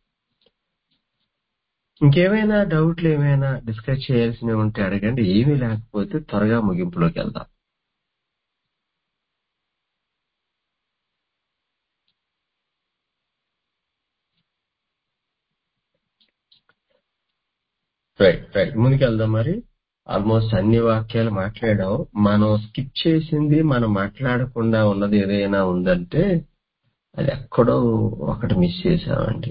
ఇంకేమైనా డౌట్లు ఏమైనా డిస్కస్ చేయాల్సినవి ఉంటే అడగండి ఏమీ లేకపోతే త్వరగా ముగింపులోకి వెళ్దాం రైట్ రైట్ ముందుకెళ్దాం మరి ఆల్మోస్ట్ అన్ని వాక్యాలు మాట్లాడాం మనం స్కిప్ చేసింది మనం మాట్లాడకుండా ఉన్నది ఏదైనా ఉందంటే అది ఎక్కడో ఒకటి మిస్ చేసామండి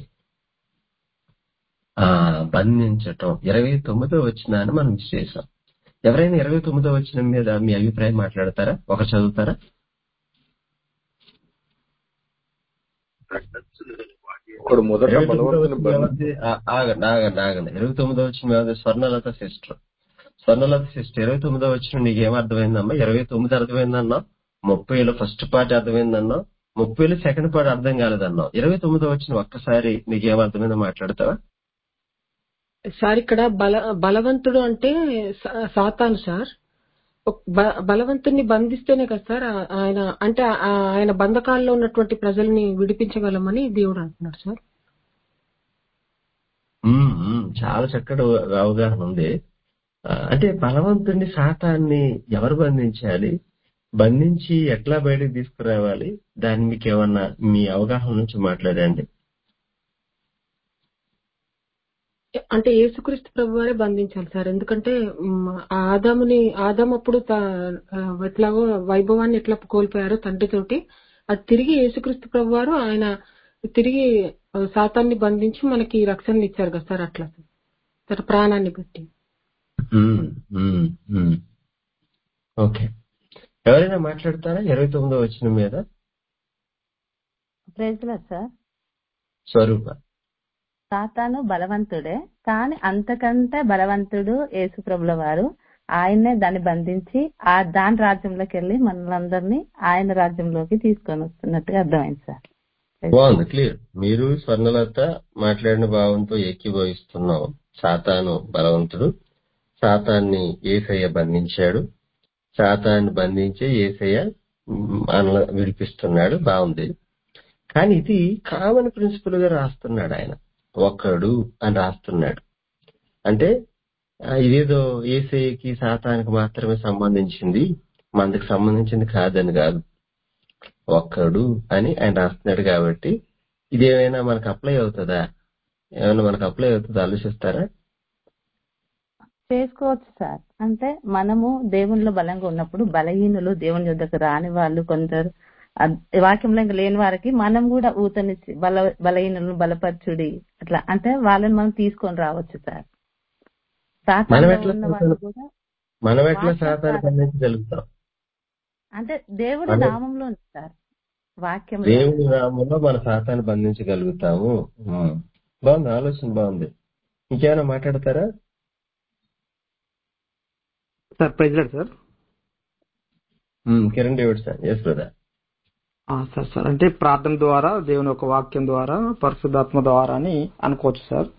ఆ బంధించటం ఇరవై తొమ్మిదో వచ్చినాన్ని మనం మిస్ చేసాం ఎవరైనా ఇరవై తొమ్మిదో వచ్చిన మీద మీ అభిప్రాయం మాట్లాడతారా ఒక చదువుతారా ఒకడు మొదట ఇరవై తొమ్మిదో బలవంతుని వచ్చిన బంధి వ్యవధి ఆ- ఆగండి ఆగండి ఆగండి ఇరవై తొమ్మిదో వచ్చిన వ్యవధి స్వర్ణలత సిస్టర్ స్వర్ణలత సిస్టర్ ఇరవై తొమ్మిదో వచ్చిన నీకు ఏం అర్థమైందమ్మా ఇరవై తొమ్మిది అర్థమైందన్నా ముప్పైలో ఫస్ట్ పార్ట్ అర్థమైందన్నా ముప్పైలో సెకండ్ పార్ట్ అర్థం కాలేదన్నావు ఇరవై తొమ్మిదో వచ్చిన ఒక్కసారి నీకేం అర్థమైందో మాట్లాడతావా సార్ ఇక్కడ బల బలవంతుడు అంటే సా- సాతాను సార్ ఒక బ- బలవంతుణ్ణి బంధిస్తేనే కదా సార్ ఆ- ఆయన అంటే ఆ- ఆయన బంధకాల్లో ఉన్నటువంటి ప్రజల్ని విడిపించగలమని దేవుడు అంటున్నాడు సార్ ఉమ్, ఉమ్, చాలా చక్కటి అవగాహన ఉంది ఆ, అంటే బలవంతుడిని శాతాన్ని ఎవరు బంధించాలి బంధించి ఎట్లా బయటకు తీసుకురావాలి దాన్ని మీకు ఏమన్నా మీ అవగాహన నుంచి మాట్లాడండి అంటే యేసుక్రీస్తు ప్రభు వారే బంధించాలి సార్ ఎందుకంటే మ్, ఆ ఆదాముని ఆదాము అప్పుడు త- ఆ, ఎట్లాగో వైభవాన్ని ఎట్లా కోల్పోయారో తండ్రితోటి అది తిరిగి యేసుక్రీస్తు ప్రభు వారు ఆయన తిరిగి ఆ, సాతాన్ని బంధించి మనకి రక్షణ ఇచ్చారు కదా సార్ అట్లా తన ప్రాణాన్ని బట్టి ఉమ్, ఉమ్, ఉమ్. ఓకే ఎవరైనా మాట్లాడతారా ఇరవై తొమ్మిదో వచ్చిన మీద ప్రైజ్ సార్ స్వరూప సాతాను బలవంతుడే కానీ అంతకంటే బలవంతుడు యేసుప్రభుల వారు ఆయన్నే దాన్ని బంధించి ఆ దాని రాజ్యంలోకి వెళ్ళి మనలందరినీ ఆయన రాజ్యంలోకి తీసుకొని వస్తున్నట్టుగా అర్థమైంది సార్ బాగుంది క్లియర్ మీరు స్వర్ణలత మాట్లాడిన భావంతో ఏకీభవిస్తున్నాం సాతాను బలవంతుడు సాతాన్ని ఏసయ్య బంధించాడు సాతాన్ని బంధించి ఏసయ్య మనల్ని విడిపిస్తున్నాడు బాగుంది కానీ ఇది కామన్ ప్రిన్సిపల్ గా రాస్తున్నాడు ఆయన ఒక్కడు అని రాస్తున్నాడు అంటే ఆ, ఇదేదో ఏసఐకి సాతానికి మాత్రమే సంబంధించింది మనకు సంబంధించింది కాదని కాదు ఒక్కడు అని ఆయన రాస్తున్నాడు కాబట్టి ఇదేమైనా మనకు అప్లై అవుతుందా ఏమైనా మనకు అప్లై అవుతుందా ఆలోచిస్తారా చేసుకోవచ్చు సార్ అంటే మనము దేవునిలో బలంగా ఉన్నప్పుడు బలహీనులు దేవుని యుద్ధకు రాని వాళ్ళు కొందరు అద్- వాక్యంలో ఇంకా లేని వారికి మనం కూడా ఊతనిచ్చి బల బలహీనులను బలపరచుడి అట్లా అంటే వాళ్ళని మనం తీసుకొని రావచ్చు సార్ మనం సాతాన్లో ఎట్లా ఉన్న వాళ్ళు సాతాను కూడా మనం ఎట్లా వాక్యం సాతాన్ని ద్వారా బంధించగలుగుతాం అంటే దేవుడి మనం నామంలో ఉంది సార్ వాక్యంలో దేవుని నామంలో మన సాతాన్ని బంధించగలుగుతాము ఉమ్. బాగుంది ఆలోచన బాగుంది ఇంకేమైనా మాట్లాడతారా sir president sir um, Kiran David sir yes brother ఆ, సార్ సార్ అంటే ప్రార్థన ద్వారా దేవుని యొక్క వాక్యం ద్వారా పరిశుద్ధాత్మ ద్వారా అని అనుకోవచ్చు సార్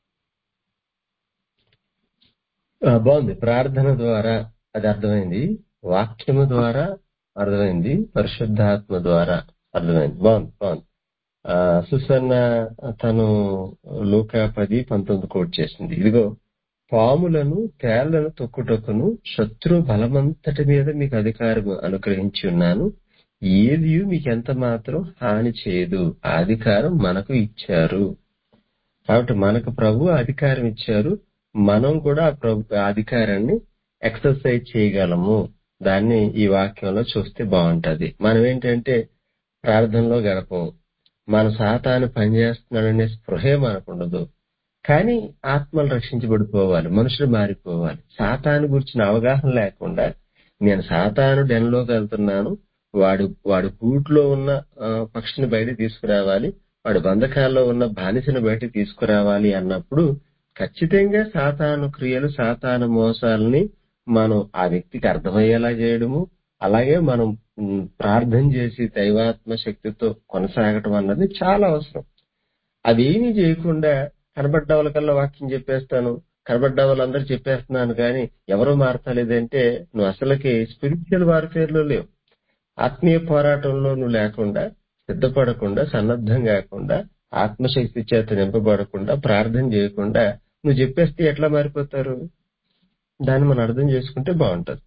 ఆ, బాగుంది ప్రార్థన ద్వారా అది అర్థమైంది వాక్యము ద్వారా అర్థమైంది పరిశుద్ధాత్మ ద్వారా అర్థమైంది బాగుంది బాగుంది ఆ, సుసన్న తను లూక పది పంతొమ్మిది కోట్ చేసింది ఇదిగో పాములను తేళ్లను తొక్కుటకును శత్రు బలమంతటి మీద మీకు అధికారం అనుగ్రహించి ఉన్నాను ఏది మీకు ఎంత మాత్రం హాని చేయదు ఆ అధికారం మనకు ఇచ్చారు కాబట్టి మనకు ప్రభు అధికారం ఇచ్చారు మనం కూడా ఆ ప్రభు ఆ అధికారాన్ని ఎక్సర్సైజ్ చేయగలము దాన్ని ఈ వాక్యంలో చూస్తే బాగుంటది మనం ఏంటంటే ప్రార్థనలో గడపం మన సాతాను పనిచేస్తున్నాడనే స్పృహే మనకు ఉండదు కానీ ఆత్మలు రక్షించబడిపోవాలి మనుషులు మారిపోవాలి సాతాను గురించిన అవగాహన లేకుండా నేను సాతాను డెన్లోకి వెళ్తున్నాను వాడు వాడు గూట్లో ఉన్న ఆ, పక్షిని బయట తీసుకురావాలి వాడు బంధకాల్లో ఉన్న బానిసని బయట తీసుకురావాలి అన్నప్పుడు ఖచ్చితంగా సాతాను క్రియలు సాతాను మోసాలని మనం ఆ వ్యక్తికి అర్థమయ్యేలా చేయడము అలాగే మనం ఉమ్, ప్రార్థన చేసి దైవాత్మ శక్తితో కొనసాగటం అన్నది చాలా అవసరం అదేమీ చేయకుండా కనబడ్డ వాళ్ళకల్లా వాక్యం చెప్పేస్తాను కనబడ్డ వాళ్ళందరూ చెప్పేస్తున్నాను కానీ ఎవరు మారతలేదంటే నువ్వు అసలుకి స్పిరిచువల్ వార్ఫేర్ లో లేవు ఆత్మీయ పోరాటంలో నువ్వు లేకుండా సిద్ధపడకుండా సన్నద్ధం కాకుండా ఆత్మశక్తి చేత నింపబడకుండా ప్రార్థన చేయకుండా నువ్వు చెప్పేస్తే ఎట్లా మారిపోతారు దాన్ని మనం అర్థం చేసుకుంటే బాగుంటది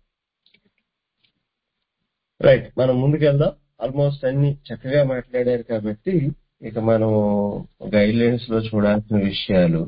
రైట్ మనం ముందుకెళ్దాం ఆల్మోస్ట్ అన్ని చక్కగా మాట్లాడారు కాబట్టి ఇక మనం గైడ్ లైన్స్ లో చూడాల్సిన విషయాలు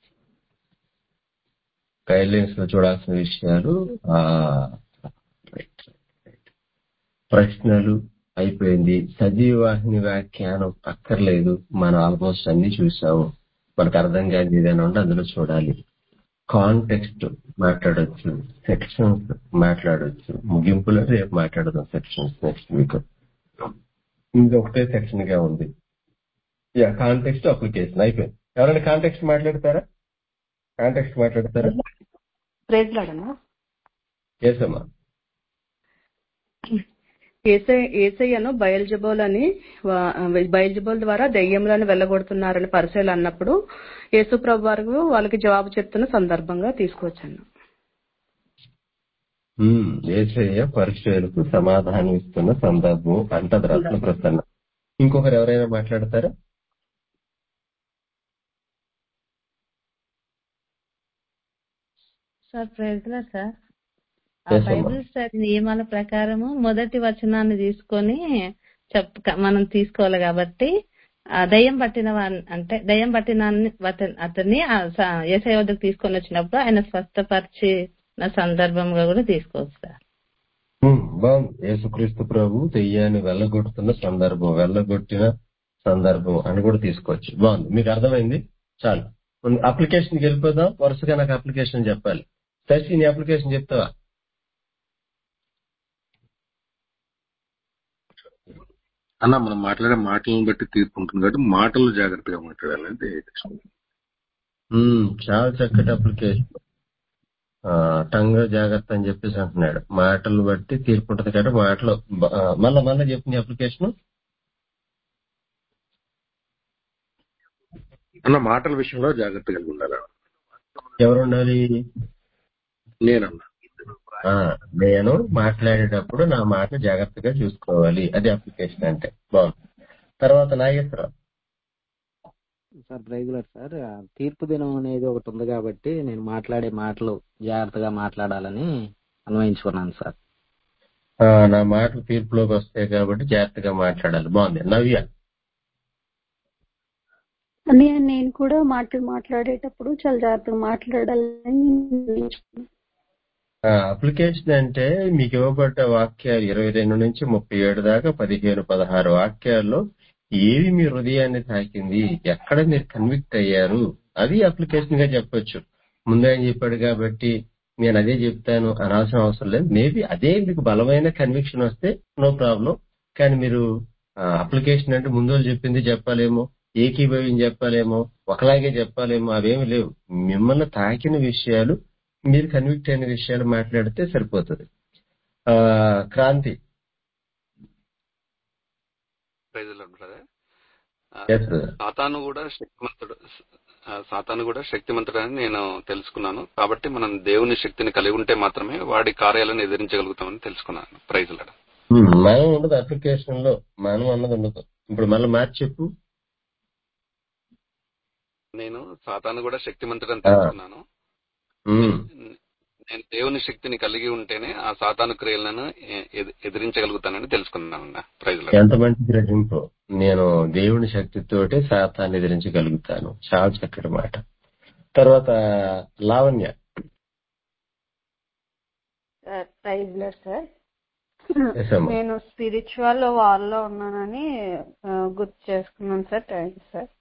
గైడ్ లైన్స్ లో చూడాల్సిన విషయాలు ఆ రైట్ ప్రశ్నలు అయిపోయింది సజీవాహిని వ్యాఖ్యానం అక్కర్లేదు మనం ఆల్మోస్ట్ అన్ని చూసాము మనకు అర్థం కాని ఏదైనా ఉంటే అందులో చూడాలి కాంటెక్స్ట్ మాట్లాడొచ్చు సెక్షన్స్ మాట్లాడొచ్చు ముగింపులో రేపు మాట్లాడదాం సెక్షన్స్ నెక్స్ట్ వీక్ ఇంకొకటే సెక్షన్ గా ఉంది యా కాంటెక్స్ట్ అప్లికేషన్ అయిపోయింది ఎవరైనా కాంటెక్స్ట్ మాట్లాడతారా కాంటెక్స్ట్ మాట్లాడతారా ప్రేజ్ లాడనా ఎస్ అమ్మా ఏసై ఏసయ్యను బయల్జబోల్ అని వా- బయల్జబోల్ ద్వారా దెయ్యములను వెళ్ళగొడుతున్నారని పరిశీలి అన్నప్పుడు యేసు ప్రభు వారు వాళ్ళకి జవాబు చెప్తున్న సందర్భంగా తీసుకొచ్చాను ఉమ్, యేసయ్య పరిచయాలకు సమాధానం ఇస్తున్న సందర్భం అంటది రత్న ప్రసన్న ఇంకొకరు ఎవరైనా మాట్లాడతారా సార్ ప్రైజ్లా సార్ ఆ Yes, అమ్మా. బైబిల్ స్టడీ నియమాల ప్రకారము మొదటి వచనాన్ని తీసుకొని చెప్ మనం తీసుకోవాలి కాబట్టి ఆ దయ్యం పట్టిన వాడిని అంటే దయ్యం పట్టిన అతన్ని- అతన్ని ఆ స- యేసయ్య వద్దకు తీసుకొని వచ్చినప్పుడు ఆయన స్వస్థపరిచిన సందర్భంగా కూడా తీసుకోవచ్చు సార్ ఉమ్, బాగుంది యేసుక్రీస్తు ప్రభు దెయ్యాన్ని వెళ్ళగొడుతున్న సందర్భం వెళ్ళగొట్టిన సందర్భం అని కూడా తీసుకోవచ్చు బాగుంది మీకు అర్థమైంది చాలు అప్లికేషన్ కి వెళ్ళిపోదాం వరుసగా నాకు అప్లికేషన్ చెప్పాలి శశి నీ అప్లికేషన్ చెప్తావా అన్న మనం మాట్లాడే మాటలను బట్టి తీర్పు ఉంటుంది కాబట్టి మాటలు జాగ్రత్తగా మాట్లాడాలంటే ఉమ్, చాలా చక్కటి అప్లికేషన్ టంగ్ జాగ్రత్త అని చెప్పేసి అంటున్నాడు మాటలు బట్టి తీర్పు ఉంటుంది కాబట్టి మాటలు బ- ఆ, మళ్ళా మళ్ళా చెప్పు నీ అప్లికేషన్ అన్న మాటల విషయంలో జాగ్రత్త కలిగి ఉండాలి ఎవరు ఉండాలి నేనన్నా ఆ, నేను మాట్లాడేటప్పుడు నా మాట జాగ్రత్తగా చూసుకోవాలి అది అప్లికేషన్ అంటే బాగుంది తర్వాత నాగేశ్వరరావు సార్ రెగ్యులర్ సార్ ఆ తీర్పు దినం అనేది ఒకటి ఉంది కాబట్టి నేను మాట్లాడే మాటలు జాగ్రత్తగా మాట్లాడాలని అన్వయించుకున్నాను సార్ ఆ, నా మాటలు తీర్పులోకి వస్తాయి కాబట్టి జాగ్రత్తగా మాట్లాడాలి బాగుంది నవ్య అని నేను కూడా మాటలు మాట్లాడేటప్పుడు చాలా జాగ్రత్తగా మాట్లాడాలని నిర్ణయించుకున్నాను. ఆ, అప్లికేషన్ అంటే మీకు ఇవ్వబడ్డ వాక్యాలు ఇరవై రెండు నుంచి ముప్పై ఏడు దాకా పదిహేను పదహారు వాక్యాల్లో ఏవి మీ హృదయాన్ని తాకింది ఎక్కడ మీరు కన్విక్ట్ అయ్యారు అది అప్లికేషన్ గా చెప్పొచ్చు ముందే ఆయన చెప్పాడు కాబట్టి నేను అదే చెప్తాను అనాల్సిన అవసరం లేదు మేబీ అదే మీకు బలమైన కన్విక్షన్ వస్తే నో ప్రాబ్లం కానీ మీరు అప్లికేషన్ అంటే ముందు వాళ్ళు చెప్పింది చెప్పాలేమో ఏకీభవించి చెప్పాలేమో ఒకలాగే చెప్పాలేమో అవేమి లేవు మిమ్మల్ని తాకిన విషయాలు మీరు కన్విక్ట్ అయిన విషయాలు మాట్లాడితే సరిపోతుంది ఆ క్రాంతి ప్రైజ్లో బ్రదర్ ఎస్ సాతాను కూడా శక్తిమంతుడు ఆ, సాతాను కూడా శక్తిమంతుడు అని నేను తెలుసుకున్నాను కాబట్టి మనం దేవుని శక్తిని కలిగి ఉంటే మాత్రమే వాడి కార్యాలను ఎదిరించగలుగుతామని తెలుసుకున్నాను ప్రైజ్లాడ మనం ఉండదు అప్లికేషన్ లో మనం అన్నది ఉండదు ఇప్పుడు మళ్ళీ మార్చి చెప్పు నేను సాతాను కూడా శక్తిమంతుడు అని ఆ, తెలుసుకున్నాను ఉమ్, నేను దేవుని శక్తిని కలిగి ఉంటేనే ఆ సాతాను క్రియలను ఎ- ఎది- ఎదిరించగలుగుతానని తెలుసుకున్నాను ప్రైజ్లాడ ఎంత మంచి గ్రహింపు నేను దేవుని శక్తితోటి శాతాన్ని ఎదిరించగలుగుతాను చాలా చక్కటి మాట తర్వాత లావణ్య సార్ ప్రైజ్ లేదు సార్ Yes, అమ్మా. నేను స్పిరిచువల్ వార్లో ఉన్నానని ఆ, గుర్తు చేసుకున్నాను సార్ థ్యాంక్ యూ సార్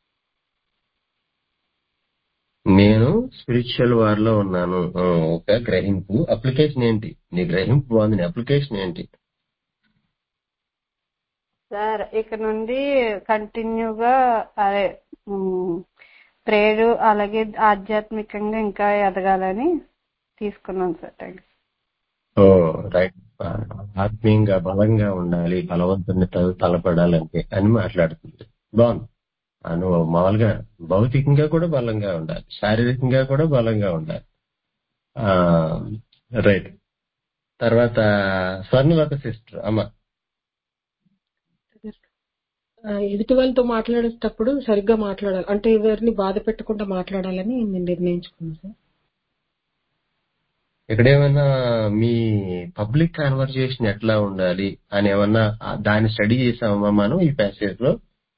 నేను స్పిరిచువల్ వార్ లో ఉన్నాను ఆ, ఒక గ్రహింపు అప్లికేషన్ ఏంటి నీ గ్రహింపు బాగుంది నీ అప్లికేషన్ ఏంటి సార్ ఇక నుండి కంటిన్యూగా అదే ప్రేయర్ అలాగే ఆధ్యాత్మికంగా ఇంకా ఎదగాలని తీసుకున్నాను సార్ థ్యాంక్ ఓ రైట్ ఆత్మీయంగా బలంగా ఉండాలి బలవంతుని త- తలపడాలంటే అని మాట్లాడుతుంది బాగుంది ఆ, నువ్వు మామూలుగా భౌతికంగా కూడా బలంగా ఉండాలి శారీరకంగా కూడా బలంగా ఉండాలి ఆ రైట్ తర్వాత స్వర్ణలత సిస్టర్ అమ్మ ఆ, ఎదుటి వాళ్ళతో మాట్లాడేటప్పుడు సరిగ్గా మాట్లాడాలి అంటే ఎవరిని బాధ పెట్టకుండా మాట్లాడాలని నేను నిర్ణయించుకున్నాను సార్ ఇక్కడ ఏమన్నా మీ పబ్లిక్ కాన్వర్జేషన్ ఎట్లా ఉండాలి అని ఏమన్నా ఆ, దాన్ని స్టడీ చేసామమ్మా మనం ఈ ప్యాసేజ్ లో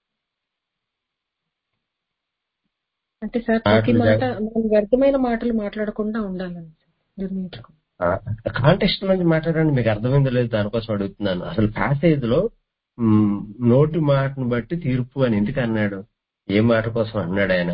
అంటే సార్ ప్రతి మాటలు మాట జాగ్రత్త మనం వ్యర్థమైన మాటలు మాట్లాడకుండా ఉండాలని సార్ నిర్ణయించుకున్నాను కాంటెక్స్ట్ నుంచి మాట్లాడండి మీకు అర్థమైందో లేదు దానికోసం అడుగుతున్నాను అసలు ప్యాసేజ్ లో మ్, నోటి మాటను బట్టి తీర్పు అని ఎందుకు అన్నాడు ఏ మాట కోసం అన్నాడు ఆయన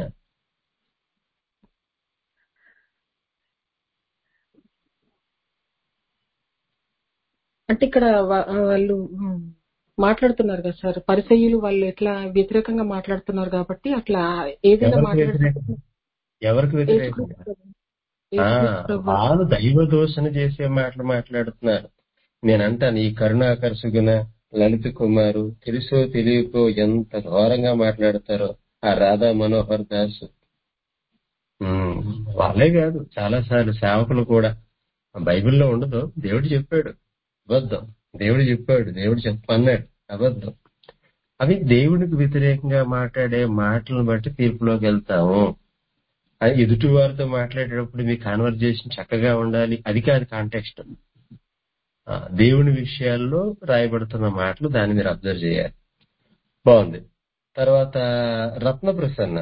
అంటే ఇక్కడ వా- వాళ్ళు ఉమ్, మాట్లాడుతున్నారు కదా సార్ పరిసయ్యులు వాళ్ళు ఎట్లా వ్యతిరేకంగా మాట్లాడుతున్నారు కాబట్టి అట్లా ఏదైనా ఎవరికి మాట్లాడేటప్పుడు వ్యతిరేకంగా ఎవరికి వ్యతిరేకంగా యేసుక్రీస్తు ప్రభు- ఆ యేసుక్రీస్తు ప్రభు వాళ్ళు దైవ దోషణ చేసే మాటలు మాట్లాడుతున్నారు నేను అంటాను ఈ కరుణాకర్ సుగుణ లలిత్ కుమారు తెలుసో తెలియకో ఎంత ఘోరంగా మాట్లాడతారో ఆ రాధా మనోహర్ దాస్ ఉమ్, వాళ్ళే కాదు చాలా సార్లు సేవకులు కూడా బైబిల్లో ఉండదు దేవుడు చెప్పాడు అబద్ధం దేవుడు చెప్పాడు దేవుడు చెప్పన్నాడు అబద్ధం అవి దేవునికి వ్యతిరేకంగా మాట్లాడే మాటలను బట్టి తీర్పులోకి వెళ్తాము అది ఎదుటి వారితో మాట్లాడేటప్పుడు మీ కాన్వర్జేషన్ చక్కగా ఉండాలి అది కాదు కాంటెక్స్ట్ దేవుని విషయాల్లో రాయబడుతున్న మాటలు దాన్ని మీరు అబ్జర్వ్ చేయాలి బాగుంది తర్వాత రత్న ప్రసన్న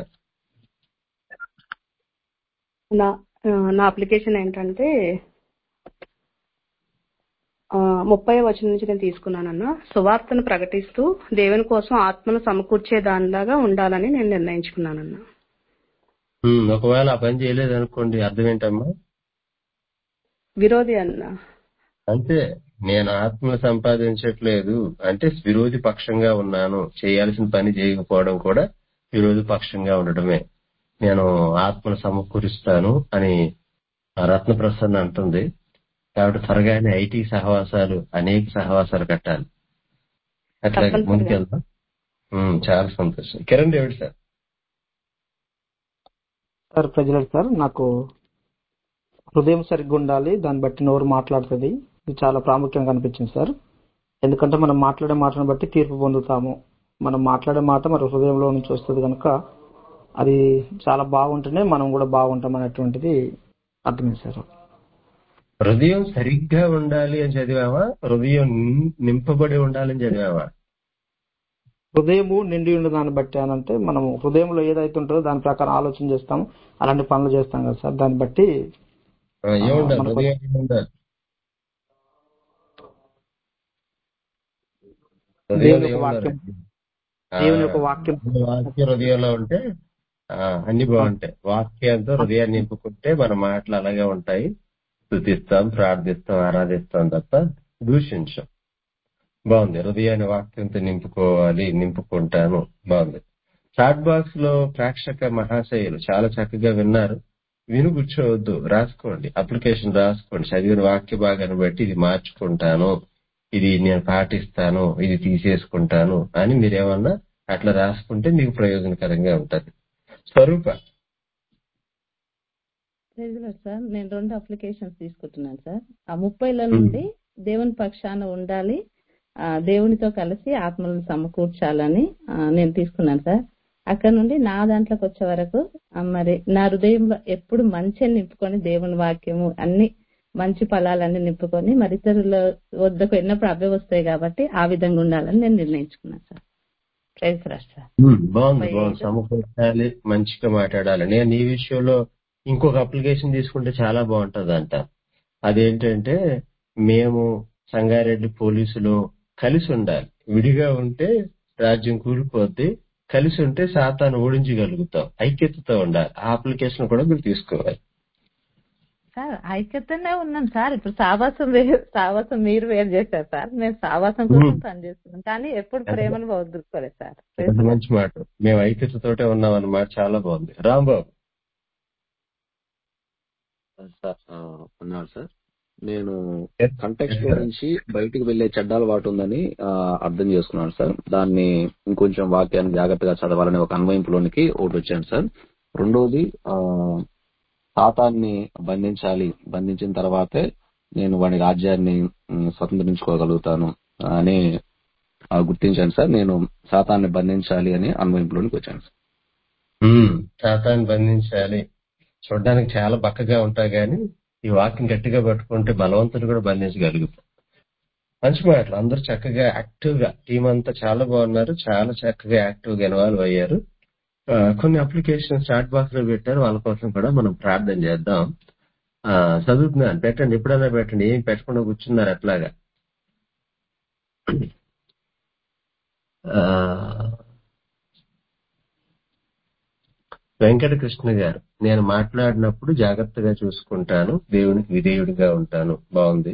నా ఆ, నా అప్లికేషన్ ఏంటంటే ఆ, ముప్పై వచనం నుంచి నేను తీసుకున్నానన్న సువార్తను ప్రకటిస్తూ దేవుని కోసం ఆత్మను సమకూర్చే దానిలాగా ఉండాలని నేను నిర్ణయించుకున్నానన్న ఉమ్, ఒకవేళ ఆ పని చేయలేదు అనుకోండి అర్థం ఏంటమ్మా విరోధి అన్న అంతే నేను ఆత్మను సంపాదించట్లేదు అంటే విరోధి పక్షంగా ఉన్నాను చేయాల్సిన పని చేయకపోవడం కూడా విరోధి పక్షంగా ఉండడమే నేను ఆత్మను సమకూరుస్తాను అని ఆ రత్న ప్రసన్న అంటుంది కాబట్టి త్వరగానే ఐటీ సహవాసాలు అనేక సహవాసాలు కట్టాలి అట్లాగే తప్పనిసరిగా. ముందుకెళ్దాం ఉమ్, చాలా సంతోషం కిరణ్ డేవిడ్ సార్ సార్ ప్రజలకు సార్ నాకు హృదయం సరిగ్గా ఉండాలి దాన్ని బట్టి నోరు మాట్లాడుతుంది ఇది చాలా ప్రాముఖ్యంగా అనిపించింది సార్ ఎందుకంటే మనం మాట్లాడే మాటను బట్టి తీర్పు పొందుతాము మనం మాట్లాడే మాట మరి హృదయంలో నుంచి వస్తుంది కనుక అది చాలా బాగుంటేనే మనం కూడా బాగుంటాం అనేటువంటిది అర్థమైంది సార్ హృదయం సరిగ్గా ఉండాలి అని చదివావా హృదయం నిం- నింపబడి ఉండాలని చదివావా హృదయము నిండి ఉన్న దాన్ని బట్టి అని అంటే మనం హృదయంలో ఏదైతే ఉంటుందో దాని ప్రకారం ఆలోచన చేస్తాం అలాంటి పనులు చేస్తాం కదా సార్ దాన్ని బట్టి ఆ, ఏముండాలి మనకు- హృదయం ఏముండాలి హృదయంలో దేవుని యొక్క ఏముండాలి వాక్యం ఆ, దేవుని యొక్క వాక్యం వాక్యం హృదయంలో ఉంటే ఆ, అన్ని బాగుంటాయి వాక్యంతో హృదయాన్ని నింపుకుంటే మన మాటలు అలాగే ఉంటాయి స్థుతిస్తాం ప్రార్థిస్తాం ఆరాధిస్తాం తప్ప దూషించాం బాగుంది హృదయాన్ని వాక్యంతో నింపుకోవాలి నింపుకుంటాను బాగుంది చాట్ బాక్స్ లో ప్రేక్షక మహాశయులు చాలా చక్కగా విన్నారు విను కూర్చోవద్దు రాసుకోండి అప్లికేషన్ రాసుకోండి చదివిన వాక్య భాగాన్ని బట్టి ఇది మార్చుకుంటాను ఇది నేను పాటిస్తాను ఇది తీసేసుకుంటాను అని మీరేమన్నా అట్లా రాసుకుంటే మీకు ప్రయోజనకరంగా ఉంటది స్వరూప ప్రైజ్ లార్డ్ సార్ నేను రెండు అప్లికేషన్స్ తీసుకుంటున్నాను సార్ ఆ ముప్పైల నుండి దేవుని పక్షాన ఉండాలి ఆ, దేవునితో కలిసి ఆత్మలను సమకూర్చాలని ఆ, నేను తీసుకున్నాను సార్ అక్కడ నుండి నా దాంట్లోకి వచ్చే వరకు ఆ, మరి నా హృదయంలో ఎప్పుడు మంచిని నింపుకొని దేవుని వాక్యము అన్ని మంచి ఫలాలన్నీ నింపుకొని మరి ఇతరుల వద్దకు వెళ్ళినప్పుడు అవే వస్తాయి కాబట్టి ఆ విధంగా ఉండాలని నేను నిర్ణయించుకున్నాను sir praise lord sir um, బాగుంది ముప్పై బాగుంది ఐదు. సమకూర్చాలి మంచిగా మాట్లాడాలి నేను ఈ విషయంలో ఇంకొక అప్లికేషన్ తీసుకుంటే చాలా బాగుంటది అంట అదేంటంటే మేము సంగారెడ్డి పోలీసులు కలిసి ఉండాలి విడిగా ఉంటే రాజ్యం కూలిపోద్ది కలిసి ఉంటే సాతాను ఓడించగలుగుతాం ఐక్యతతో ఉండాలి ఆ అప్లికేషన్ కూడా మీరు తీసుకోవాలి సార్ ఐక్యతనే ఉన్నాం సార్ ఇప్పుడు సావాసం వేరు సావాసం మీరు వేరు చేశారు సార్ మేము సావాసం కోసం మ్మ్. పనిచేస్తున్నాం కానీ ఎప్పుడు ప్రేమను వదులుకోలేదు సార్ ఎంత మంచి మాట మేము ఐక్యతతోటే ఉన్నాం అన్నమాట చాలా బాగుంది రాంబాబు సార్ ఆ, ఉన్నాడు సార్ నేను కంటెక్స్ట్ లో నుంచి బయటికి వెళ్లే చెడ్డ అలవాటు ఉందని ఆ, అర్థం చేసుకున్నాను సార్ దాన్ని ఇంకొంచెం వాక్యాన్ని జాగ్రత్తగా చదవాలనే ఒక అన్వయింపులోనికి ఒకటి వచ్చాను సార్ రెండోది ఆ, సాతాన్ని బంధించాలి బంధించిన తర్వాతే నేను వాడి రాజ్యాన్ని ఉమ్, స్వతంత్రించుకోగలుగుతాను అని ఆ, గుర్తించాను సార్ నేను సాతాన్ని బంధించాలి అని అన్వయింపులోనికి వచ్చాను సార్ ఉమ్, శాతాన్ని బంధించాలి చూడడానికి చాలా బక్కగా ఉంటాయి కానీ ఈ వాక్యం గట్టిగా పట్టుకుంటే బలవంతుడు కూడా బంధించగలుగుతాం మంచి మాటలు అందరూ చక్కగా యాక్టివ్ గా టీం అంతా చాలా బాగున్నారు చాలా చక్కగా యాక్టివ్ గా ఇన్వాల్వ్ అయ్యారు ఆ, కొన్ని అప్లికేషన్ చాట్ బాక్స్ లో పెట్టారు వాళ్ళ కోసం కూడా మనం ప్రార్థన చేద్దాం ఆ, చదువుతున్నాను పెట్టండి ఎప్పుడైనా పెట్టండి ఏం పెట్టకుండా కూర్చున్నారు అట్లాగా ఆ, వెంకటకృష్ణ గారు నేను మాట్లాడినప్పుడు జాగ్రత్తగా చూసుకుంటాను దేవునికి విధేయుడిగా ఉంటాను బాగుంది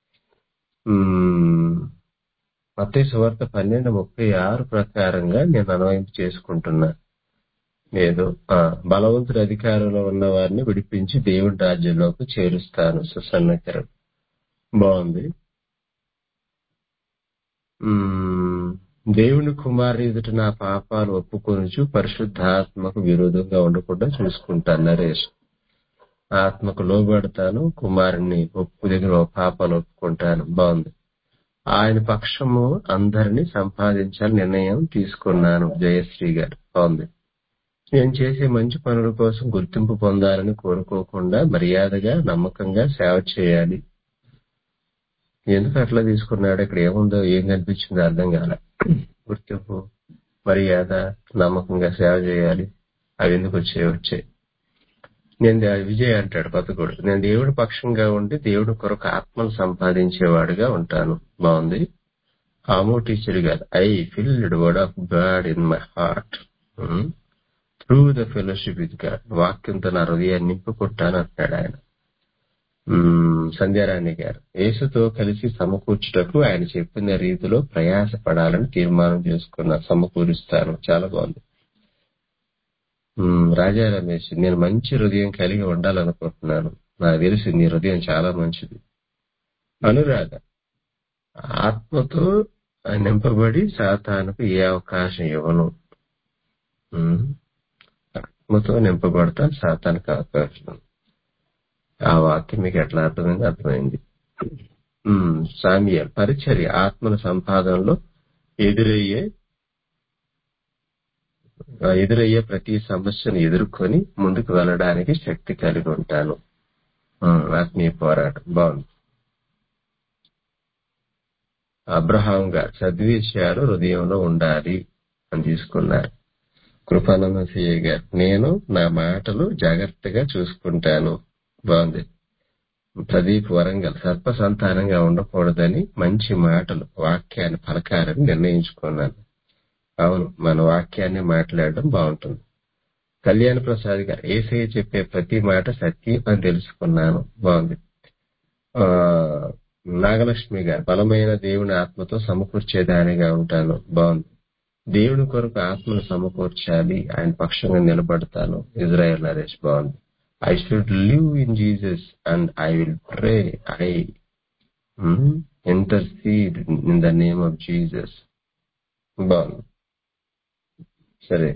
మత్తే సువార్త పన్నెండు ముప్పై ఆరు ప్రకారంగా నేను అన్వయింపు చేసుకుంటున్నా లేదు ఆ, బలవంతుడి అధికారంలో ఉన్న వారిని విడిపించి దేవుడి రాజ్యంలోకి చేరుస్తాను సుసన్నకరం బాగుంది మ్మ్, దేవుని కుమారు ఎదుట నా పాపాలు ఒప్పుకొనుచు పరిశుద్ధాత్మకు విరోధంగా ఉండకుండా చూసుకుంటాను నరేష్ ఆత్మకు లోబడతాను కుమారుని ఒప్పు దగ్గర ఓ పాపాలు ఒప్పుకుంటాను బాగుంది ఆయన పక్షము అందరినీ సంపాదించాలని నిర్ణయం తీసుకున్నాను జయశ్రీ గారు బాగుంది నేను చేసే మంచి పనుల కోసం గుర్తింపు పొందాలని కోరుకోకుండా మర్యాదగా నమ్మకంగా సేవ చేయాలి ఎందుకు అట్లా తీసుకున్నాడు ఇక్కడ ఏముందో ఏం కనిపించిందో అర్థం కాలే గుర్తింపు మర్యాద నమ్మకంగా సేవ చేయాలి అవి ఎందుకు వచ్చాయి వచ్చాయి నేను దే- విజయ్ అంటాడు కొత్తగూడు నేను దేవుడి పక్షంగా ఉండి దేవుడి కొరకు ఆత్మను సంపాదించేవాడుగా ఉంటాను బాగుంది ఆమో టీచర్ గారు I filled word of God in my heart through the fellowship with God వాక్యంతో నా హృదయాన్ని నింపుకుంటాను అంటున్నాడు ఆయన మ్మ్, సంధ్యారాణి గారు యేసుతో కలిసి సమకూర్చుటకు ఆయన చెప్పిన రీతిలో ప్రయాసపడాలని తీర్మానం చేసుకున్న సమకూరుస్తాను చాలా బాగుంది మ్మ్, రాజా రమేష్ నేను మంచి హృదయం కలిగి ఉండాలనుకుంటున్నాను నాకు తెలిసి నీ హృదయం చాలా మంచిది అనురాధ ఆత్మతో నింపబడి సాతానుకు ఏ అవకాశం ఇవ్వను మ్మ్. ఆత్మతో నింపబడతా సాతానికి అవకాశం ఇవ్వను. ఆ వాక్యం మీకు ఎట్లా అర్థమైంది అర్థమైంది మ్మ్. సామ్యల్ పరిచర్య ఆత్మల సంపాదనలో ఎదురయ్యే ఆ ఎదురయ్యే ప్రతి సమస్యను ఎదుర్కొని ముందుకు వెళ్ళడానికి శక్తి కలిగి ఉంటాను మ్మ్. ఆత్మీయ పోరాటం బాగుంది అబ్రహాం గారు సద్విషయాలు హృదయంలో ఉండాలి అని తీసుకున్నారు కృపానంద సిఏ గారు నేను నా మాటలు జాగ్రత్తగా చూసుకుంటాను బాగుంది ప్రదీప్ వరంగల్ సర్ప సంతానంగా ఉండకూడదని మంచి మాటలు వాక్యాన్ని పలకాలని నిర్ణయించుకున్నాను అవును మన వాక్యాన్ని మాట్లాడడం బాగుంటుంది కళ్యాణ్ ప్రసాద్ గారు ఏసయ్య చెప్పే ప్రతి మాట సత్యం అని తెలుసుకున్నాను బాగుంది ఆ నాగలక్ష్మి గారు బలమైన దేవుని ఆత్మతో సమకూర్చేదానిగా ఉంటాను బాగుంది దేవుని కొరకు ఆత్మను సమకూర్చాలి ఆయన పక్షంగా నిలబడతాను ఇజ్రాయెల్ నరేష్ బాగుంది I should live in Jesus and I will pray I intercede in the name of Jesus బాగుంది సరే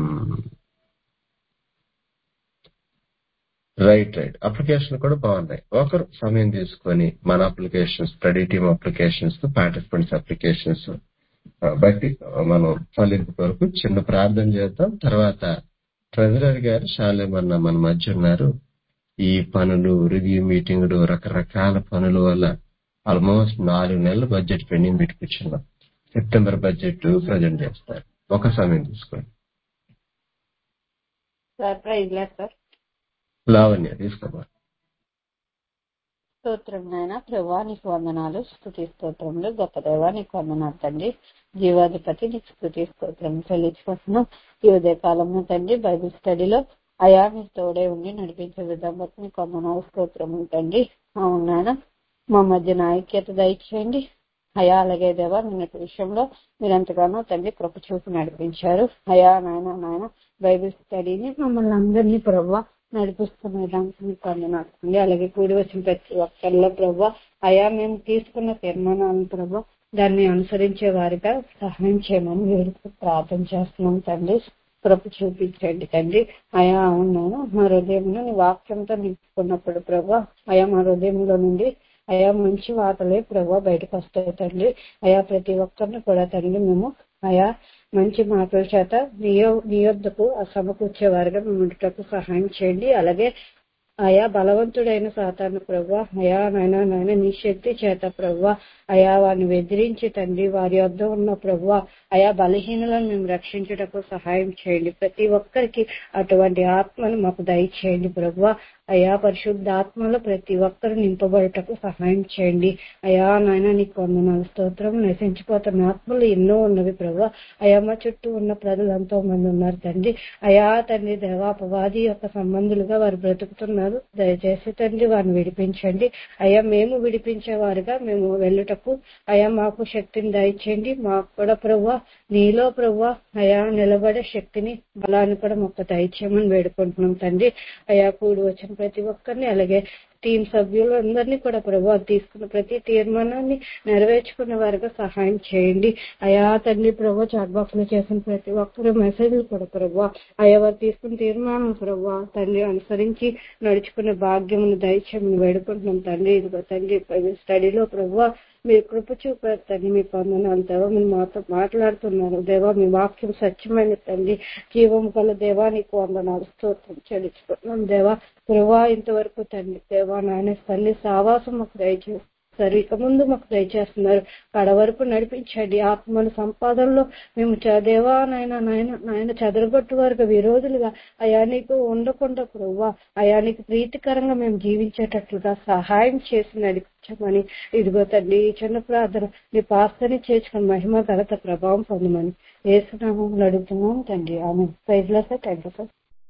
రైట్ రైట్ అప్లికేషన్ కూడా బాగున్నాయి ఒకరు సమయం తీసుకొని మన applications study team applications participants applications బట్టి మనం ఫలింపు కొరకు చిన్న ప్రార్థన చేద్దాం తర్వాత ట్రెజరర్ గారు శాలేమన్న మన మధ్య ఉన్నారు ఈ పనులు రివ్యూ మీటింగులు రకరకాల పనుల వల్ల ఆల్మోస్ట్ నాలుగు నెలల బడ్జెట్ పెండింగ్ పెట్టి కూర్చున్నాం సెప్టెంబర్ బడ్జెట్ ప్రజెంట్ చేస్తారు ఒక సమయం తీసుకోండి సార్ ప్రైజ్ లేదు సార్ లావణ్య తీసుకోమా స్తోత్రం నాయన ప్రభా నీకు వందనాలు స్థుతి స్తోత్రములు గొప్ప దేవా నీకు వందనాలు తండ్రి జీవాధిపతి నీకు స్థుతి స్తోత్రం చెల్లించుకుంటున్నాం ఈ ఉదయ కాలంలో తండ్రి బైబిల్ స్టడీలో అయా మీకు తోడే ఉండి నడిపించే విధం బట్టి నీకు వందనాలు స్తోత్రం తండ్రి అవును నాయన మా మధ్య ఐక్యత దయచేయండి అయా అలాగే దేవా నిన్నటి విషయంలో మీరు ఎంతగానో తండ్రి కృప చూపి నడిపించారు అయా నాయన నాయన బైబిల్ స్టడీని మమ్మల్ని అందరినీ ప్రభావ నడిపిస్తున్న విధానికి మీకు వందనాలు అలాగే కూడి వచ్చిన ప్రతి ఒక్కరిలో ప్రభా అయా మేము తీసుకున్న తీర్మానాలను ప్రభా దాన్ని అనుసరించే వారిగా సహాయం చేయమని వేడుకు ప్రార్థన చేస్తున్నాం తండ్రి కృప చూపించండి తండ్రి అయా అవునాను మా హృదయంలో నీ వాక్యంతో నింపుకున్నప్పుడు ప్రభా అయా మా హృదయంలో నుండి అయా మంచి వార్తలే ప్రభా బయటకు వస్తాయి తండ్రి అయా ప్రతి ఒక్కరిని కూడా తండ్రి మేము అయా మంచి మాటల చేత నియో నియోద్దకు సమకూర్చేవారుగా మేము ఉండటకు సహాయం చేయండి అలాగే అయా బలవంతుడైన సాతాను ప్రభు అయా నాయన నాయన నీ శక్తి చేత ప్రభు అయా వారిని వెదిరించి తండ్రి వారి వద్ద ఉన్న ప్రభు అయా బలహీనలను మేము రక్షించటకు సహాయం చేయండి ప్రతి ఒక్కరికి అటువంటి ఆత్మను మాకు దయచేయండి ప్రభు అయా పరిశుద్ధ ఆత్మలో ప్రతి ఒక్కరు నింపబడటకు సహాయం చేయండి అయా నాయన నీకు వందనాలు స్తోత్రం నశించిపోతున్న ఆత్మలు ఎన్నో ఉన్నవి ప్రభు అయా మా చుట్టూ ఉన్న ప్రజలు ఎంతో మంది ఉన్నారు తండ్రి అయా తండ్రి దేవాపవాది యొక్క సంబంధులుగా వారు బ్రతుకుతున్నారు దయచేసి తండ్రి వారిని విడిపించండి అయా మేము విడిపించేవారుగా మేము వెళ్ళుటకు అయా మాకు శక్తిని దయచేయండి మాకు కూడా ప్రభు నీలో ప్రభు అయా నిలబడే శక్తిని బలాన్ని కూడా మాకు దయచేయమని వేడుకుంటున్నాం తండ్రి అయా కూడి వచ్చిన ప్రతి ఒక్కరిని అలాగే టీం సభ్యులు అందరినీ కూడా ప్రభా తీసుకున్న ప్రతి తీర్మానాన్ని నెరవేర్చుకున్న వారిగా సహాయం చేయండి అయా తండ్రి ప్రభా చాట్ బాక్స్ లో చేసిన ప్రతి ఒక్కరు మెసేజ్లు కూడా ప్రభా అయా వారు తీసుకున్న తీర్మానం ప్రభా తండ్రి అనుసరించి నడుచుకునే భాగ్యమును దయచేయమని వేడుకుంటున్నాం తండ్రి ఇదిగో తండ్రి స్టడీలో ప్రభా మీరు కృప చూపారు తండ్రి మీ పొందనాలు దేవా మీరు మాతో మాట్లాడుతున్నారు దేవా మీ వాక్యం సత్యమైన తండ్రి జీవం గల దేవా నీకు వందనాలు స్తోత్రం చెల్లించుకుంటున్నాం దేవా ప్రభా ఇంతవరకు తండ్రి దేవా నాయన తల్లి సావాసం మాకు దయచేసి సరే ఇక ముందు మాకు దయచేస్తున్నారు కడ వరకు నడిపించండి ఆత్మల సంపాదనలో మేము చ- దేవా నాయన నాయన నాయన చెదరగొట్టు వరకు విరోధులుగా అయా నీకు ఉండకుండా ప్రభా అయా నీకు ప్రీతికరంగా మేము జీవించేటట్లుగా సహాయం చేసి నడిపించమని ఇదిగో తండ్రి ఈ చిన్న ప్రార్థన నీ పాస్తని చేసుకుని మహిమ ఘనత ప్రభావం పొందమని వేసునామం అడుగుతున్నాం తండ్రి ఆమె ప్రైజ్లో సార్ థ్యాంక్ యూ సార్